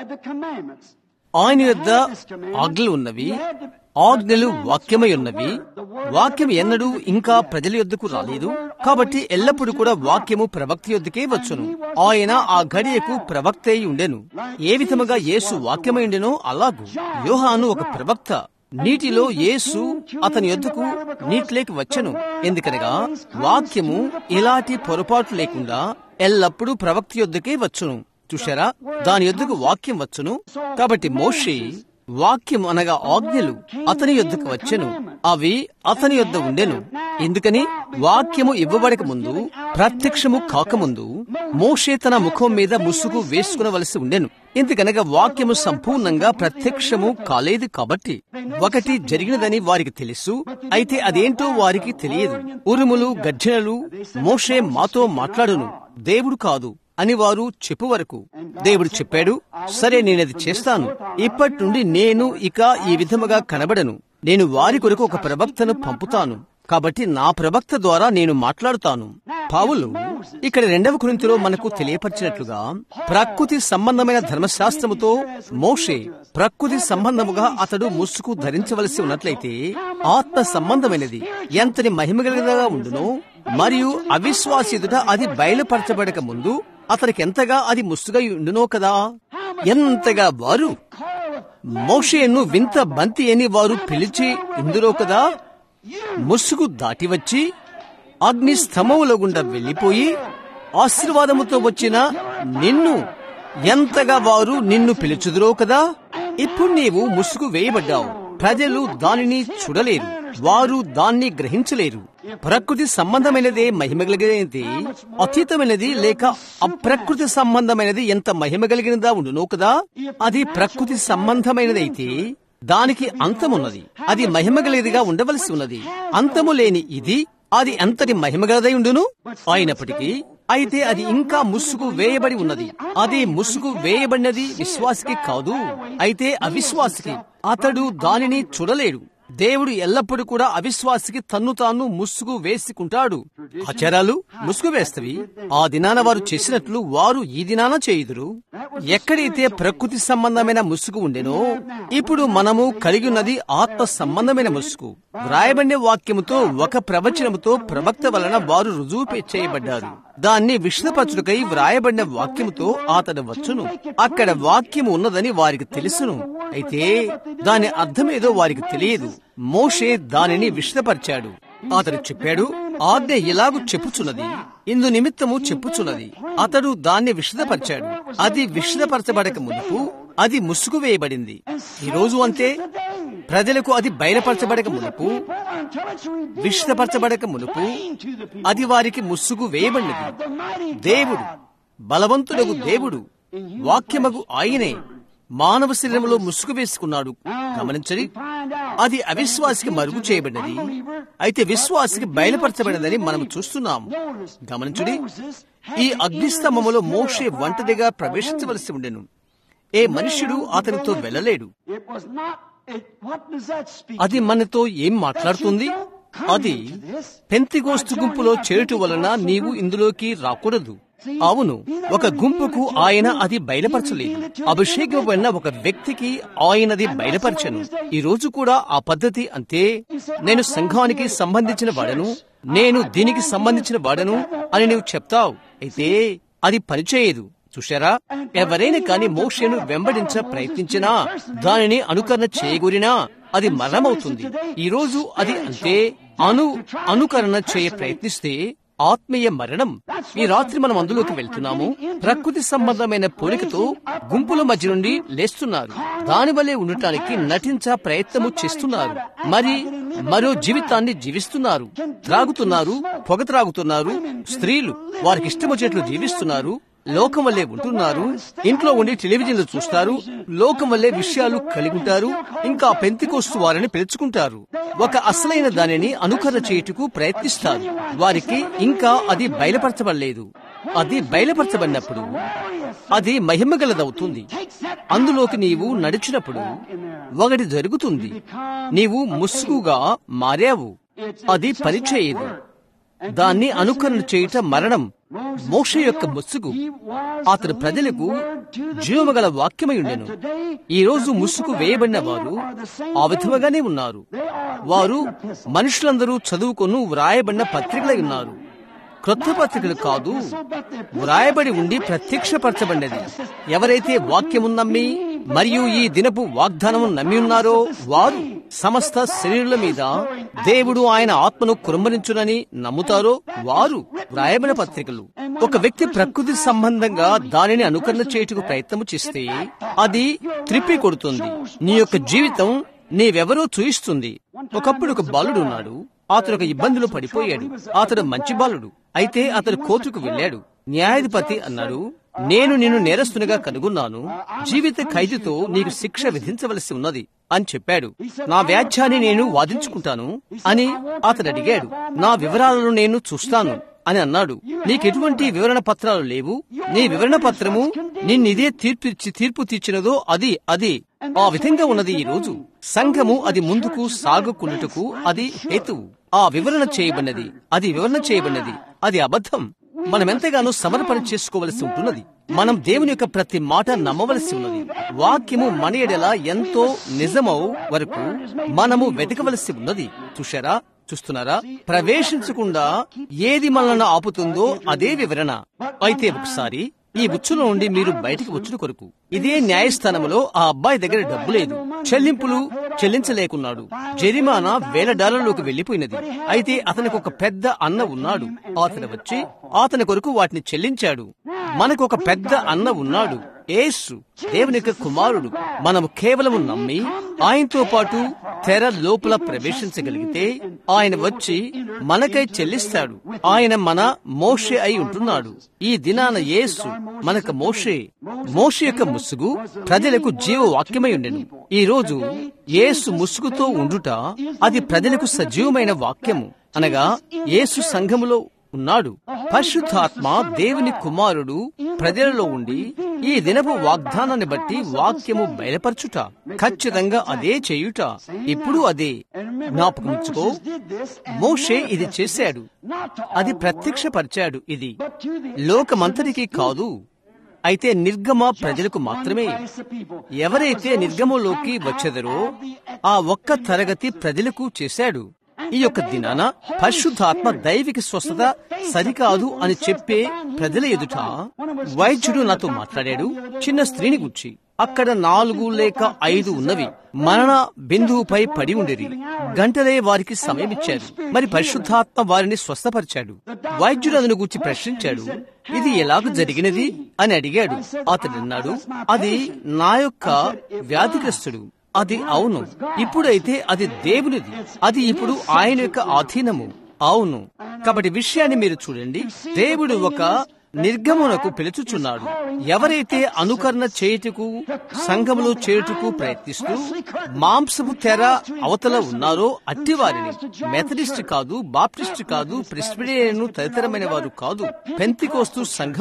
ఆయన యొద్ద ఆజ్ఞలు ఉన్నవి ఆజ్ఞలు వాక్యమై ఉన్నవి వాక్యం ఎన్నడూ ఇంకా ప్రజల యొద్దకు రాలేదు కాబట్టి ఎల్లప్పుడూ కూడా వాక్యము ప్రవక్త యొద్దకే వచ్చును ఆయన ఆ గడియకు ప్రవక్త అయి ఉండెను ఏ విధముగా యేసు వాక్యమై ఉండెనో అలాగూ యోహాను ఒక ప్రవక్త నీటిలో యేసు అతని యొద్దకు నీటిలోకి వచ్చను ఎందుకనగా వాక్యము ఇలాంటి పొరపాటు లేకుండా ఎల్లప్పుడూ ప్రవక్త యొద్దకే వచ్చును చూశారా దాని యొద్దకు వాక్యం వచ్చును కాబట్టి మోషే వాక్యం అనగా ఆజ్ఞలు అతని యొద్దకు వచ్చెను అవి అతని యొద్ద ఉండెను ఎందుకని వాక్యము ఇవ్వబడక ముందు ప్రత్యక్షము కాకముందు మోషే తన ముఖం మీద ముసుగు వేసుకునవలసి ఉండెను ఎందుకనగా వాక్యము సంపూర్ణంగా ప్రత్యక్షము కాలేదు కాబట్టి ఒకటి జరిగినదని వారికి తెలుసు అయితే అదేంటో వారికి తెలియదు ఉరుములు గర్జనలు మోషే మాతో మాట్లాడును దేవుడు కాదు అని వారు చెప్పు వరకు దేవుడు చెప్పాడు సరే నేనది చేస్తాను ఇప్పటి నుండి నేను ఇక ఈ విధముగా కనబడను నేను వారి కొరకు ఒక ప్రవక్తను పంపుతాను కాబట్టి నా ప్రవక్త ద్వారా నేను మాట్లాడుతాను పావులు ఇక్కడ రెండవ కురింతిలో మనకు తెలియపరిచినట్లుగా ప్రకృతి సంబంధమైన ధర్మశాస్త్రముతో మోషే ప్రకృతి సంబంధముగా అతడు ముసుగు ధరించవలసి ఉన్నట్లయితే ఆత్మ సంబంధమైనది ఎంతని మహిమగలిగినగా ఉండునో మరియు అవిశ్వాసిదుట అది బయలుపరచబడక ముందు అతనికి ఎంతగా అది ముసుగై ఉండునో కదా ఎంతగా వారు మోషేను వింత బంతి అని వారు పిలిచి ఇందులో కదా ముసుగు దాటి వచ్చి అగ్ని స్తంభముల గుండా వెళ్లిపోయి ఆశీర్వాదముతో వచ్చిన నిన్ను ఎంతగా వారు నిన్ను పిలుచుదురో కదా ఇప్పుడు నీవు ముసుగు వేయబడ్డావు ప్రజలు దానిని చూడలేరు వారు దాన్ని గ్రహించలేరు ప్రకృతి సంబంధమైనదే మహిమగలిగినది అతీతమైనది లేక అప్రకృతి సంబంధమైనది ఎంత మహిమగలిగినదా ఉండునో కదా అది ప్రకృతి సంబంధమైనదైతే దానికి అంతమున్నది అది మహిమగలిగిదిగా ఉండవలసి ఉన్నది అంతము లేని ఇది అది ఎంతటి మహిమగలదై ఉండును అయినప్పటికీ అయితే అది ఇంకా ముసుగు వేయబడి ఉన్నది అది ముసుగు వేయబడినది విశ్వాసికి కాదు అయితే అవిశ్వాసికి అతడు దానిని చూడలేడు దేవుడు ఎల్లప్పుడూ కూడా అవిశ్వాసికి తన్ను తాను ముసుగు వేసుకుంటాడు ఆచారాలు ముసుగు వేస్తవి ఆ దినాన వారు చేసినట్లు వారు ఈ దినాన చేయుదురు ఎక్కడైతే ప్రకృతి సంబంధమైన ముసుగు ఉండెనో ఇప్పుడు మనము కలిగి ఉన్నది ఆత్మ సంబంధమైన ముసుగు వ్రాయబడిన వాక్యముతో ఒక ప్రవచనముతో ప్రవక్త వలన వారు రుజువు చేయబడ్డారు దాన్ని విష్ణుపరచుడికై వ్రాయబడిన వాక్యముతో అతడు వచ్చును అక్కడ వాక్యము ఉన్నదని వారికి తెలుసును అయితే దాని అర్థమేదో వారికి తెలియదు మోషే దానిని విష్ణపరిచాడు అతడు చెప్పాడు ఆజ్ఞ ఇలాగు చెప్పుచున్నది ఇందు నిమిత్తము చెప్పుచున్నది అతడు దాన్ని విషదపరిచాడు అది విషదపరచబడక మునుపు అది ముసుగు వేయబడింది ఈ రోజు అంతే ప్రజలకు అది బయలుపరచబడక మునుపు విషదపరచబడక మునుపు అది వారికి ముసుగు వేయబడినది దేవుడు బలవంతుడగు దేవుడు వాక్యమగు ఆయనే మానవ శరీరంలో ముసుగు వేసుకున్నాడు గమనించని అది అవిశ్వాసికి మరుగు చేయబడినది అయితే విశ్వాసికి బయలుపరచబడినదని మనం చూస్తున్నాం గమనించుడి ఈ అగ్నిస్తంభములో మోషే ఒంటరిగా ప్రవేశించవలసి ఉండెను ఏ మనుష్యుడు అతనితో వెళ్ళలేడు It was not. It, what does that speak? అది మనతో ఏం మాట్లాడుతుంది అది పెంతిగోస్తు గుంపులో చేయుట వలన నీవు ఇందులోకి రాకూడదు అవును ఒక గుంపుకు ఆయన అది బయలుపరచలేదు అభిషేకమైన ఒక వ్యక్తికి ఆయనది బయలుపరచను ఈ రోజు కూడా ఆ పద్ధతి అంతే నేను సంఘానికి సంబంధించిన వాడను నేను దీనికి సంబంధించిన వాడను అని నీవు చెప్తావు అయితే అది పనిచేయదు చూశారా ఎవరైనా కాని మోక్షను వెంబడించ ప్రయత్నించినా దానిని అనుకరణ చేయగూరినా అది మరణమవుతుంది ఈ రోజు అది అంతే అను అనుకరణ చేయ ప్రయత్నిస్తే ఆత్మీయ మరణం ఈ రాత్రి మనం అందులోకి వెళ్తున్నాము ప్రకృతి సంబంధమైన పోలికతో గుంపుల మధ్య నుండి లేస్తున్నారు దానివల్లే ఉండటానికి నటించ ప్రయత్నము చేస్తున్నారు మరి మరో జీవితాన్ని జీవిస్తున్నారు త్రాగుతున్నారు పొగ త్రాగుతున్నారు స్త్రీలు వారికి ఇష్టం వచ్చేట్లు జీవిస్తున్నారు లోకం వల్లే ఉంటున్నారు ఇంట్లో ఉండి టెలివిజన్లు చూస్తారు లోకం వల్లే విషయాలు కలిగి ఉంటారు ఇంకా పెంతికోస్తు వారిని పిలుచుకుంటారు ఒక అసలైన దానిని అనుకరణ చేయుటకు ప్రయత్నిస్తారు వారికి ఇంకా అది బయలుపరచబడలేదు అది బయలుపరచబడినప్పుడు అది మహిమగలదవుతుంది అందులోకి నీవు నడిచినప్పుడు ఒకటి జరుగుతుంది నీవు ముసుగుగా మారావు అది పనిచేయదు దాన్ని అనుకరణ చేయుట మరణం మోష యొక్క ముసుగు అతని ప్రజలకు జీవమగల వాక్యమై ఉండెను ఈ రోజు ముసుగు వేయబడిన వారు ఆ విధముగానే ఉన్నారు వారు మనుషులందరూ చదువుకొను వ్రాయబడిన పత్రికలై ఉన్నారు క్రొత్త పత్రికలు కాదు వ్రాయబడి ఉండి ప్రత్యక్షపరచబడినది ఎవరైతే వాక్యము నమ్మి మరియు ఈ దినపు వాగ్దానము నమ్మి ఉన్నారో వారు సమస్త శరీరుల మీద దేవుడు ఆయన ఆత్మను కురుమరించునని నమ్ముతారో వారు వ్రాయబడిన పత్రికలు ఒక వ్యక్తి ప్రకృతి సంబంధంగా దానిని అనుకరణ చేయుటకు ప్రయత్నము చేస్తే అది త్రిప్పి కొడుతుంది నీ యొక్క జీవితం నీవెవరో చూయిస్తుంది ఒకప్పుడు ఒక బాలుడు ఉన్నాడు అతను ఒక ఇబ్బందిలో పడిపోయాడు అతడు మంచి బాలుడు అయితే అతడు కోర్టుకు వెళ్ళాడు న్యాయాధిపతి అన్నాడు నేను నిన్ను నేరస్తునిగా కనుగొన్నాను జీవిత ఖైదుతో నీకు శిక్ష విధించవలసి ఉన్నది అని చెప్పాడు నా వ్యాఖ్యాన్ని నేను వాదించుకుంటాను అని అతడు అడిగాడు నా వివరాలను నేను చూస్తాను అని అన్నాడు నీకెటువంటి వివరణ పత్రాలు లేవు నీ వివరణ పత్రము నిన్నిదే తీర్పు ఇచ్చి తీర్పు తీర్చినదో అది అది ఆ విధంగా ఉన్నది ఈ రోజు సంఘము అది ముందుకు సాగుకున్నట్టుకు అది హేతువు ఆ వివరణ చేయబడినది అది వివరణ చేయబడినది అది అబద్ధం మనం ఎంతగానో సమర్పణ చేసుకోవలసి ఉంటున్నది మనం దేవుని యొక్క ప్రతి మాట నమ్మవలసి ఉన్నది వాక్యము మన ఎడల ఎంతో నిజమో వరకు మనము వెతకవలసి ఉన్నది చూశారా చూస్తున్నారా ప్రవేశించకుండా ఏది మనల్ని ఆపుతుందో అదే వివరణ అయితే ఒకసారి ఈ ఉచ్చులో నుండి మీరు బయటికి వచ్చుడు కొరకు ఇదే న్యాయస్థానంలో ఆ అబ్బాయి దగ్గర డబ్బు లేదు చెల్లింపులు చెల్లించలేకున్నాడు జరిమానా వేల డాలర్లోకి వెళ్లిపోయినది అయితే అతనికి ఒక పెద్ద అన్న ఉన్నాడు అతను వచ్చి అతని కొరకు వాటిని చెల్లించాడు మనకు ఒక పెద్ద అన్న ఉన్నాడు ఏసు దేవుని యొక్క కుమారుడు మనము కేవలం నమ్మి ఆయనతో పాటు తెర లోపల ప్రవేశించగలిగితే ఆయన వచ్చి మనకై చెల్లిస్తాడు ఆయన మన మోషే అయి ఉంటున్నాడు ఈ దినాన యేసు మనకు మోషే మోషే యొక్క ముసుగు ప్రజలకు జీవ వాక్యమై ఉండెను ఈ రోజు యేసు ముసుగుతో ఉండుట అది ప్రజలకు సజీవమైన వాక్యము అనగా యేసు సంఘములో ఉన్నాడు పరిశుద్ధాత్మ దేవుని కుమారుడు ప్రజలలో ఉండి ఈ దినపు వాగ్దానాన్ని బట్టి వాక్యము బయలుపరచుట ఖచ్చితంగా అదే చేయుట ఇప్పుడు అదే జ్ఞాపకముచ్చుకో మోషే ఇది చేశాడు అది ప్రత్యక్షపరిచాడు ఇది లోకమంతటికి కాదు అయితే నిర్గమ ప్రజలకు మాత్రమే ఎవరైతే నిర్గమంలోకి వచ్చెదరో ఆ ఒక్క తరగతి ప్రజలకు చేశాడు ఈ యొక్క దినాన పరిశుద్ధాత్మ దైవిక స్వస్థత సరికాదు అని చెప్పే ప్రజల ఎదుట వైద్యుడు నాతో మాట్లాడాడు చిన్న స్త్రీని గుచ్చి అక్కడ నాలుగు లేక ఐదు ఉన్నవి మరణ బిందువుపై పడి ఉండేది గంటలే వారికి సమయం ఇచ్చారు మరి పరిశుద్ధాత్మ వారిని స్వస్థపరిచాడు వైద్యుడు అతను గురించి ప్రశ్నించాడు ఇది ఎలాగ జరిగినది అని అడిగాడు అతడు అన్నాడు అది నా యొక్క వ్యాధిగ్రస్తుడు అది అవును ఇప్పుడైతే అది దేవునిది అది ఇప్పుడు ఆయన యొక్క ఆధీనము అవును కాబట్టి విషయాన్ని మీరు చూడండి దేవుడు ఒక నిర్గమనకు పిలుచుచున్నాడు ఎవరైతే అనుకరణ చేయుటకు సంఘములో చేయుటకు ప్రయత్నిస్తూ మాంసపు తెర అవతల ఉన్నారో అట్టివారిని మెథడిస్ట్ కాదు బాప్టిస్ట్ కాదు ప్రెస్బిడియన్ తదితరమైన వారు కాదు పెంతికోస్తు సంఘములను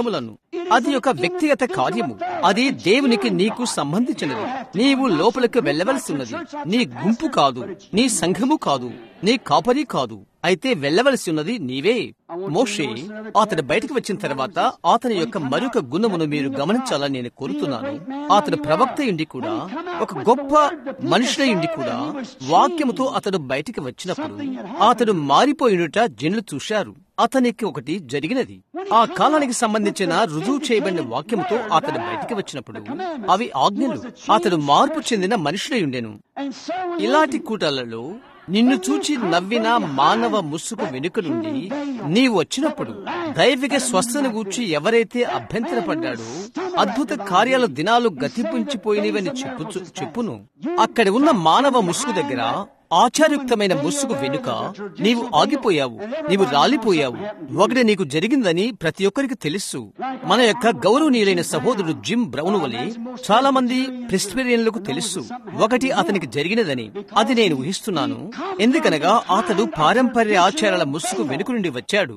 అది ఒక వ్యక్తిగత కార్యము అది దేవునికి నీకు సంబంధించినది నీవు లోపలికి వెళ్ళవలసి ఉన్నది నీ గుంపు కాదు నీ సంఘము కాదు నీ కాపరి కాదు అయితే వెళ్ళవలసి ఉన్నది నీవే మోషే అతడు బయటకు వచ్చిన తర్వాత అతని యొక్క మరొక గుణమును మీరు గమనించాలని నేను కోరుతున్నాను అతడు ప్రవక్త ఇండి కూడా ఒక గొప్ప మనుషుల ఇండి కూడా వాక్యముతో అతడు బయటికి వచ్చినప్పుడు అతడు మారిపోయినట జనులు చూశారు అతనికి ఒకటి జరిగినది ఆ కాలానికి సంబంధించిన రుజువు చేయబడిన వాక్యంతో అతడు బయటికి వచ్చినప్పుడు అవి ఆజ్ఞలు అతడు మార్పు చెందిన మనుషుడై ఉండెను ఇలాంటి కూటాలలో నిన్ను చూచి నవ్విన మానవ ముసుగు వెనుక నుండి నీవు వచ్చినప్పుడు దైవిక స్వస్థను గూర్చి ఎవరైతే అభ్యంతరపడ్డాడో అద్భుత కార్యాల దినాలు గతింపుంచిపోయినవని చెప్పు చెప్పును అక్కడ ఉన్న మానవ ముసుగు దగ్గర ఆచారయుక్తమైన ముసుగు వెనుక నీవు ఆగిపోయావు నీవు రాలిపోయావు ఒకటి నీకు జరిగిందని ప్రతి ఒక్కరికి తెలుసు మన యొక్క గౌరవనీయులైన సహోదరుడు జిమ్ బ్రౌన్ వలె చాలా మంది ప్రెస్బిరియన్లకు తెలుసు ఒకటి అతనికి జరిగినదని అది నేను ఊహిస్తున్నాను ఎందుకనగా అతడు పారంపర్య ఆచారాల ముసుగు వెనుక నుండి వచ్చాడు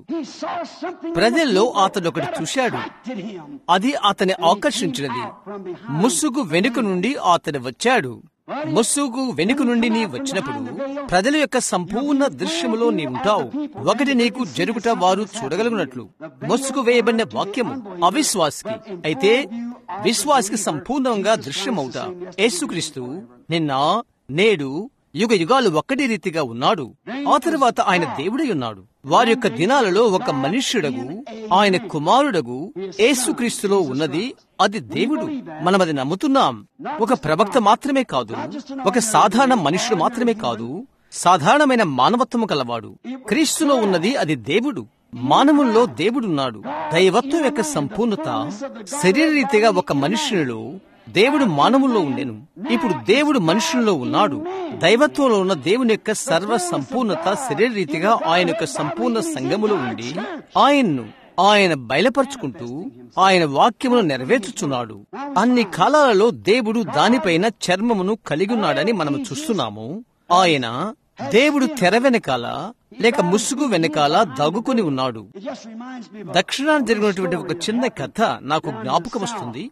ప్రజల్లో అతడు ఒకటి చూశాడు అది అతని ఆకర్షించినది ముసుగు వెనుక నుండి అతడు వచ్చాడు ముసుగు వెనుక నుండి నీ వచ్చినప్పుడు ప్రజల యొక్క సంపూర్ణ దృశ్యములో నీ ఉంటావు ఒకటి నీకు జరుగుట వారు చూడగలిగినట్లు ముసుగు వేయబడిన వాక్యము అవిశ్వాసికి అయితే విశ్వాసికి సంపూర్ణంగా దృశ్యమవుట యేసుక్రీస్తు నిన్న నేడు యుగ యుగాలు ఒక్కటి రీతిగా ఉన్నాడు ఆ తరువాత ఆయన దేవుడై ఉన్నాడు వారి యొక్క దినాలలో ఒక మనుష్యుడగు ఆయన కుమారుడగు యేసుక్రీస్తులో ఉన్నది అది దేవుడు మనం అది నమ్ముతున్నాం ఒక ప్రవక్త మాత్రమే కాదు ఒక సాధారణ మనుష్యుడు మాత్రమే కాదు సాధారణమైన మానవత్వము కలవాడు క్రీస్తులో ఉన్నది అది దేవుడు మానవుల్లో దేవుడున్నాడు దైవత్వం యొక్క సంపూర్ణత శరీరరీతిగా ఒక మనుష్యునిలో దేవుడు మానవుల్లో ఉండెను ఇప్పుడు దేవుడు మనుషుల్లో ఉన్నాడు దైవత్వంలో ఉన్న దేవుని యొక్క సర్వ సంపూర్ణత శరీరరీతిగా ఆయన యొక్క సంపూర్ణ సంగములో ఉండి ఆయన్ను ఆయన బయలుపరుచుకుంటూ ఆయన వాక్యమును నెరవేర్చుచున్నాడు అన్ని కాలాలలో దేవుడు దానిపైన చర్మమును కలిగి ఉన్నాడని మనం చూస్తున్నాము ఆయన దేవుడు తెర వెనకాల లేక ముసుగు వెనకాల దాగుకొని ఉన్నాడు దక్షిణాన్ని జరిగినటువంటి ఒక చిన్న కథ నాకు జ్ఞాపకం వస్తుంది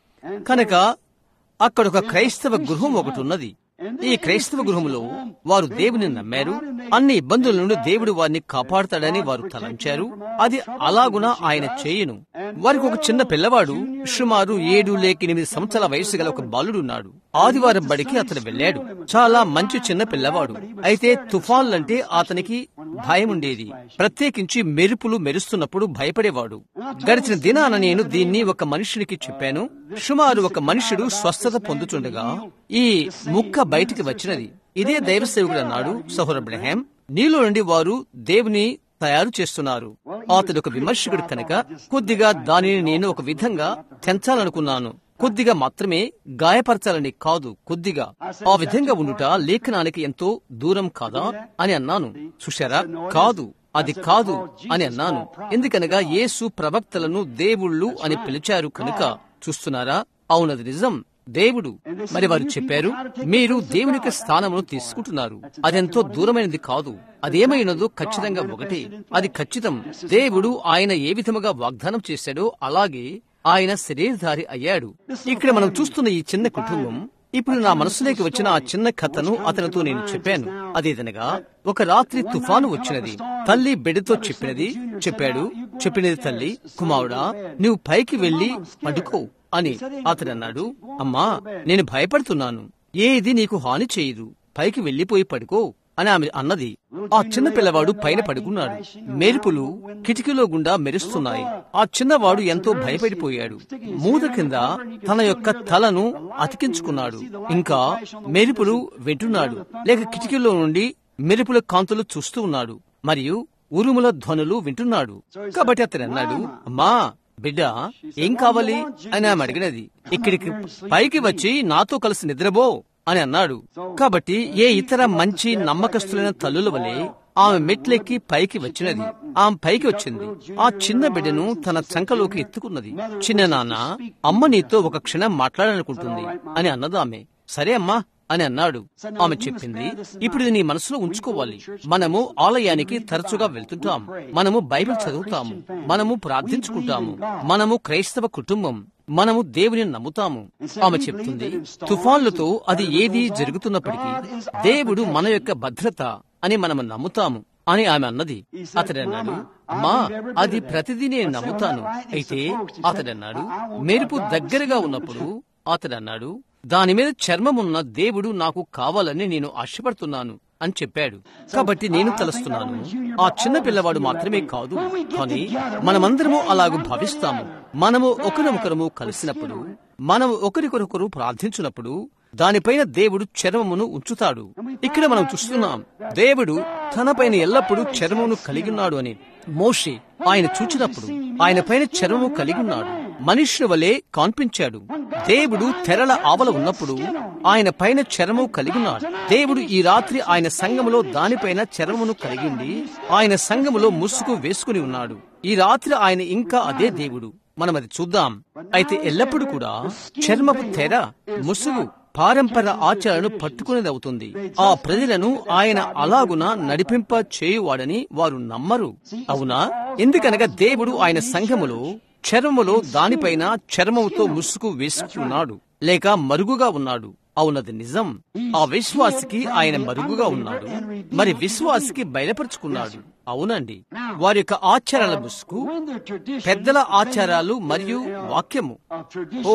కనుక అక్కడ ఒక క్రైస్తవ గృహం ఒకటి ఉన్నది ఈ క్రైస్తవ గృహంలో వారు దేవుని నమ్మారు అన్ని ఇబ్బందుల నుండి దేవుడు వారిని కాపాడుతాడని వారు తలంచారు అది అలాగున ఆయన చేయును వారికి ఒక చిన్న పిల్లవాడు సుమారు ఏడు లేక ఎనిమిది సంవత్సరాల వయసు గల ఒక బాలుడున్నాడు ఆదివారం బడికి అతను వెళ్ళాడు చాలా మంచి చిన్న పిల్లవాడు అయితే తుఫాన్లంటే అతనికి భయం ఉండేది ప్రత్యేకించి మెరుపులు మెరుస్తున్నప్పుడు భయపడేవాడు గడిచిన దినాన నేను దీన్ని ఒక మనుషునికి చెప్పాను సుమారు ఒక మనుషుడు స్వస్థత పొందుతుండగా ఈ ముక్క బయటికి వచ్చినది ఇదే దైవ సేవకుడు అన్నాడు సహోర అబ్రహాం నీలో నుండి వారు దేవుని తయారు చేస్తున్నారు అతడు ఒక విమర్శకుడు కనుక కొద్దిగా దానిని నేను ఒక విధంగా తెంచాలనుకున్నాను కొద్దిగా మాత్రమే గాయపరచాలని కాదు కొద్దిగా ఆ విధంగా ఉండుట లేఖనానికి ఎంతో దూరం కాదా అని అన్నాను చూశారా కాదు అది కాదు అని అన్నాను ఎందుకనగా యేసు ప్రవక్తలను దేవుళ్ళు అని పిలిచారు కనుక చూస్తున్నారా అవునది నిజం దేవుడు మరి వారు చెప్పారు మీరు దేవుని యొక్క స్థానమును తీసుకుంటున్నారు అదెంతో దూరమైనది కాదు అదేమైనదో ఖచ్చితంగా ఒకటే అది ఖచ్చితం దేవుడు ఆయన ఏ విధముగా వాగ్దానం చేశాడో అలాగే ఆయన శరీరధారి అయ్యాడు ఇక్కడ మనం చూస్తున్న ఈ చిన్న కుటుంబం ఇప్పుడు నా మనసులోకి వచ్చిన ఆ చిన్న కథను అతనితో నేను చెప్పాను అదేదనగా ఒక రాత్రి తుఫాను వచ్చినది తల్లి బిడ్డతో చెప్పినది చెప్పాడు చెప్పినది తల్లి కుమారుడా నువ్వు పైకి వెళ్లి పడుకో అని అతడు అన్నాడు అమ్మా నేను భయపడుతున్నాను ఏది నీకు హాని చేయదు పైకి వెళ్లిపోయి పడుకో అని ఆమె అన్నది ఆ చిన్న పిల్లవాడు పైన పడుకున్నాడు మెరుపులు కిటికీలో గుండా మెరుస్తున్నాయి ఆ చిన్నవాడు ఎంతో భయపడిపోయాడు మూద కింద తన యొక్క తలను అతికించుకున్నాడు ఇంకా మెరుపులు వింటున్నాడు లేక కిటికీలో నుండి మెరుపుల కాంతులు చూస్తూ ఉన్నాడు మరియు ఉరుముల ధ్వనులు వింటున్నాడు కాబట్టి అతను అన్నాడు అమ్మా బిడ్డ ఏం కావాలి అని ఆమె అడిగినది ఇక్కడికి పైకి వచ్చి నాతో కలిసి నిద్రబో అని అన్నాడు కాబట్టి ఏ ఇతర మంచి నమ్మకస్తులైన తల్లుల వలె ఆమె మెట్లెక్కి పైకి వచ్చినది ఆమె పైకి వచ్చింది ఆ చిన్న బిడ్డను తన చంకలోకి ఎత్తుకున్నది చిన్న నాన్న అమ్మ నీతో ఒక క్షణం మాట్లాడాలనుకుంటుంది అని అన్నది ఆమె సరే అమ్మా అని అన్నాడు ఆమె చెప్పింది ఇప్పుడు ఇది నీ మనసులో ఉంచుకోవాలి మనము ఆలయానికి తరచుగా వెళ్తుంటాం మనము బైబిల్ చదువుతాము మనము ప్రార్థించుకుంటాము మనము క్రైస్తవ కుటుంబం మనము దేవుని నమ్ముతాము ఆమె చెప్తుంది తుఫాన్లతో అది ఏది జరుగుతున్నప్పటికీ దేవుడు మన యొక్క భద్రత అని మనము నమ్ముతాము అని ఆమె అన్నది అతడన్నాడు మా అది ప్రతిదీ నేను నమ్ముతాను అయితే అతడన్నాడు మెరుపు దగ్గరగా ఉన్నప్పుడు అతడన్నాడు దాని మీద చర్మమున్న దేవుడు నాకు కావాలని నేను ఆశపడుతున్నాను అని చెప్పాడు కాబట్టి నేను తలుస్తున్నాను ఆ చిన్న పిల్లవాడు మాత్రమే కాదు కానీ మనమందరము అలాగూ భావిస్తాము మనము ఒకరినొకరము కలిసినప్పుడు మనము ఒకరికొరొకరు ప్రార్థించినప్పుడు దానిపైన దేవుడు చర్మమును ఉంచుతాడు ఇక్కడ మనం చూస్తున్నాం దేవుడు తనపైన ఎల్లప్పుడూ చర్మమును కలిగి ఉన్నాడు అని మోషే ఆయన చూచినప్పుడు ఆయన పైన చర్మము కలిగి ఉన్నాడు మనుష్యుల వలె కాన్పించాడు దేవుడు తెరల ఆవల ఉన్నప్పుడు ఆయన పైన చర్మము కలిగి ఉన్నాడు దేవుడు ఈ రాత్రి ఆయన సంఘములో దానిపైన చర్మమును కలిగిండి ఆయన సంఘములో ముసుగు వేసుకుని ఉన్నాడు ఈ రాత్రి ఆయన ఇంకా అదే దేవుడు మనం అది చూద్దాం అయితే ఎల్లప్పుడూ కూడా చర్మపు తెర ముసుగు పారంపర ఆచారాలను పట్టుకునేది అవుతుంది ఆ ప్రజలను ఆయన అలాగున నడిపింప చేయువాడని వారు నమ్మరు అవునా ఎందుకనగా దేవుడు ఆయన సంఘములో చర్మములో దానిపైన చర్మముతో ముసుగు వేసుకున్నాడు లేక మరుగుగా ఉన్నాడు అవునది నిజం ఆ విశ్వాసికి ఆయన మరుగుగా ఉన్నాడు మరి విశ్వాసికి బయలుపరుచుకున్నాడు అవునండి వారి యొక్క ఆచారాల ముసుగు పెద్దల ఆచారాలు మరియు వాక్యము ఓ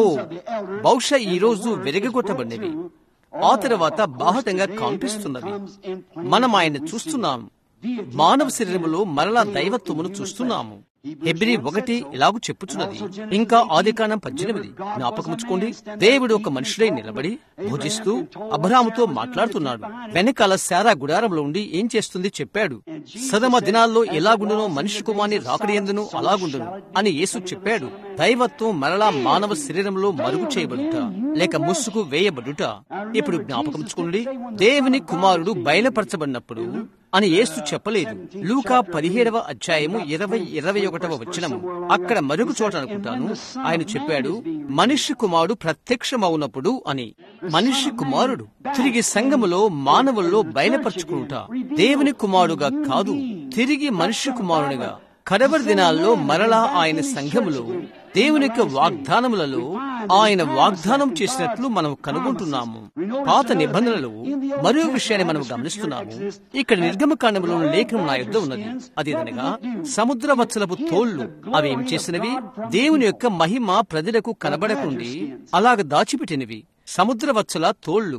బహుశా ఈ రోజు వెరగగొట్టబడినవి ఆ తర్వాత బాహటంగా కనిపిస్తున్నవి మనం ఆయన చూస్తున్నాం మానవ శరీరములో మరలా దైవత్వమును చూస్తున్నాము హెబ్రి ఒకటి ఇలాగూ చెప్పుచున్నది ఇంకా ఆదికాండం పద్దెనిమిది జ్ఞాపకముచ్చుకోండి దేవుడు ఒక మనుషుడై నిలబడి భుజిస్తూ అబ్రాముతో మాట్లాడుతున్నాడు వెనకాల శారా గుడారంలో ఉండి ఏం చేస్తుంది చెప్పాడు సదమ దినాల్లో ఎలాగుండునో మనిషి కుమార్ని రాకడి ఎందును అలాగుండును అని యేసు చెప్పాడు దైవత్వం మరలా మానవ శరీరంలో మరుగు చేయబడుట లేక ముసుగు వేయబడుట ఇప్పుడు జ్ఞాపకముచ్చుకోండి దేవుని కుమారుడు బయలుపరచబడినప్పుడు అని యేసు చెప్పలేదు లూకా పదిహేడవ అధ్యాయము ఇరవై ఇరవై ఒకటవ వచ్చినము అక్కడ మరుగు చోట అనుకుంటాను ఆయన చెప్పాడు మనిషి కుమారుడు ప్రత్యక్షమవునప్పుడు అని మనిషి కుమారుడు తిరిగి సంఘములో మానవుల్లో బయలుపరుచుకుంట దేవుని కుమారుడుగా కాదు తిరిగి మనిషి కుమారునిగా కడవరి దినాల్లో మరలా ఆయన సంఘములో దేవుని యొక్క వాగ్దానములలో ఆయన వాగ్దానం చేసినట్లు మనం కనుగొంటున్నాము పాత నిబంధనలు మరో విషయాన్ని మనం గమనిస్తున్నాము ఇక్కడ నిర్గమకాండంలో లేఖనం నా యుద్ధ ఉన్నది అదేదనగా సముద్ర వత్సలపు తోళ్లు అవి ఏం చేసినవి దేవుని యొక్క మహిమ ప్రజలకు కనబడకుండి అలాగ దాచిపెట్టినవి సముద్ర వత్సల తోళ్లు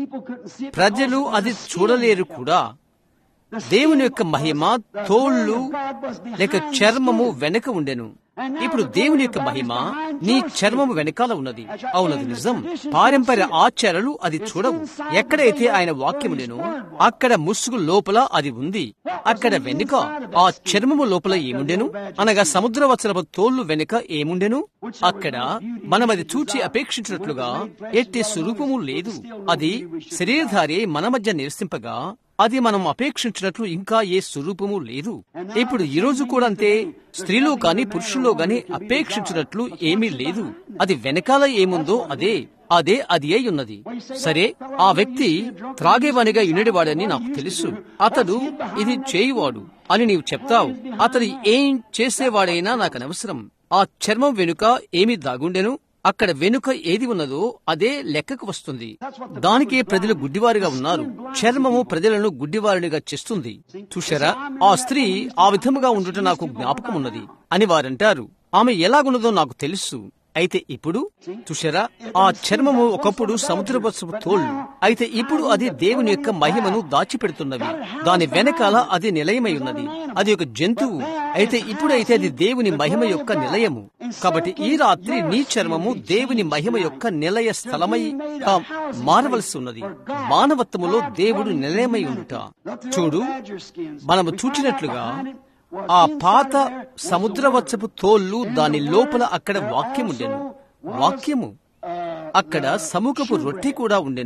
ప్రజలు అది చూడలేరు కూడా దేవుని యొక్క మహిమ తోళ్లు లేక చర్మము వెనక ఉండెను ఇప్పుడు దేవుని యొక్క మహిమ నీ చర్మము వెనకాల ఉన్నది అవునది నిజం పారంపర్య ఆచారాలు అది చూడవు ఎక్కడైతే ఆయన వాక్యములేను అక్కడ ముసుగు లోపల అది ఉంది అక్కడ వెనుక ఆ చర్మము లోపల ఏముండెను అనగా సముద్ర వత్సలపు తోళ్లు వెనుక ఏముండెను అక్కడ మనం అది చూచి అపేక్షించినట్లుగా ఎట్టి స్వరూపము లేదు అది శరీరధారి మన మధ్య నిరసింపగా అది మనం అపేక్షించినట్లు ఇంకా ఏ స్వరూపము లేదు ఇప్పుడు ఈ రోజు కూడా అంతే స్త్రీలో గాని పురుషుల్లో గాని అపేక్షించినట్లు ఏమీ లేదు అది వెనకాల ఏముందో అదే అదే అది అయి ఉన్నది సరే ఆ వ్యక్తి త్రాగేవానిగా యునిడివాడని నాకు తెలుసు అతడు ఇది చేయువాడు అని నీవు చెప్తావు అతడు ఏం చేసేవాడైనా నాకు అనవసరం ఆ చర్మం వెనుక ఏమి దాగుండెను అక్కడ వెనుక ఏది ఉన్నదో అదే లెక్కకు వస్తుంది దానికే ప్రజలు గుడ్డివారిగా ఉన్నారు చర్మము ప్రజలను గుడ్డివారినిగా చేస్తుంది చూశారా ఆ స్త్రీ ఆ విధముగా ఉండుట నాకు జ్ఞాపకం ఉన్నది అని వారంటారు ఆమె ఎలాగున్నదో నాకు తెలుసు అయితే ఇప్పుడు చూశారా ఆ చర్మము ఒకప్పుడు సముద్రపు తోళ్లు అయితే ఇప్పుడు అది దేవుని యొక్క మహిమను దాచిపెడుతున్నవి దాని వెనకాల అది నిలయమై ఉన్నది అది ఒక జంతువు అయితే ఇప్పుడైతే అది దేవుని మహిమ యొక్క నిలయము కాబట్టి ఈ రాత్రి నీ చర్మము దేవుని మహిమ యొక్క నిలయ స్థలమై మారవలసి ఉన్నది మానవత్వములో దేవుడు నిలయమై ఉండుట చూడు మనము చూచినట్లుగా ఆ పాత సముద్రవత్సపు తోళ్లు దాని లోపల అక్కడ వాక్యముండెను వాక్యము అక్కడ సముఖపు రొట్టె కూడా ఉండెను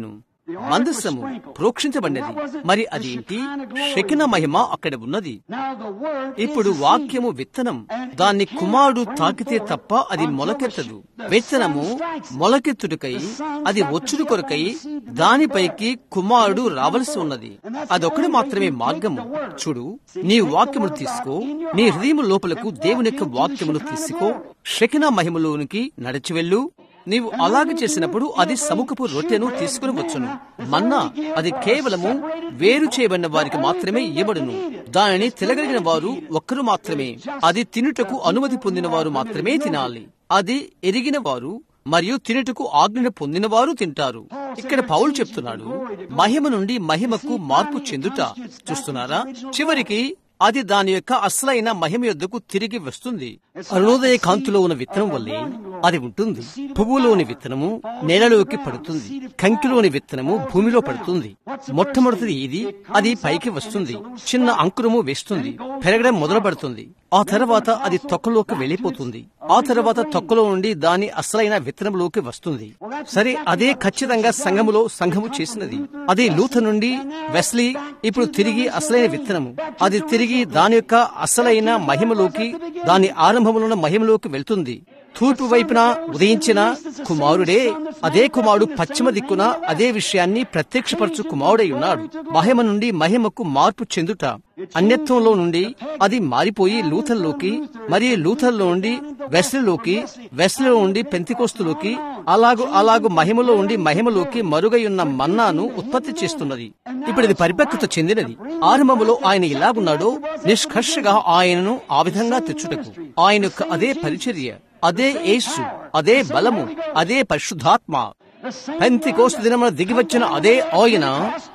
మందస్సము ప్రోక్షించబడినది మరి అదేంటి శకిన మహిమ అక్కడ ఉన్నది ఇప్పుడు వాక్యము విత్తనం దాన్ని కుమారుడు తాకితే తప్ప అది మొలకెత్తదు విత్తనము మొలకెత్తుడికై అది వచ్చుడు కొరకై దానిపైకి కుమారుడు రావలసి ఉన్నది అదొకటి మాత్రమే మార్గము చూడు నీ వాక్యమును తీసుకో నీ హృదయం లోపలకు దేవుని యొక్క వాక్యమును తీసుకో శకిన మహిమలోనికి నడిచి వెళ్ళు నీవు అలాగే చేసినప్పుడు అది సముఖపు రొట్టెను తీసుకుని వచ్చును మన్నా అది కేవలము వేరు చేయబడిన వారికి మాత్రమే ఇవ్వబడును దానిని తినగలిగిన వారు ఒక్కరు మాత్రమే అది తినుటకు అనుమతి పొందిన వారు మాత్రమే తినాలి అది ఎరిగిన వారు మరియు తినుటకు ఆజ్ఞ పొందిన వారు తింటారు ఇక్కడ పౌలు చెప్తున్నాడు మహిమ నుండి మహిమకు మార్పు చెందుట చూస్తున్నారా చివరికి అది దాని యొక్క అసలైన మహిమ యొద్దకు తిరిగి వస్తుంది అరుణోదయ కాంతిలో ఉన్న విత్తనం వల్లే అది ఉంటుంది పువ్వులోని విత్తనము నేలలోకి పడుతుంది కంకిలోని విత్తనము భూమిలో పడుతుంది మొట్టమొదటిది ఇది అది పైకి వస్తుంది చిన్న అంకురము వేస్తుంది పెరగడం మొదలు పెడుతుంది ఆ తర్వాత అది తొక్కలోకి వెళ్ళిపోతుంది ఆ తర్వాత తొక్కలో నుండి దాని అసలైన విత్తనంలోకి వస్తుంది సరే అదే ఖచ్చితంగా సంఘములో సంఘము చేసినది అదే లూథ నుండి వెస్లీ ఇప్పుడు తిరిగి అసలైన విత్తనము అది తిరిగి దాని యొక్క అసలైన మహిమలోకి దాని ఆరంభంలో ఉన్న మహిమలోకి వెళ్తుంది తూర్పు వైపున ఉదయించిన కుమారుడే అదే కుమారుడు పశ్చిమ దిక్కున అదే విషయాన్ని ప్రత్యక్షపరచు కుమారుడై ఉన్నాడు మహిమ నుండి మహిమకు మార్పు చెందుట అన్యత్వంలో నుండి అది మారిపోయి లూథల్లోకి మరియు లూథల్లో నుండి వెస్లలోకి వెస్లలో నుండి పెంతికోస్తులోకి అలాగు అలాగు మహిమలో ఉండి మహిమలోకి మరుగై ఉన్న మన్నాను ఉత్పత్తి చేస్తున్నది ఇప్పుడు ఇది పరిపక్వత చెందినది ఆరంభములో ఆయన ఎలాగున్నాడో నిష్కర్షగా ఆయనను ఆ విధంగా తెచ్చుటకు ఆయన యొక్క అదే పరిచర్య అదే యేసు అదే బలము అదే పరిశుద్ధాత్మ పెంతి కోస్తు దినమున దిగివచ్చిన అదే ఆయన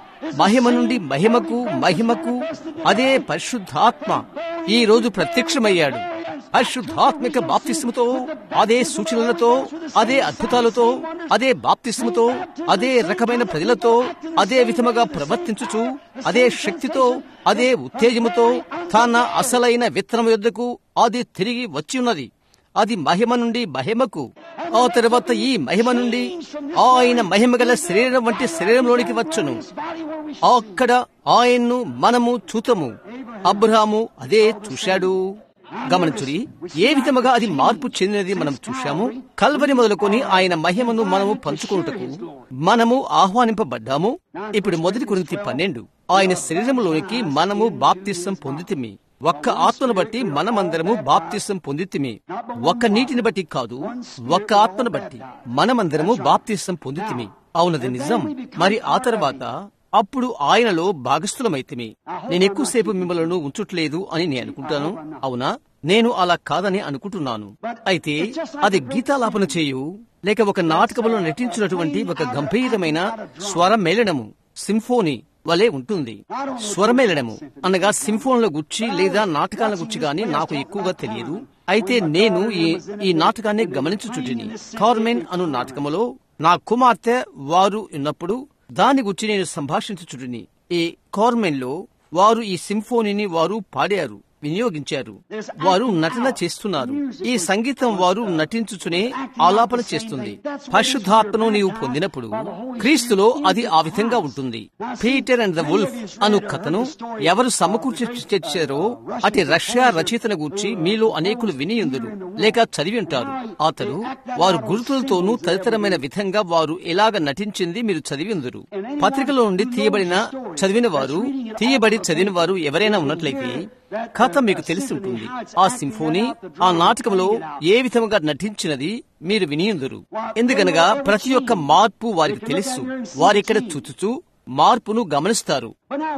మహిమ నుండి మహిమకు మహిమకు అదే పరిశుద్ధాత్మ ఈ రోజు ప్రత్యక్షమయ్యాడు పరిశుద్ధాత్మిక బాప్తిస్ముతో అదే సూచనలతో అదే అద్భుతాలతో అదే బాప్తిస్ముతో అదే రకమైన ప్రజలతో అదే విధముగా ప్రవర్తించుచు అదే శక్తితో అదే ఉత్తేజముతో తన అసలైన విత్తనం యొద్దకు అది తిరిగి వచ్చి ఉన్నది అది మహిమ నుండి మహిమకు ఆ తర్వాత ఈ మహిమ నుండి ఆయన మహిమ గల శరీరం వంటి శరీరంలోనికి వచ్చును అక్కడ ఆయన్ను మనము చూతము అబ్రహాము అదే చూశాడు గమనించుడి ఏ విధముగా అది మార్పు చెందినది మనం చూశాము కల్వరి మొదలుకొని ఆయన మహిమను మనము పంచుకుంటకు మనము ఆహ్వానింపబడ్డాము ఇప్పుడు మొదటి గురించి పన్నెండు ఆయన శరీరంలోనికి మనము బాప్తిసం పొందితిమి ఒక్క ఆత్మను బట్టి మనమందరము బాప్తిసం పొందితిమి ఒక్క నీటిని బట్టి కాదు ఒక్క ఆత్మను బట్టి మనమందరము బాప్తిసం పొందితిమి అవునది నిజం మరి ఆ తర్వాత అప్పుడు ఆయనలో భాగస్థులమైతిమి నేను ఎక్కువసేపు మిమ్మల్ని ఉంచుట్లేదు అని నేను అనుకుంటాను అవునా నేను అలా కాదని అనుకుంటున్నాను అయితే అది గీతాలాపన చేయు లేక ఒక నాటకములో నటించినటువంటి ఒక గంభీరమైన స్వర మేళనము సింఫోనీ వలె ఉంటుంది స్వరమేళనము అనగా సింఫోన్ల గుచ్చి లేదా నాటకాల గుచ్చి గాని నాకు ఎక్కువగా తెలియదు అయితే నేను ఈ ఈ నాటకాన్ని గమనించుచుటిని కార్మెన్ అను నాటకములో నా కుమార్తె వారు ఉన్నప్పుడు దాని గురించి నేను సంభాషించుచుటిని ఈ కార్మెన్ లో వారు ఈ సింఫోనీని వారు పాడారు వినియోగించారు వారు నటన చేస్తున్నారు ఈ సంగీతం వారు నటించుచునే ఆలాపన చేస్తుంది పరిశుద్ధాత్మను నీవు పొందినప్పుడు క్రీస్తులో అది ఆ విధంగా ఉంటుంది పీటర్ అండ్ ద వుల్ఫ్ అను కథను ఎవరు సమకూర్చారో అటు రష్యా రచయితను గూర్చి మీలో అనేకులు వినియుందురు లేక చదివి ఉంటారు అతను వారు గుర్తులతోనూ తదితరమైన విధంగా వారు ఎలాగ నటించింది మీరు చదివి ఉందరు పత్రికలో నుండి తీయబడిన చదివిన వారు తీయబడి చదివిన వారు ఎవరైనా ఉన్నట్లయితే కథ మీకు తెలిసి ఉంటుంది ఆ సింఫోనీ ఆ నాటకంలో ఏ విధముగా నటించినది మీరు వినియుందురు ఎందుకనగా ప్రతి ఒక్క మార్పు వారికి తెలుసు వారిక్కడ చూచుచూ మార్పును గమనిస్తారు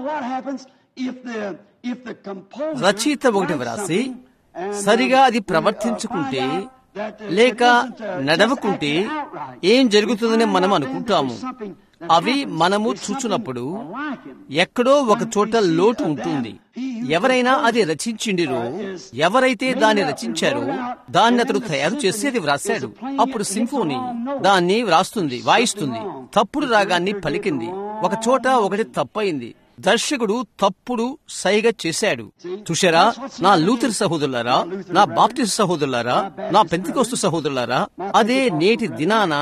రచయిత ఒకటి వ్రాసి సరిగా అది ప్రవర్తించుకుంటే లేక నడవకుంటే ఏం జరుగుతుందని మనం అనుకుంటాము అవి మనము చూచున్నప్పుడు ఎక్కడో ఒక చోట లోటు ఉంటుంది ఎవరైనా అది రచించిండిరో ఎవరైతే దాన్ని రచించారో దాన్ని అతడు తయారు చేసి అది వ్రాశాడు అప్పుడు సింఫోనీ దాన్ని వ్రాస్తుంది వాయిస్తుంది తప్పుడు రాగాన్ని పలికింది ఒక చోట ఒకటి తప్పయింది దర్శకుడు తప్పుడు సైగ చేశాడు చూశారా నా లూథర్ సహోదరులారా నా బాప్టిస్ట్ సహోదరులారా నా పెంతికోస్తు సహోదరులారా అదే నేటి దినాన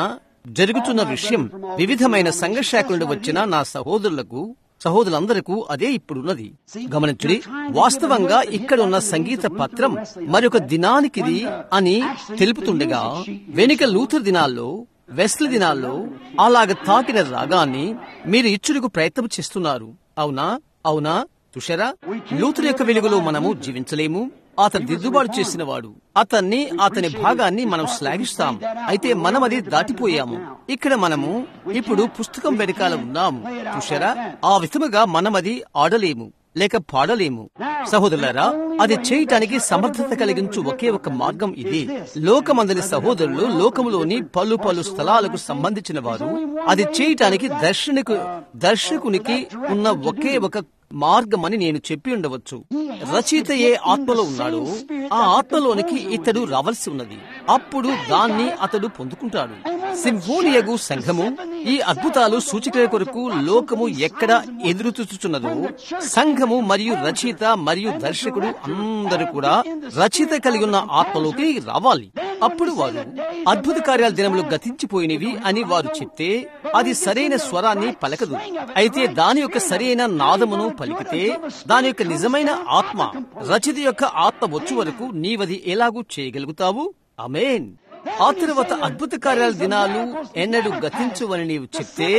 జరుగుతున్న విషయం వివిధమైన సంఘశాఖ నుండి వచ్చిన నా సహోదరులకు సహోదరులందరకు అదే ఇప్పుడున్నది గమనించుడి వాస్తవంగా ఇక్కడ ఉన్న సంగీత పత్రం మరొక దినానికిది అని తెలుపుతుండగా వెనుక లూథర్ దినాల్లో వెస్లీ దినాల్లో అలాగ తాకిన రాగాన్ని మీరు ఇచ్చుడుకు ప్రయత్నం చేస్తున్నారు అవునా అవునా చూశారా లూథర్ యొక్క వెలుగులో మనము జీవించలేము అతను దిద్దుబాటు చేసిన వాడు అతన్ని అతని భాగాన్ని మనం శ్లాఘిస్తాం అయితే మనం అది దాటిపోయాము ఇక్కడ మనము ఇప్పుడు పుస్తకం వెనకాల ఉన్నాము చూశారా ఆ విధముగా మనం అది ఆడలేము లేక పాడలేము సహోదరులారా అది చేయటానికి సమర్థత కలిగించు ఒకే ఒక మార్గం ఇది లోకమందని సహోదరులు లోకములోని పలు పలు స్థలాలకు సంబంధించిన వారు అది చేయటానికి దర్శనకు దర్శకునికి ఉన్న ఒకే ఒక మార్గమని నేను చెప్పి ఉండవచ్చు రచయిత ఏ ఆత్మలో ఉన్నాడో ఆ ఆత్మలోనికి ఇతడు రావలసి ఉన్నది అప్పుడు దాన్ని అతడు పొందుకుంటాడు సింఫోనియగు సంఘము ఈ అద్భుతాలు సూచికల కొరకు లోకము ఎక్కడ ఎదురు చూచుచున్నదో సంఘము మరియు రచయిత మరియు దర్శకుడు అందరూ కూడా రచయిత కలిగి ఉన్న ఆత్మలోకి రావాలి అప్పుడు వారు అద్భుత కార్యాల దినములు గతించిపోయినవి అని వారు చెప్తే అది సరైన స్వరాన్ని పలకదు అయితే దాని యొక్క సరైన నాదమును పలికితే దాని యొక్క నిజమైన ఆత్మ రచిత యొక్క ఆత్మ వచ్చు వరకు నీవది ఎలాగూ చేయగలుగుతావు అమేన్ ఆ తర్వాత అద్భుత కార్యాల దినాలు ఎన్నడూ గతించువని నీవు చెప్తే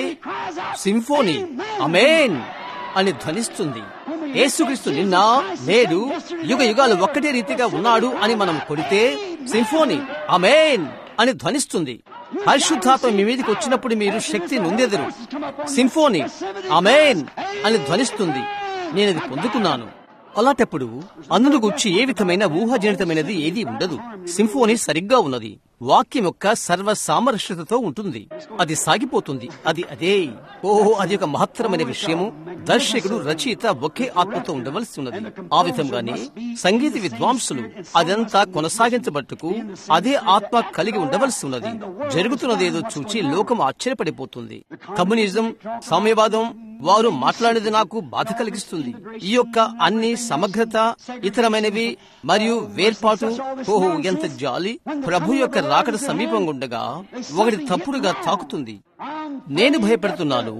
సింఫోనీ అమేన్ అని ధ్వనిస్తుంది యేసుక్రీస్తు నిన్న నేడు యుగ యుగాలు ఒక్కటే రీతిగా ఉన్నాడు అని మనం కొడితే సింఫోనీ అమేన్ అని ధ్వనిస్తుంది పరిశుద్ధాత్మ మీ మీదకి వచ్చినప్పుడు మీరు శక్తి నొందెదరు సింఫోనీ అమేన్ అని ధ్వనిస్తుంది నేను అది పొందుకున్నాను అలాంటప్పుడు అందును గుర్చి ఏ విధమైన ఊహాజనితమైనది ఏదీ ఉండదు సింఫోనీ సరిగ్గా ఉన్నది వాక్యం యొక్క సర్వ సామరస్యతతో ఉంటుంది అది సాగిపోతుంది అది అదే ఓహో అది ఒక మహత్తరమైన విషయము దర్శకుడు రచయిత ఒకే ఆత్మతో ఉండవలసి ఉన్నది ఆ విధంగానే సంగీత విద్వాంసులు అదంతా కొనసాగించబట్టుకు అదే ఆత్మ కలిగి ఉండవలసి ఉన్నది జరుగుతున్నదేదో చూచి లోకం ఆశ్చర్యపడిపోతుంది కమ్యూనిజం సామ్యవాదం వారు మాట్లాడేది నాకు బాధ కలిగిస్తుంది ఈ యొక్క అన్ని సమగ్రత ఇతరమైనవి మరియు వేర్పాటు ఓహో ఎంత జాలి ప్రభు యొక్క రాకడ సమీపంగా ఉండగా ఒకటి తప్పుడుగా తాకుతుంది నేను భయపడుతున్నాను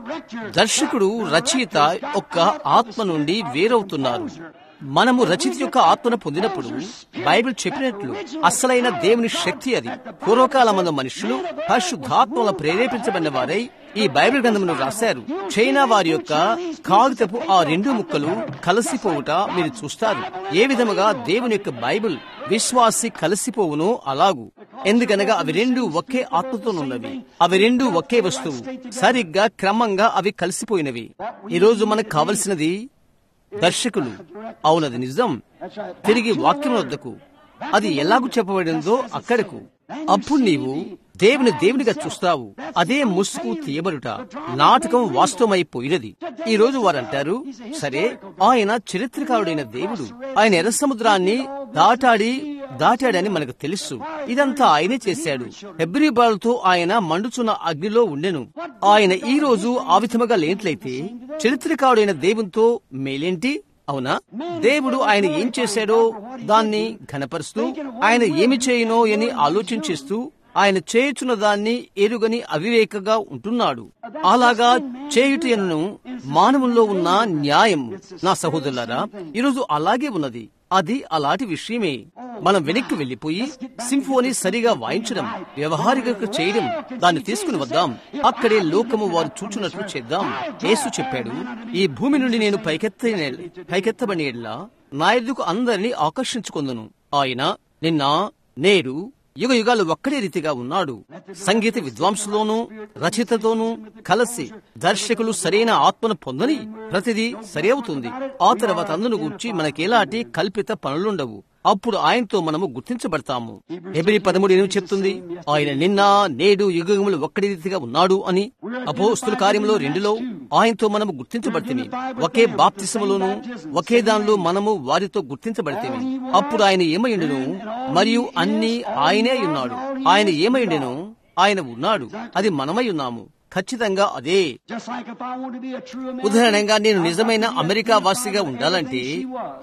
దర్శకుడు రచయిత యొక్క ఆత్మ నుండి వేరవుతున్నారు మనము రచిత యొక్క ఆత్మను పొందినప్పుడు బైబిల్ చెప్పినట్లు అసలైన దేవుని శక్తి అది పూర్వకాలమందు మనుషులు పరిశుద్ధాత్మల ప్రేరేపించబడిన వారై ఈ బైబిల్ గ్రంథమును రాశారు చైనా వారి యొక్క కాగితపు ఆ రెండు ముక్కలు కలిసిపోవుట మీరు చూస్తారు ఏ విధముగా దేవుని యొక్క బైబిల్ విశ్వాసి కలిసిపోవునో అలాగు ఎందుకనగా అవి రెండు ఒకే ఆత్మతోనున్నవి అవి రెండు ఒకే వస్తువు సరిగ్గా క్రమంగా అవి కలిసిపోయినవి ఈ రోజు మనకు కావలసినది దర్శకులు అవునది నిజం తిరిగి వాక్యం వద్దకు అది ఎలాగూ చెప్పబడిందో అక్కడకు అప్పుడు నీవు దేవుని దేవునిగా చూస్తావు అదే ముసుగు తీయబడుట నాటకం వాస్తవమైపోయినది ఈ రోజు వారంటారు సరే ఆయన చరిత్రకారుడైన దేవుడు ఆయన ఎర్ర సముద్రాన్ని దాటాడి దాటాడని మనకు తెలుసు ఇదంతా ఆయనే చేశాడు హెబ్రి బాలతో ఆయన మండుచున్న అగ్నిలో ఉండెను ఆయన ఈ రోజు ఆ విధముగా లేనట్లయితే చరిత్రకారుడైన దేవునితో మేలేంటి అవునా దేవుడు ఆయన ఏం చేశాడో దాన్ని ఘనపరుస్తూ ఆయన ఏమి చేయనో అని ఆలోచించేస్తూ ఆయన చేయుచున్న దాన్ని ఎరుగని అవివేకగా ఉంటున్నాడు అలాగా చేయుటను మానవుల్లో ఉన్న న్యాయం నా సహోదరులారా ఈరోజు అలాగే ఉన్నది అది అలాంటి విషయమే మనం వెనక్కి వెళ్లిపోయి సింఫోనీ సరిగా వాయించడం వ్యవహారిక చేయడం దాన్ని తీసుకుని వద్దాం అక్కడే లోకము వారు చూచున్నట్లు చేద్దాం యేసు చెప్పాడు ఈ భూమి నుండి నేను పైకెత్త పైకెత్తబడిలా నా ఎద్దుకు అందరినీ ఆకర్షించుకుందును ఆయన నిన్న నేడు యుగ యుగాలు ఒక్కడే రీతిగా ఉన్నాడు సంగీత విద్వాంసులోనూ రచయితతోనూ కలిసి దర్శకులు సరైన ఆత్మను పొందని ప్రతిదీ సరి అవుతుంది ఆ తర్వాత అందును గూర్చి మనకెలాంటి కల్పిత పనులుండవు అప్పుడు ఆయనతో మనము గుర్తించబడతాము ఎబిరి పదమూడు ఏమి చెప్తుంది ఆయన నిన్న నేడు యుగములు ఒక్కడి రీతిగా ఉన్నాడు అని అపోస్తుల కార్యంలో రెండులో ఆయనతో మనము గుర్తించబడితేమి ఒకే బాప్తిసములోను ఒకే దానిలో మనము వారితో గుర్తించబడితేమి అప్పుడు ఆయన ఏమైండును మరియు అన్ని ఆయనే ఉన్నాడు ఆయన ఏమైండెను ఆయన ఉన్నాడు అది మనమై ఉన్నాము ఖచ్చితంగా అదే ఉదాహరణంగా నేను నిజమైన అమెరికా వాసిగా ఉండాలంటే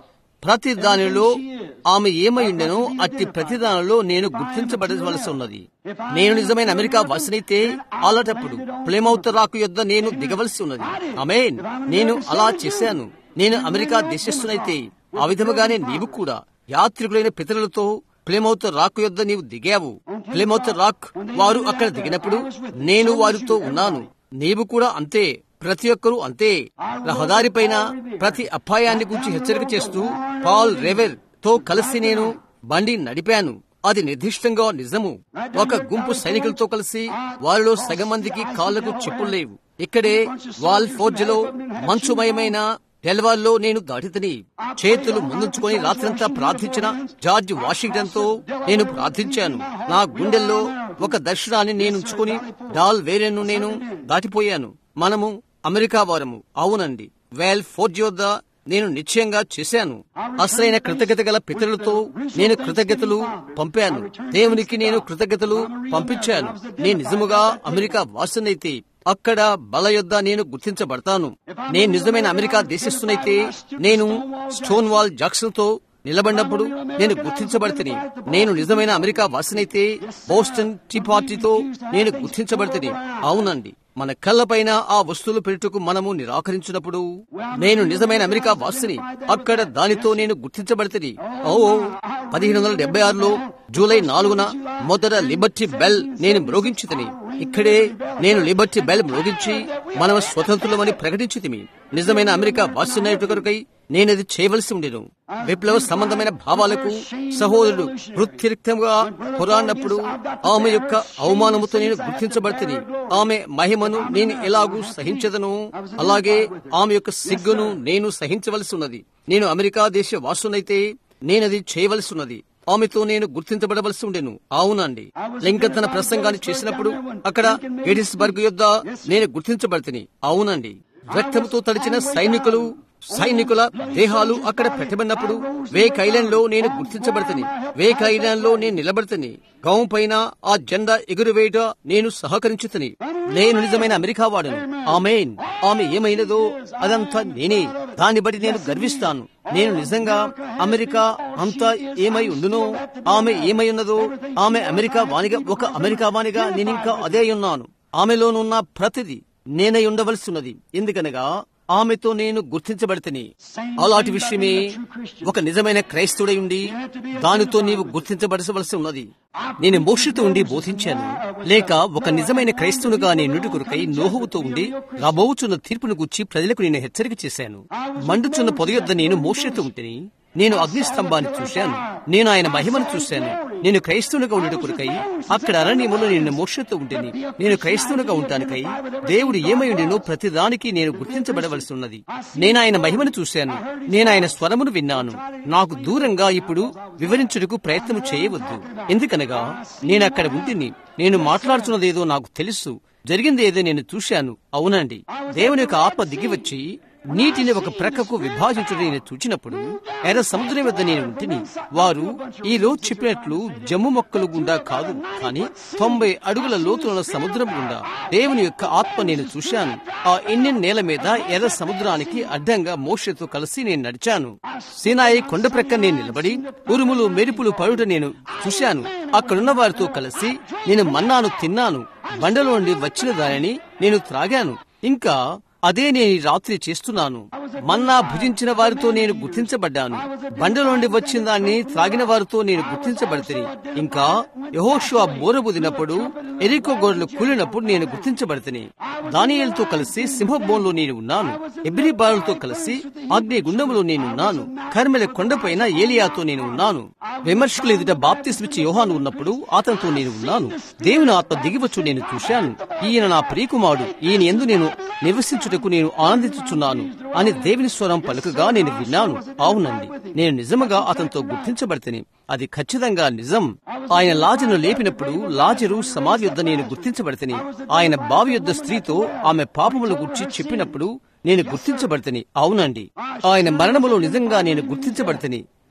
ప్రతి దానిలో ఆమె ఏమై ఉండెనో అట్టి ప్రతి దానిలో నేను గుర్తించబడవలసి ఉన్నది నేను నిజమైన అమెరికా వాసినైతే అలాటప్పుడు ప్లేమౌత్ రాకు యొద్ద నేను దిగవలసి ఉన్నది అమేన్ నేను అలా చేశాను నేను అమెరికా దేశస్థునైతే ఆ విధముగానే నీవు కూడా యాత్రికులైన పితరులతో ప్లేమౌత్ రాక్ యొద్ద నీవు దిగావు ప్లేమౌత్ రాక్ వారు అక్కడ దిగినప్పుడు నేను వారితో ఉన్నాను నీవు కూడా అంతే ప్రతి ఒక్కరూ అంతే రహదారిపైన ప్రతి అపాయాన్ని గురించి హెచ్చరిక చేస్తూ పాల్ రెవెర్ తో కలిసి నేను బండి నడిపాను అది నిర్దిష్టంగా నిజము ఒక గుంపు సైనికులతో కలిసి వారిలో సగం మందికి కాళ్లకు చెప్పులు లేవు ఇక్కడే వాల్ ఫోర్జ్లో మంచుమయమైన టెల్వాల్లో నేను దాటితని చేతులు ముందుంచుకొని రాత్రంతా ప్రార్థించిన జార్జ్ వాషింగ్టన్ తో నేను ప్రార్థించాను నా గుండెల్లో ఒక దర్శనాన్ని నేను ఉంచుకుని డాల్ వేరేను నేను దాటిపోయాను మనము అమెరికా వారము అవునండి వేల్ ఫోర్జ్ యొద్ద నేను నిశ్చయంగా చేశాను అసలైన కృతజ్ఞత గల పితరులతో నేను కృతజ్ఞతలు పంపాను దేవునికి నేను కృతజ్ఞతలు పంపించాను నేను నిజముగా అమెరికా వాసనైతే అక్కడ బల యొద్ద నేను గుర్తించబడతాను నేను నిజమైన అమెరికా దేశస్థునైతే నేను స్టోన్ వాల్ జాక్సన్ తో నిలబడినప్పుడు నేను గుర్తించబడితేని నేను నిజమైన అమెరికా వాసినైతే బోస్టన్ టీ పార్టీతో నేను గుర్తించబడితేని అవునండి మన కళ్ళపైన ఆ వస్తువులు పెట్టుకు మనము నిరాకరించినప్పుడు నేను నిజమైన అమెరికా వాసిని అక్కడ దానితో నేను గుర్తించబడితే ఓ పదిహేను వందల డెబ్బై ఆరులో జూలై నాలుగున మొదట లిబర్టీ బెల్ నేను మ్రోగించితిని ఇక్కడే నేను లిబర్టీ బెల్ మ్రోగించి మనం స్వతంత్రులమని ప్రకటించితిమి నిజమైన అమెరికా వాసినట్టు కొరకై నేనది చేయవలసి ఉండేను విప్లవ సంబంధమైన భావాలకు సహోదరుడు వృత్తిరిక్తంగా పురాడినప్పుడు ఆమె యొక్క అవమానముతో నేను గుర్తించబడితే ఆమె మహిమను నేను ఎలాగూ సహించదను అలాగే ఆమె యొక్క సిగ్గును నేను సహించవలసి ఉన్నది నేను అమెరికా దేశ వాసునైతే నేనది చేయవలసి ఉన్నది ఆమెతో నేను గుర్తించబడవలసి ఉండేను అవునండి లింకన్ తన ప్రసంగాన్ని చేసినప్పుడు అక్కడ గెటిస్బర్గ్ యొద్ద నేను గుర్తించబడితే అవునండి రక్తంతో తడిచిన సైనికులు సైనికుల దేహాలు అక్కడ పెట్టబడినప్పుడు వేక్ ఐలాండ్ లో నేను గుర్తించబడితని వేక్ ఐలాండ్ లో నేను నిలబడితని గౌం పైన ఆ జెండా ఎగురువేయట నేను సహకరించుతని నేను నిజమైన అమెరికా వాడను ఆమెన్ ఆమె ఏమైనదో అదంతా నేనే దాన్ని బట్టి నేను గర్విస్తాను నేను నిజంగా అమెరికా అంతా ఏమై ఉండునో ఆమె ఏమై ఉన్నదో ఆమె అమెరికా వానిగా ఒక అమెరికా వానిగా నేనింకా అదే ఉన్నాను ఆమెలోనున్న ప్రతిదీ నేనై ఉండవలసి ఉన్నది ఎందుకనగా ఆమెతో నేను గుర్తించబడితేని అలాంటి విషయమే ఒక నిజమైన క్రైస్తవుడై ఉండి దానితో నీవు గుర్తించబడవలసి ఉన్నది నేను మోషతో ఉండి బోధించాను లేక ఒక నిజమైన క్రైస్తవునిగా నేను నుడి కొరకై నోహువుతో ఉండి రాబోచున్న తీర్పును గుర్చి ప్రజలకు నేను హెచ్చరిక చేశాను మండుచున్న పొదయొద్ద నేను మోషతో ఉంటేని నేను అగ్నిస్తంభాన్ని చూశాను నేను ఆయన మహిమను చూశాను నేను క్రైస్తవునిగా ఉండేట కొరకై అక్కడ అరణ్యములో నేను మోషతో ఉంటేని నేను క్రైస్తవునిగా ఉంటానికై దేవుడు ఏమై ఉండేనో ప్రతిదానికి నేను గుర్తించబడవలసి ఉన్నది నేను ఆయన మహిమను చూశాను నేను ఆయన స్వరమును విన్నాను నాకు దూరంగా ఇప్పుడు వివరించుటకు ప్రయత్నం చేయవద్దు ఎందుకనగా నేను అక్కడ ఉంటిని నేను మాట్లాడుతున్నదేదో నాకు తెలుసు జరిగింది ఏదో నేను చూశాను అవునండి దేవుని యొక్క ఆత్మ దిగివచ్చి నీటిని ఒక ప్రక్కకు విభాజించడం నేను చూచినప్పుడు ఎర్ర సముద్రం వద్ద నేను ఉంటిని వారు ఈ రోజు చెప్పినట్లు జమ్ము మొక్కలు గుండా కాదు కానీ తొంభై అడుగుల లోతున్న సముద్రం గుండా దేవుని యొక్క ఆత్మ నేను చూశాను ఆ ఇండియన్ నేల మీద ఎర్ర సముద్రానికి అడ్డంగా మోషతో కలిసి నేను నడిచాను సీనాయి కొండ ప్రక్క నేను నిలబడి ఉరుములు మెరుపులు పడుట నేను చూశాను అక్కడున్న వారితో కలిసి నేను మన్నాను తిన్నాను బండలో నుండి వచ్చిన దానిని నేను త్రాగాను ఇంకా అదే నేను ఈ రాత్రి చేస్తున్నాను మన్నా భుజించిన వారితో నేను గుర్తించబడ్డాను బండలోండి వచ్చిన దాన్ని త్రాగిన వారితో నేను గుర్తించబడితే ఇంకా యహోషువా బోరబుదినప్పుడు ఎరికో గోడలు కూలినప్పుడు నేను గుర్తించబడితే దానియేలతో కలిసి సింహబోన్లో నేను ఉన్నాను ఎబ్రి బాలులతో కలిసి అగ్ని గుండములో నేనున్నాను కర్మెల కొండపైన ఏలియాతో నేను ఉన్నాను విమర్శకులు ఎదుట బాప్తిస్మిచ్చి యోహాను ఉన్నప్పుడు అతనితో నేను ఉన్నాను దేవుని ఆత్మ దిగివచ్చు నేను చూశాను ఈయన నా ప్రియకుమారుడు ఈయన ఎందు నేను నివసించుటకు నేను ఆనందించుచున్నాను అని దేవుని స్వరం పలుకగా నేను విన్నాను అవునండి నేను నిజముగా అతనితో గుర్తించబడితేనే అది ఖచ్చితంగా నిజం ఆయన లాజను లేపినప్పుడు లాజరు సమాధి యుద్ధ నేను గుర్తించబడితేని ఆయన బావి యుద్ధ స్త్రీతో ఆమె పాపముల గురించి చెప్పినప్పుడు నేను గుర్తించబడితేని అవునండి ఆయన మరణములో నిజంగా నేను గుర్తించబడితేని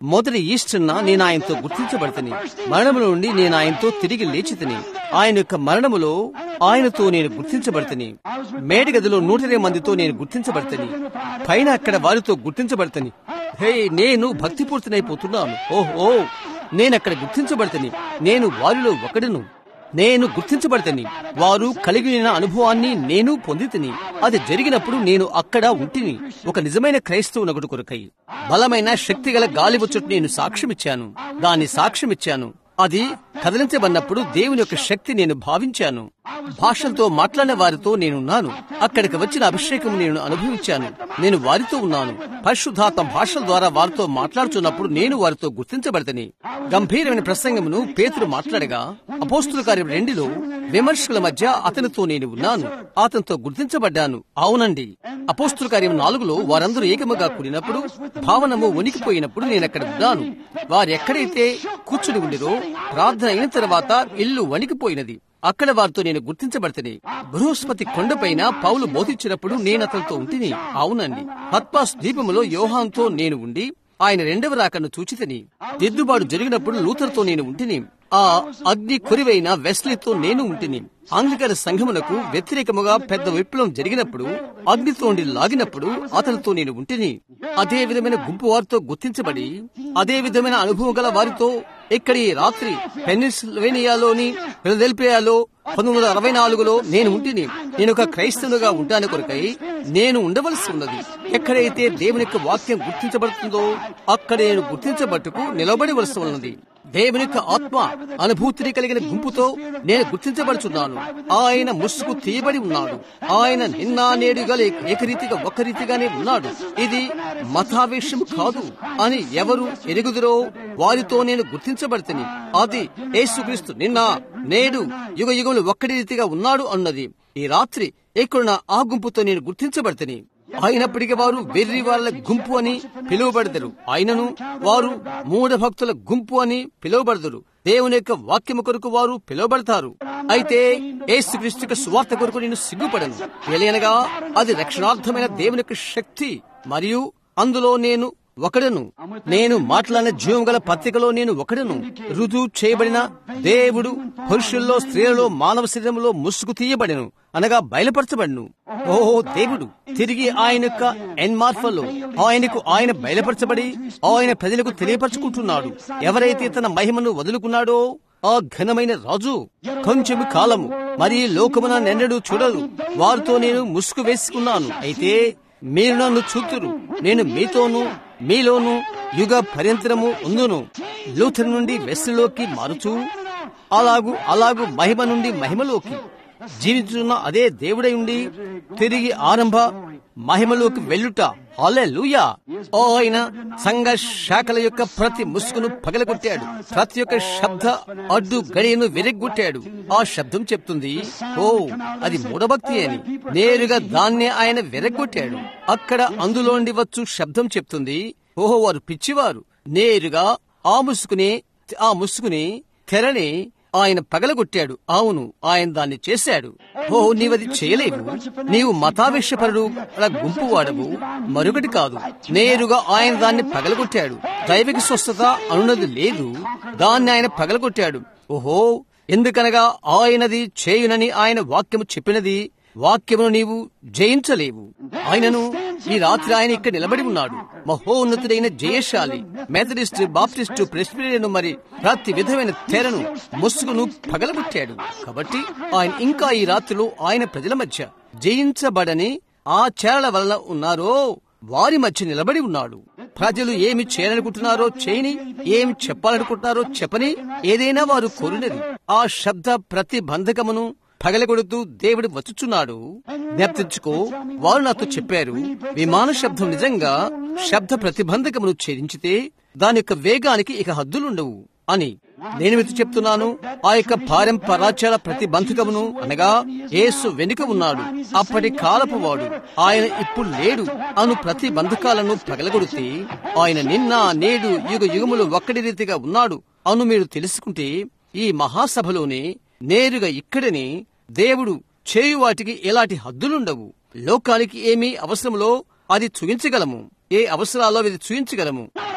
మొదటి ఈస్టర్న నేను ఆయనతో గుర్తించబడతని మరణముల నుండి నేను ఆయనతో తిరిగి లేచితిని ఆయన యొక్క మరణములో ఆయనతో నేను గుర్తించబడతని మేడి గదిలో నూట ఇరవై మందితో నేను గుర్తించబడతని పైన అక్కడ వారితో గుర్తించబడతని హే నేను భక్తిపూర్తినైపోతున్నాను ఓహో నేనక్కడ గుర్తించబడతని నేను వారిలో ఒకడును నేను గుర్తించబడతని వారు కలిగిన అనుభవాన్ని నేను పొందితిని అది జరిగినప్పుడు నేను అక్కడ ఉంటిని ఒక నిజమైన క్రైస్తవునొకటి కొరకై బలమైన శక్తిగల గాలివచ్చుట నేను సాక్ష్యమిచ్చాను దాన్ని సాక్ష్యమిచ్చాను అది కదిలించబడినప్పుడు దేవుని యొక్క శక్తి నేను భావించాను భాషలతో మాట్లాడిన వారితో నేనున్నాను అక్కడికి వచ్చిన అభిషేకం నేను అనుభవించాను నేను వారితో ఉన్నాను పరిశుద్ధాత్మ భాషల ద్వారా వారితో మాట్లాడుతున్నప్పుడు నేను వారితో గుర్తించబడతని గంభీరమైన ప్రసంగమును పేతురు మాట్లాడగా అపోస్తుల కార్యం రెండులో విమర్శకుల మధ్య అతనితో నేను ఉన్నాను అతనితో గుర్తించబడ్డాను అవునండి అపోస్తుల కార్యం నాలుగులో వారందరూ ఏకముగా కూడినప్పుడు భావనము వణికిపోయినప్పుడు నేను అక్కడ ఉన్నాను వారు ఎక్కడైతే కూర్చుని ఉండిరో ప్రార్థన అయిన తర్వాత ఇల్లు వణికిపోయినది అక్కడ వారితో నేను గుర్తించబడితేనే బృహస్పతి కొండపైన పౌలు బోధించినప్పుడు నేను అతనితో ఉంటిని అవునండి పత్పాస్ ద్వీపములో యోహాంతో నేను ఉండి ఆయన రెండవ రాకను చూచితని దిద్దుబాటు జరిగినప్పుడు లూథర్తో నేను ఉంటిని ఆ అగ్ని కొరివైన వెస్లీతో నేను ఉంటిని ఆంగ్లికన్ సంఘమునకు వ్యతిరేకముగా పెద్ద విప్లవం జరిగినప్పుడు అగ్నితో లాగినప్పుడు అతనితో నేను ఉంటిని అదే విధమైన గుంపు వారితో గుర్తించబడి అదే విధమైన అనుభవం గల వారితో ఇక్కడ ఈ రాత్రి పెన్సిల్వేనియాలోని ఫిలదెల్పియాలో పంతొమ్మిది వందల అరవై నాలుగులో నేను ఉంటిని నేను ఒక క్రైస్తవునిగా ఉంటాను కొరకై నేను ఉండవలసి ఉన్నది ఎక్కడైతే దేవుని యొక్క వాక్యం గుర్తించబడుతుందో అక్కడ నేను గుర్తించబట్టుకు నిలబడవలసి ఉన్నది దేవుని యొక్క ఆత్మ అనుభూతిని కలిగిన గుంపుతో నేను గుర్తించబడుచున్నాను ఆయన ముసుగు తీయబడి ఉన్నాడు ఆయన నిన్న నేడుగా ఏకరీతిగా ఒక రీతిగానే ఉన్నాడు ఇది మతావేశం కాదు అని ఎవరు ఎరుగుదురో వారితో నేను గుర్తించబడితేని అది యేసుక్రీస్తు నిన్న నేడు యుగ యుగములు ఒక్కడి రీతిగా ఉన్నాడు అన్నది ఈ రాత్రి ఎక్కడున్న ఆ గుంపుతో నేను గుర్తించబడితేని అయినప్పటికీ వారు వెర్రి వాళ్ళ గుంపు అని పిలువబడతారు ఆయనను వారు మూఢ భక్తుల గుంపు అని పిలువబడతారు దేవుని యొక్క వాక్యము కొరకు వారు పిలువబడతారు అయితే ఏసుక్రీస్తు యొక్క సువార్త కొరకు నేను సిగ్గుపడను తెలియనగా అది రక్షణార్థమైన దేవుని యొక్క శక్తి మరియు అందులో నేను ఒకడను నేను మాట్లాడిన జీవం గల పత్రికలో నేను ఒకడను రుజువు చేయబడిన దేవుడు పురుషుల్లో స్త్రీలలో మానవ శరీరంలో ముసుగు తీయబడను అనగా బయలుపరచబడను ఓ దేవుడు తిరిగి ఆయన యొక్క ఎన్మార్ఫలో ఆయనకు ఆయన బయలుపరచబడి ఆయన ప్రజలకు తెలియపరచుకుంటున్నాడు ఎవరైతే తన మహిమను వదులుకున్నాడో ఆ ఘనమైన రాజు కొంచెం కాలము మరి లోకమున నెన్నడూ చూడదు వారితో నేను ముసుగు వేసుకున్నాను అయితే మీరు నన్ను చూతురు నేను మీతోనూ మీలోను యుగ పర్యంతరము ఉందును లూథర్ నుండి వెస్ట్లోకి మారుచు అలాగు అలాగు మహిమ నుండి మహిమలోకి జీవించున్న అదే దేవుడై ఉండి తిరిగి ఆరంభ మహిమలోకి వెళ్ళుట హల్లెలూయా ఓ ఆయన సంఘ శాఖల యొక్క ప్రతి ముసుగును పగలగొట్టాడు ప్రతి ఒక్క శబ్ద అడ్డు గడియను విరగ్గొట్టాడు ఆ శబ్దం చెప్తుంది ఓ అది మూఢభక్తి అని నేరుగా దాన్నే ఆయన విరగ్గొట్టాడు అక్కడ అందులోండి వచ్చు శబ్దం చెప్తుంది ఓహో వారు పిచ్చివారు నేరుగా ఆ ముసుగుని ఆ ముసుగుని తెరని ఆయన పగలగొట్టాడు అవును ఆయన దాన్ని చేశాడు ఓ నీవది చేయలేవు నీవు మతావేశపరుడు గుంపు వాడవు మరొకటి కాదు నేరుగా ఆయన దాన్ని పగలగొట్టాడు దైవిక స్వస్థత అనున్నది లేదు దాన్ని ఆయన పగలగొట్టాడు ఓహో ఎందుకనగా ఆయనది చేయునని ఆయన వాక్యము చెప్పినది వాక్యమును నీవు జయించలేవు ఆయనను ఈ రాత్రి ఆయన ఇక్కడ నిలబడి ఉన్నాడు మహోన్నతుడైన జయశాలి మెథడిస్ట్ బాప్టిస్టు ప్రెస్పిరియను మరి ప్రతి విధమైన తెరను ముసుగును పగలగొట్టాడు కాబట్టి ఆయన ఇంకా ఈ రాత్రిలో ఆయన ప్రజల మధ్య జయించబడని ఆ చేరల వలన ఉన్నారో వారి మధ్య నిలబడి ఉన్నాడు ప్రజలు ఏమి చేయాలనుకుంటున్నారో చేయని ఏమి చెప్పాలనుకుంటున్నారో చెప్పని ఏదైనా వారు కోరినది ఆ శబ్ద ప్రతిబంధకమును పగలగొడుతూ దేవుడు వచ్చుచున్నాడు జ్ఞప్తించుకో వారు నాతో చెప్పారు విమాన శబ్దం నిజంగా శబ్ద ప్రతిబంధకమును ఛేదించితే దాని యొక్క వేగానికి ఇక హద్దులుండవు అని నేను మీకు చెప్తున్నాను ఆ యొక్క పారంపరాచార ప్రతిబంధకమును అనగా యేసు వెనుక ఉన్నాడు అప్పటి కాలపు వాడు ఆయన ఇప్పుడు లేడు అను ప్రతి బంధకాలను పగలగొడితే ఆయన నిన్న నేడు యుగ యుగములు ఒక్కడి రీతిగా ఉన్నాడు అను మీరు తెలుసుకుంటే ఈ మహాసభలోనే నేరుగా ఇక్కడనే దేవుడు చేయు వాటికి ఎలాంటి హద్దులుండవు లోకానికి ఏమి అవసరములో అది చూయించగలము ఏ అవసరాల్లో ఇది చూయించగలము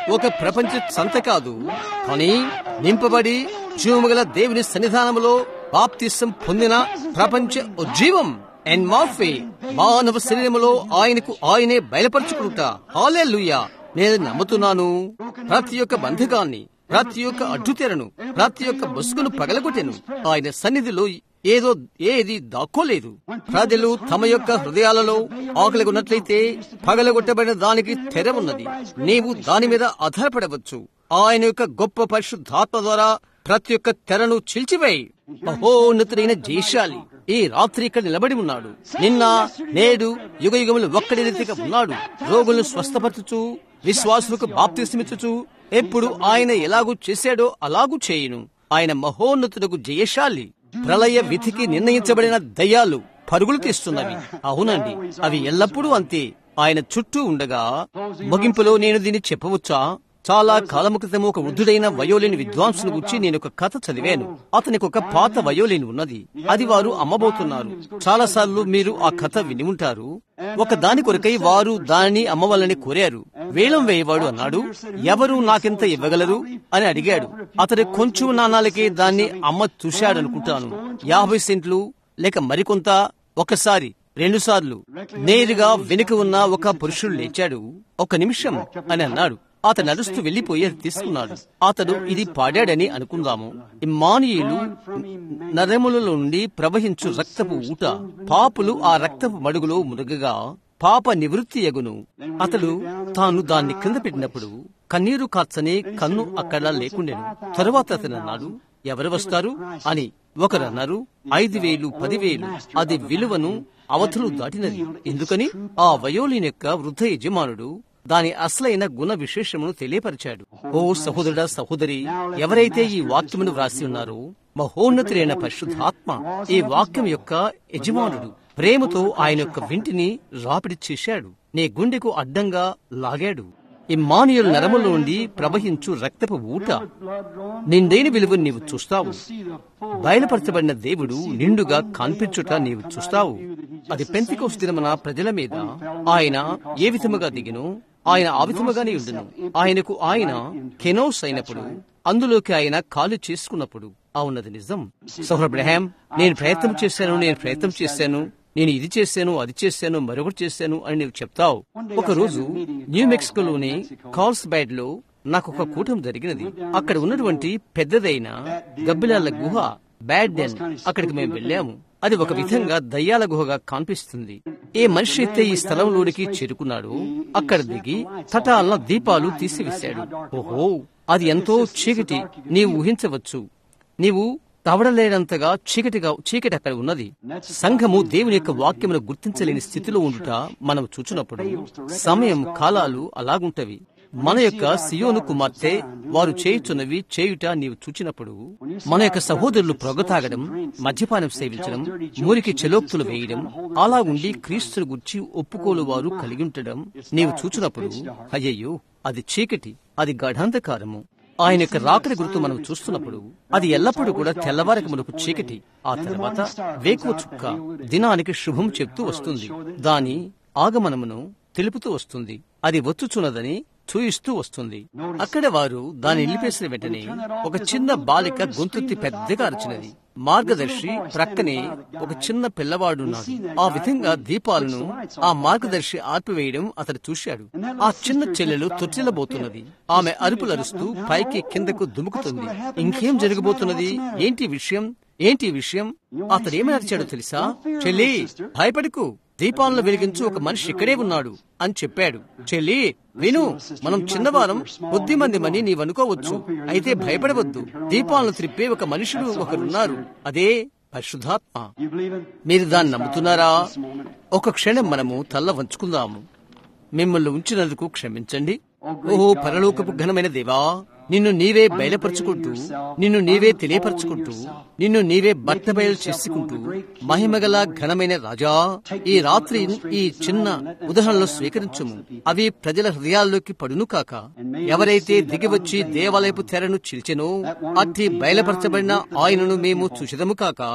ఒక ప్రపంచ సంత కాదు కానీ నింపబడి జీవముగల దేవుని సన్నిధానములో బాప్తిసం పొందిన ప్రపంచ ఉజ్జీవం అండ్ మాఫే మానవ శరీరములో ఆయనకు ఆయనే బయలుపరుచుకుంటా హాలే నేను నమ్ముతున్నాను ప్రతి ఒక్క బంధకాన్ని ప్రతి ఒక్క అడ్డుతెరను ప్రతి ఒక్క ముసుగును పగలగొట్టెను ఆయన సన్నిధిలో ఏదో ఏది దాక్కోలేదు ప్రజలు తమ యొక్క హృదయాలలో ఆకలి ఉన్నట్లయితే పగలగొట్టబడిన దానికి తెర ఉన్నది నీవు దాని మీద ఆధారపడవచ్చు ఆయన యొక్క గొప్ప పరిశుద్ధాత్మ ద్వారా ప్రతి ఒక్క తెరను చిల్చివేయి మహోన్నతుడైన జయశాలి ఈ రాత్రి ఇక్కడ నిలబడి ఉన్నాడు నిన్న నేడు యుగ యుగములు ఒక్కడి రీతిగా ఉన్నాడు రోగులను స్వస్థపరచుచు విశ్వాసులకు బాప్తిస్మిచ్చుచు ఎప్పుడు ఆయన ఎలాగూ చేశాడో అలాగూ చేయును ఆయన మహోన్నతుడకు జయశాలి ప్రళయ విధికి నిర్ణయించబడిన దయ్యాలు పరుగులు తీస్తున్నవి అవునండి అవి ఎల్లప్పుడూ అంతే ఆయన చుట్టూ ఉండగా ముగింపులో నేను దీన్ని చెప్పవచ్చా చాలా కాలము క్రితం ఒక వృద్ధుడైన వయోలిన్ విద్వాంసుని గురించి నేను ఒక కథ చదివాను అతనికి ఒక పాత వయోలిన్ ఉన్నది అది వారు అమ్మబోతున్నారు చాలా సార్లు మీరు ఆ కథ విని ఉంటారు ఒక దాని కొరకై వారు దానిని అమ్మవాలని కోరారు వేలం వేయవాడు అన్నాడు ఎవరు నాకెంత ఇవ్వగలరు అని అడిగాడు అతడు కొంచెం నాణాలకే దాన్ని అమ్మ చూశాడనుకుంటాను యాభై సెంట్లు లేక మరికొంత ఒకసారి రెండు సార్లు నేరుగా వెనుక ఉన్న ఒక పురుషుడు లేచాడు ఒక నిమిషం అని అన్నాడు అతను నడుస్తూ వెళ్లిపోయి అది తీసుకున్నాడు అతడు ఇది పాడాడని అనుకుందాము ఇమ్మానియులు నరముల నుండి ప్రవహించు రక్తపు ఊట పాపులు ఆ రక్తపు మడుగులో మునగగా పాప నివృత్తి ఎగును అతడు తాను దాన్ని కింద పెట్టినప్పుడు కన్నీరు కార్చని కన్ను అక్కడ లేకుండెను తరువాత అతను అన్నాడు ఎవరు వస్తారు అని ఒకరు అన్నారు ఐదు వేలు పదివేలు అది విలువను అవధులు దాటినది ఎందుకని ఆ వయోలిన్ యొక్క వృద్ధ యజమానుడు దాని అసలైన గుణ విశేషమును తెలియపరిచాడు ఓ సహోదరుడ సహోదరి ఎవరైతే ఈ వాక్యమును వ్రాసి ఉన్నారో మహోన్నతులైన పరిశుద్ధాత్మ ఈ వాక్యం యొక్క యజమానుడు ప్రేమతో ఆయన యొక్క వింటిని రాపిడి చేశాడు నీ గుండెకు అడ్డంగా లాగాడు ఈ మానుయుల నరముల నుండి ప్రవహించు రక్తపు ఊట నిండైన విలువను నీవు చూస్తావు బయలుపరచబడిన దేవుడు నిండుగా కనిపించుట నీవు చూస్తావు అది పెంతికోస్ దినమున ప్రజల మీద ఆయన ఏ విధముగా దిగినో ఆయన ఆ విధముగానే ఉండును ఆయనకు ఆయన కెనోస్ అయినప్పుడు అందులోకి ఆయన కాలు చేసుకున్నప్పుడు అవునది నిజం సోహర్ అబ్రహాం నేను ప్రయత్నం చేశాను నేను ప్రయత్నం చేశాను నేను ఇది చేశాను అది చేశాను మరొకటి చేశాను అని నీవు చెప్తావు ఒక రోజు న్యూ మెక్సికోలోని కాల్స్ బ్యాడ్ లో నాకు ఒక కూటం జరిగినది అక్కడ ఉన్నటువంటి పెద్దదైన గబ్బిలాల గుహ బ్యాడ్ డెన్ అక్కడికి మేము వెళ్ళాము అది ఒక విధంగా దయ్యాల గుహగా కనిపిస్తుంది ఏ మనిషి అయితే ఈ స్థలంలోనికి చేరుకున్నాడు అక్కడ దిగి తటాలన దీపాలు తీసివేశాడు ఓహో అది ఎంతో చీకటి నీవు ఊహించవచ్చు నీవు తవడలేనంతగా చీకటిగా చీకటి అక్కడ ఉన్నది సంఘము దేవుని యొక్క వాక్యమును గుర్తించలేని స్థితిలో ఉండుట మనం చూచినప్పుడు సమయం కాలాలు అలాగుంటవి మన యొక్క సియోను కుమార్తె వారు చేయుచున్నవి చేయుట నీవు చూచినప్పుడు మన యొక్క సహోదరులు ప్రొగ తాగడం మద్యపానం సేవించడం మూరికి చెలోక్తులు వేయడం అలా ఉండి క్రీస్తుని గుర్చి ఒప్పుకోలు వారు కలిగి ఉండడం నీవు చూచినప్పుడు అయ్యయ్యో అది చీకటి అది గఢాంధకారము ఆయన యొక్క రాకడి గుర్తు మనం చూస్తున్నప్పుడు అది ఎల్లప్పుడూ కూడా తెల్లవారికి మనకు చీకటి ఆ తర్వాత వేకువ చుక్క దినానికి శుభం చెప్తూ వస్తుంది దాని ఆగమనమును తెలుపుతూ వస్తుంది అది వచ్చుచున్నదని చూయిస్తూ వస్తుంది అక్కడ వారు దాన్ని నిలిపేసిన వెంటనే ఒక చిన్న బాలిక గొంతుత్తి పెద్దగా అరిచినది మార్గదర్శి ప్రక్కనే ఒక చిన్న పిల్లవాడున్నాడు ఆ విధంగా దీపాలను ఆ మార్గదర్శి ఆర్పివేయడం అతడు చూశాడు ఆ చిన్న చెల్లెలు తొట్టిల్లబోతున్నది ఆమె అరుపులరుస్తూ పైకి కిందకు దుముకుతుంది ఇంకేం జరగబోతున్నది ఏంటి విషయం ఏంటి విషయం అతడు ఏమని అరిచాడో తెలుసా చెల్లి భయపడకు దీపాలను వెలిగించు ఒక మనిషి ఇక్కడే ఉన్నాడు అని చెప్పాడు చెల్లి విను మనం చిన్నవారం కొద్ది మంది మని నీవనుకోవచ్చు అయితే భయపడవద్దు దీపాలను త్రిప్పే ఒక మనుషుడు ఒకరున్నారు అదే పరిశుద్ధాత్మ మీరు దాన్ని నమ్ముతున్నారా ఒక క్షణం మనము తల్ల వంచుకుందాము మిమ్మల్ని ఉంచినందుకు క్షమించండి ఓహో పరలోకపు ఘనమైన దేవా నిన్ను నీవే బయలుపరుచుకుంటూ నిన్ను నీవే తెలియపరుచుకుంటూ నిన్ను నీవే బట్ట బయలు చేసుకుంటూ మహిమగల ఘనమైన రాజా ఈ రాత్రి ఈ చిన్న ఉదాహరణలు స్వీకరించము అవి ప్రజల హృదయాల్లోకి పడును కాక ఎవరైతే దిగివచ్చి దేవాలయపు తెరను చిల్చెనో అట్టి బయలుపరచబడిన ఆయనను మేము చూచెదము కాక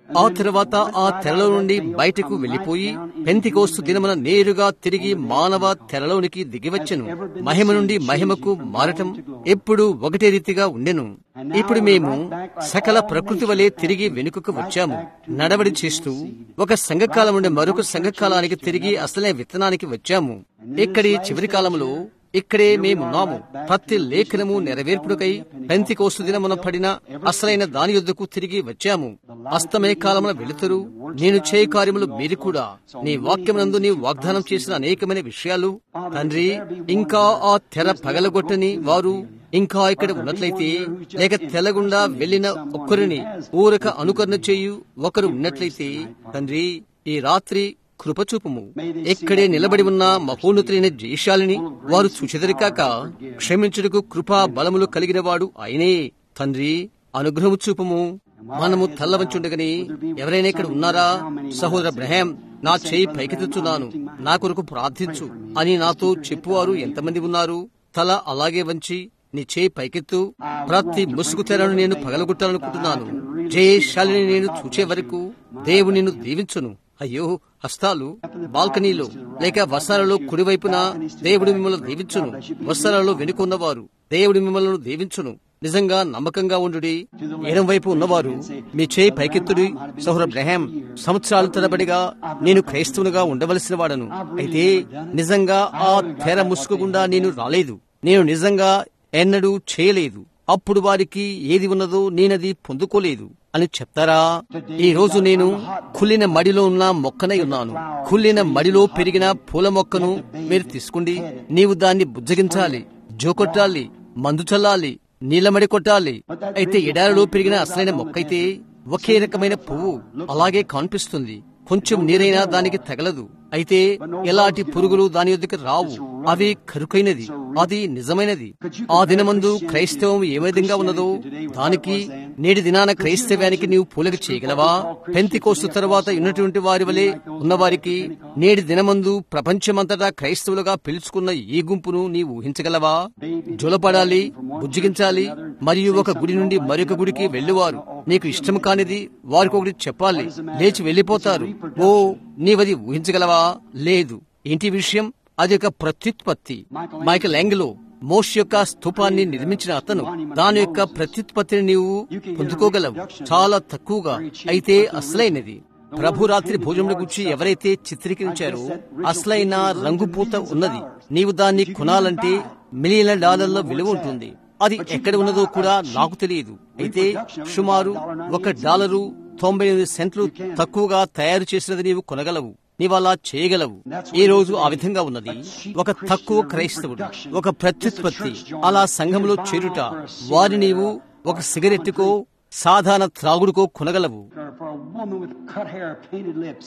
ఆ తర్వాత ఆ తెరలో నుండి బయటకు వెళ్లిపోయి పెంతికోస్తు దినమున నేరుగా తిరిగి మానవ తెరలోనికి దిగివచ్చెను మహిమ నుండి మహిమకు మారటం ఎప్పుడు ఒకటే రీతిగా ఉండెను ఇప్పుడు మేము సకల ప్రకృతి వలె తిరిగి వెనుకకు వచ్చాము నడవడి చేస్తూ ఒక సంఘకాలం నుండి మరొక సంఘకాలానికి తిరిగి అసలే విత్తనానికి వచ్చాము ఇక్కడి చివరి కాలంలో ఇక్కడే మేమున్నాము ప్రతి లేఖనము నెరవేర్పుడుకై పెంతి కోస్తు దినమున పడిన అసలైన దాని యుద్ధకు తిరిగి వచ్చాము అస్తమయ కాలమున వెళుతురు నేను చేయ కార్యములు మీరు కూడా నీ వాక్యమునందు నీవు వాగ్దానం చేసిన అనేకమైన విషయాలు తండ్రి ఇంకా ఆ తెర పగలగొట్టని వారు ఇంకా ఇక్కడ ఉన్నట్లయితే లేక తెల్లగుండా వెళ్లిన ఒక్కరిని ఊరక అనుకరణ చేయు ఒకరు ఉన్నట్లయితే తండ్రి ఈ రాత్రి కృపచూపము ఎక్కడే నిలబడి ఉన్న మహోన్నతులైన జయశాలిని వారు చూచెదరికాక క్షమించుటకు కృపా బలములు కలిగిన వాడు ఆయనే తండ్రి అనుగ్రహము చూపము మనము తల్లవంచుండగని ఎవరైనా ఇక్కడ ఉన్నారా సహోదర బ్రహం నా చేయి పైకెత్తుచున్నాను నా కొరకు ప్రార్థించు అని నాతో చెప్పువారు ఎంతమంది ఉన్నారు తల అలాగే వంచి నీ చేయి పైకెత్తు ప్రతి ముసుగు తెరను నేను పగలగొట్టాలనుకుంటున్నాను జయశాలిని నేను చూచే వరకు దేవుడు నిన్ను దీవించును అయ్యో హస్తాలు బాల్కనీలో లేక వసాలలో కుడివైపున దేవుడు మిమ్మల్ని దీవించును వసాలలో వెనుకున్నవారు దేవుడు మిమ్మల్ని దీవించును నిజంగా నమ్మకంగా ఉండుడి ఎడం వైపు ఉన్నవారు మీ చేయి పైకెత్తుడి సహోర బ్రహం సంవత్సరాల తరబడిగా నేను క్రైస్తవునిగా ఉండవలసిన వాడను అయితే నిజంగా ఆ తెర ముసుగుకుండా నేను రాలేదు నేను నిజంగా ఎన్నడూ చేయలేదు అప్పుడు వారికి ఏది ఉన్నదో నేనది పొందుకోలేదు అని చెప్తారా ఈ రోజు నేను కుళ్ళిన మడిలో ఉన్న మొక్కనై ఉన్నాను కుళ్ళిన మడిలో పెరిగిన పూల మొక్కను మీరు తీసుకోండి నీవు దాన్ని బుజ్జగించాలి జోకొట్టాలి మందు చల్లాలి నీలమడి కొట్టాలి అయితే ఎడారిలో పెరిగిన అసలైన మొక్కైతే ఒకే రకమైన పువ్వు అలాగే కనిపిస్తుంది కొంచెం నీరైనా దానికి తగలదు అయితే ఎలాంటి పురుగులు దాని యొద్దకు రావు అవి కరుకైనది అది నిజమైనది ఆ దినమందు క్రైస్తవం ఏ విధంగా ఉన్నదో దానికి నేటి దినాన క్రైస్తవ్యానికి నీవు పూలక చేయగలవా పెంతి కోస్తు తర్వాత ఉన్నటువంటి వారి వలె ఉన్నవారికి నేటి దినమందు ప్రపంచమంతటా క్రైస్తవులుగా పిలుచుకున్న ఈ గుంపును నీవు ఊహించగలవా జొలపడాలి బుజ్జిగించాలి మరియు ఒక గుడి నుండి మరొక గుడికి వెళ్లువారు నీకు ఇష్టం కానిది వారికి ఒకటి చెప్పాలి లేచి వెళ్లిపోతారు ఓ నీవది ఊహించగలవా లేదు ఏంటి విషయం అది ఒక ప్రత్యుత్పత్తి మైకల్ యాంగిలో మోష్ యొక్క స్థూపాన్ని నిర్మించిన అతను దాని యొక్క ప్రత్యుత్పత్తిని నీవు పొందుకోగలవు చాలా తక్కువగా అయితే అసలైనది ప్రభు రాత్రి భోజనం గురించి ఎవరైతే చిత్రీకరించారో అసలైన రంగుపూత ఉన్నది నీవు దాన్ని కొనాలంటే మిలియన్ల డాలర్ల విలువ ఉంటుంది అది ఎక్కడ ఉన్నదో కూడా నాకు తెలియదు అయితే సుమారు ఒక డాలరు తొంభై ఎనిమిది సెంట్లు తక్కువగా తయారు చేసినది నీవు కొనగలవు నీవు అలా చేయగలవు ఈ రోజు ఆ విధంగా ఉన్నది ఒక తక్కువ క్రైస్తవుడు ఒక ప్రత్యుత్పత్తి అలా సంఘంలో చేరుట వారి నీవు ఒక సిగరెట్టుకో సాధారణ త్రాగుడుకో కొనగలవు For a woman with cut hair, painted lips.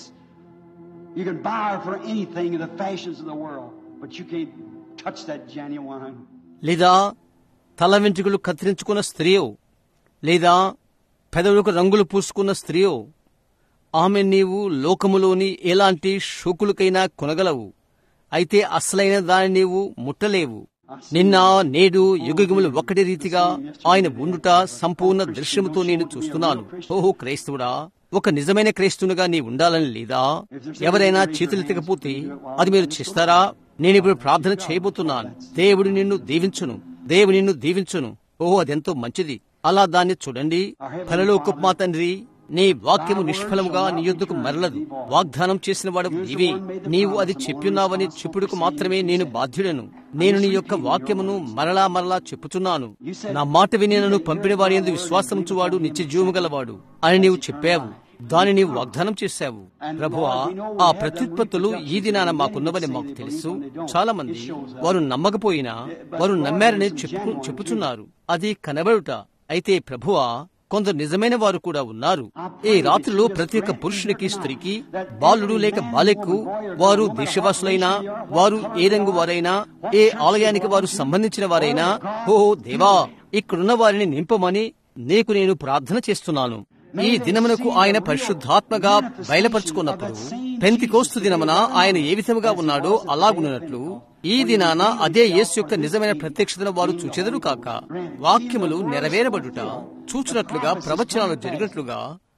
You can buy her for anything in the fashions of the world, but you can't touch that genuine. లేదా తల వెంట్రుకలు కత్తిరించుకున్న స్త్రీయో లేదా పెదవులకు రంగులు పూసుకున్న స్త్రీయో ఆమె నీవు లోకములోని ఎలాంటి షోకులకైనా కొనగలవు అయితే అసలైన దాన్ని నీవు ముట్టలేవు నిన్న నేడు యుగములు ఒకటి రీతిగా ఆయన ఉండుట సంపూర్ణ దృశ్యముతో నేను చూస్తున్నాను ఓహో క్రైస్తవుడా ఒక నిజమైన క్రైస్తవునిగా నీ ఉండాలని లేదా ఎవరైనా చేతులెత్తకపోతే అది మీరు చేస్తారా నేను ఇప్పుడు ప్రార్థన చేయబోతున్నాను దేవుడు నిన్ను దీవించును దేవుడు నిన్ను దీవించును ఓహో అదెంతో మంచిది అలా దాన్ని చూడండి పరలోకపు మా తండ్రి నీ వాక్యము నిష్ఫలముగా నీ యొద్దకు మరలదు వాగ్దానం చేసిన వాడు నీవే నీవు అది చెప్పిన్నావని చెప్పుడుకు మాత్రమే నేను బాధ్యుడను నేను నీ యొక్క వాక్యమును మరలా మరలా చెప్పుచున్నాను నా మాట విని నన్ను పంపిన వారి ఎందు విశ్వాసముచువాడు నిత్య జీవము గలవాడు అని నీవు చెప్పావు దాని నీవు వాగ్దానం చేశావు ప్రభువా ఆ ప్రత్యుత్పత్తులు ఈ దినాన మాకున్నవని మాకు తెలుసు చాలా మంది వారు నమ్మకపోయినా వారు నమ్మారని చెప్పు చెప్పుచున్నారు అది కనబడుట అయితే ప్రభువా కొందరు నిజమైన వారు కూడా ఉన్నారు ఈ రాత్రిలో ప్రతి ఒక్క పురుషునికి స్త్రీకి బాలుడు లేక బాలెక్కు వారు దేశవాసులైనా వారు ఏ రంగు వారైనా ఏ ఆలయానికి వారు సంబంధించిన వారైనా ఓ దేవా ఇక్కడున్న వారిని నింపమని నీకు నేను ప్రార్థన చేస్తున్నాను ఈ దినమునకు ఆయన పరిశుద్ధాత్మగా బయలుపరుచుకున్నప్పుడు పెంతికోస్తు దినమున ఆయన ఏ విధముగా ఉన్నాడో అలాగున్నట్లు ఈ దినాన అదే యేసు యొక్క నిజమైన ప్రత్యక్షతను వారు చూచెదరు కాక వాక్యములు నెరవేరబడుట చూచినట్లుగా ప్రవచనాలు జరిగినట్లుగా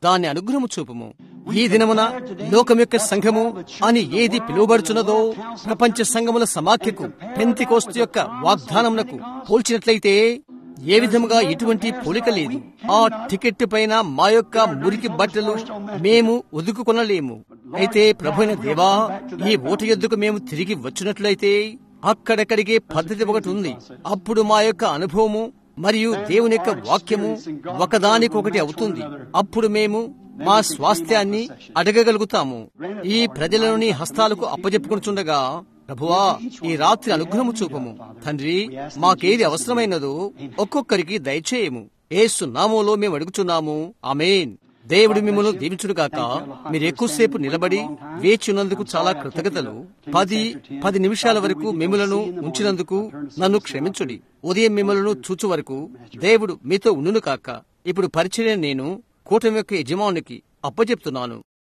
దాని అనుగ్రహము చూపుము ఈ దినమున లోకం యొక్క సంఘము అని ఏది పిలువబడుచున్నదో ప్రపంచ సంఘముల సమాఖ్యకు పెంతికోస్తు యొక్క వాగ్దానమునకు పోల్చినట్లయితే ఏ విధముగా ఎటువంటి పోలిక లేదు ఆ టికెట్ పైన మా యొక్క మురికి బట్టలు మేము ఒదుకుకొనలేము అయితే ప్రభుైన దేవా ఈ ఓటు ఎద్దుకు మేము తిరిగి వచ్చినట్లయితే అక్కడక్కడికి పద్ధతి ఒకటి ఉంది అప్పుడు మా యొక్క అనుభవము మరియు దేవుని యొక్క వాక్యము ఒకదానికొకటి అవుతుంది అప్పుడు మేము మా స్వాస్థ్యాన్ని అడగగలుగుతాము ఈ ప్రజలను నీ హస్తాలకు అప్పజెప్పుకుంటుండగా ప్రభువా ఈ రాత్రి అనుగ్రహము చూపము తండ్రి మాకేది అవసరమైనదో ఒక్కొక్కరికి దయచేయము ఏసు నామోలో మేము అడుగుచున్నాము ఆమెన్ దేవుడు మిమ్మల్ని దీవించుడుగాక మీరు ఎక్కువసేపు నిలబడి వేచినందుకు చాలా కృతజ్ఞతలు పది పది నిమిషాల వరకు మిమ్మలను ఉంచినందుకు నన్ను క్షమించుడి ఉదయం మిమ్మలను చూచు వరకు దేవుడు మీతో ఉండును కాక ఇప్పుడు పరిచయం నేను కూటమి యొక్క యజమానికి అప్పచెప్తున్నాను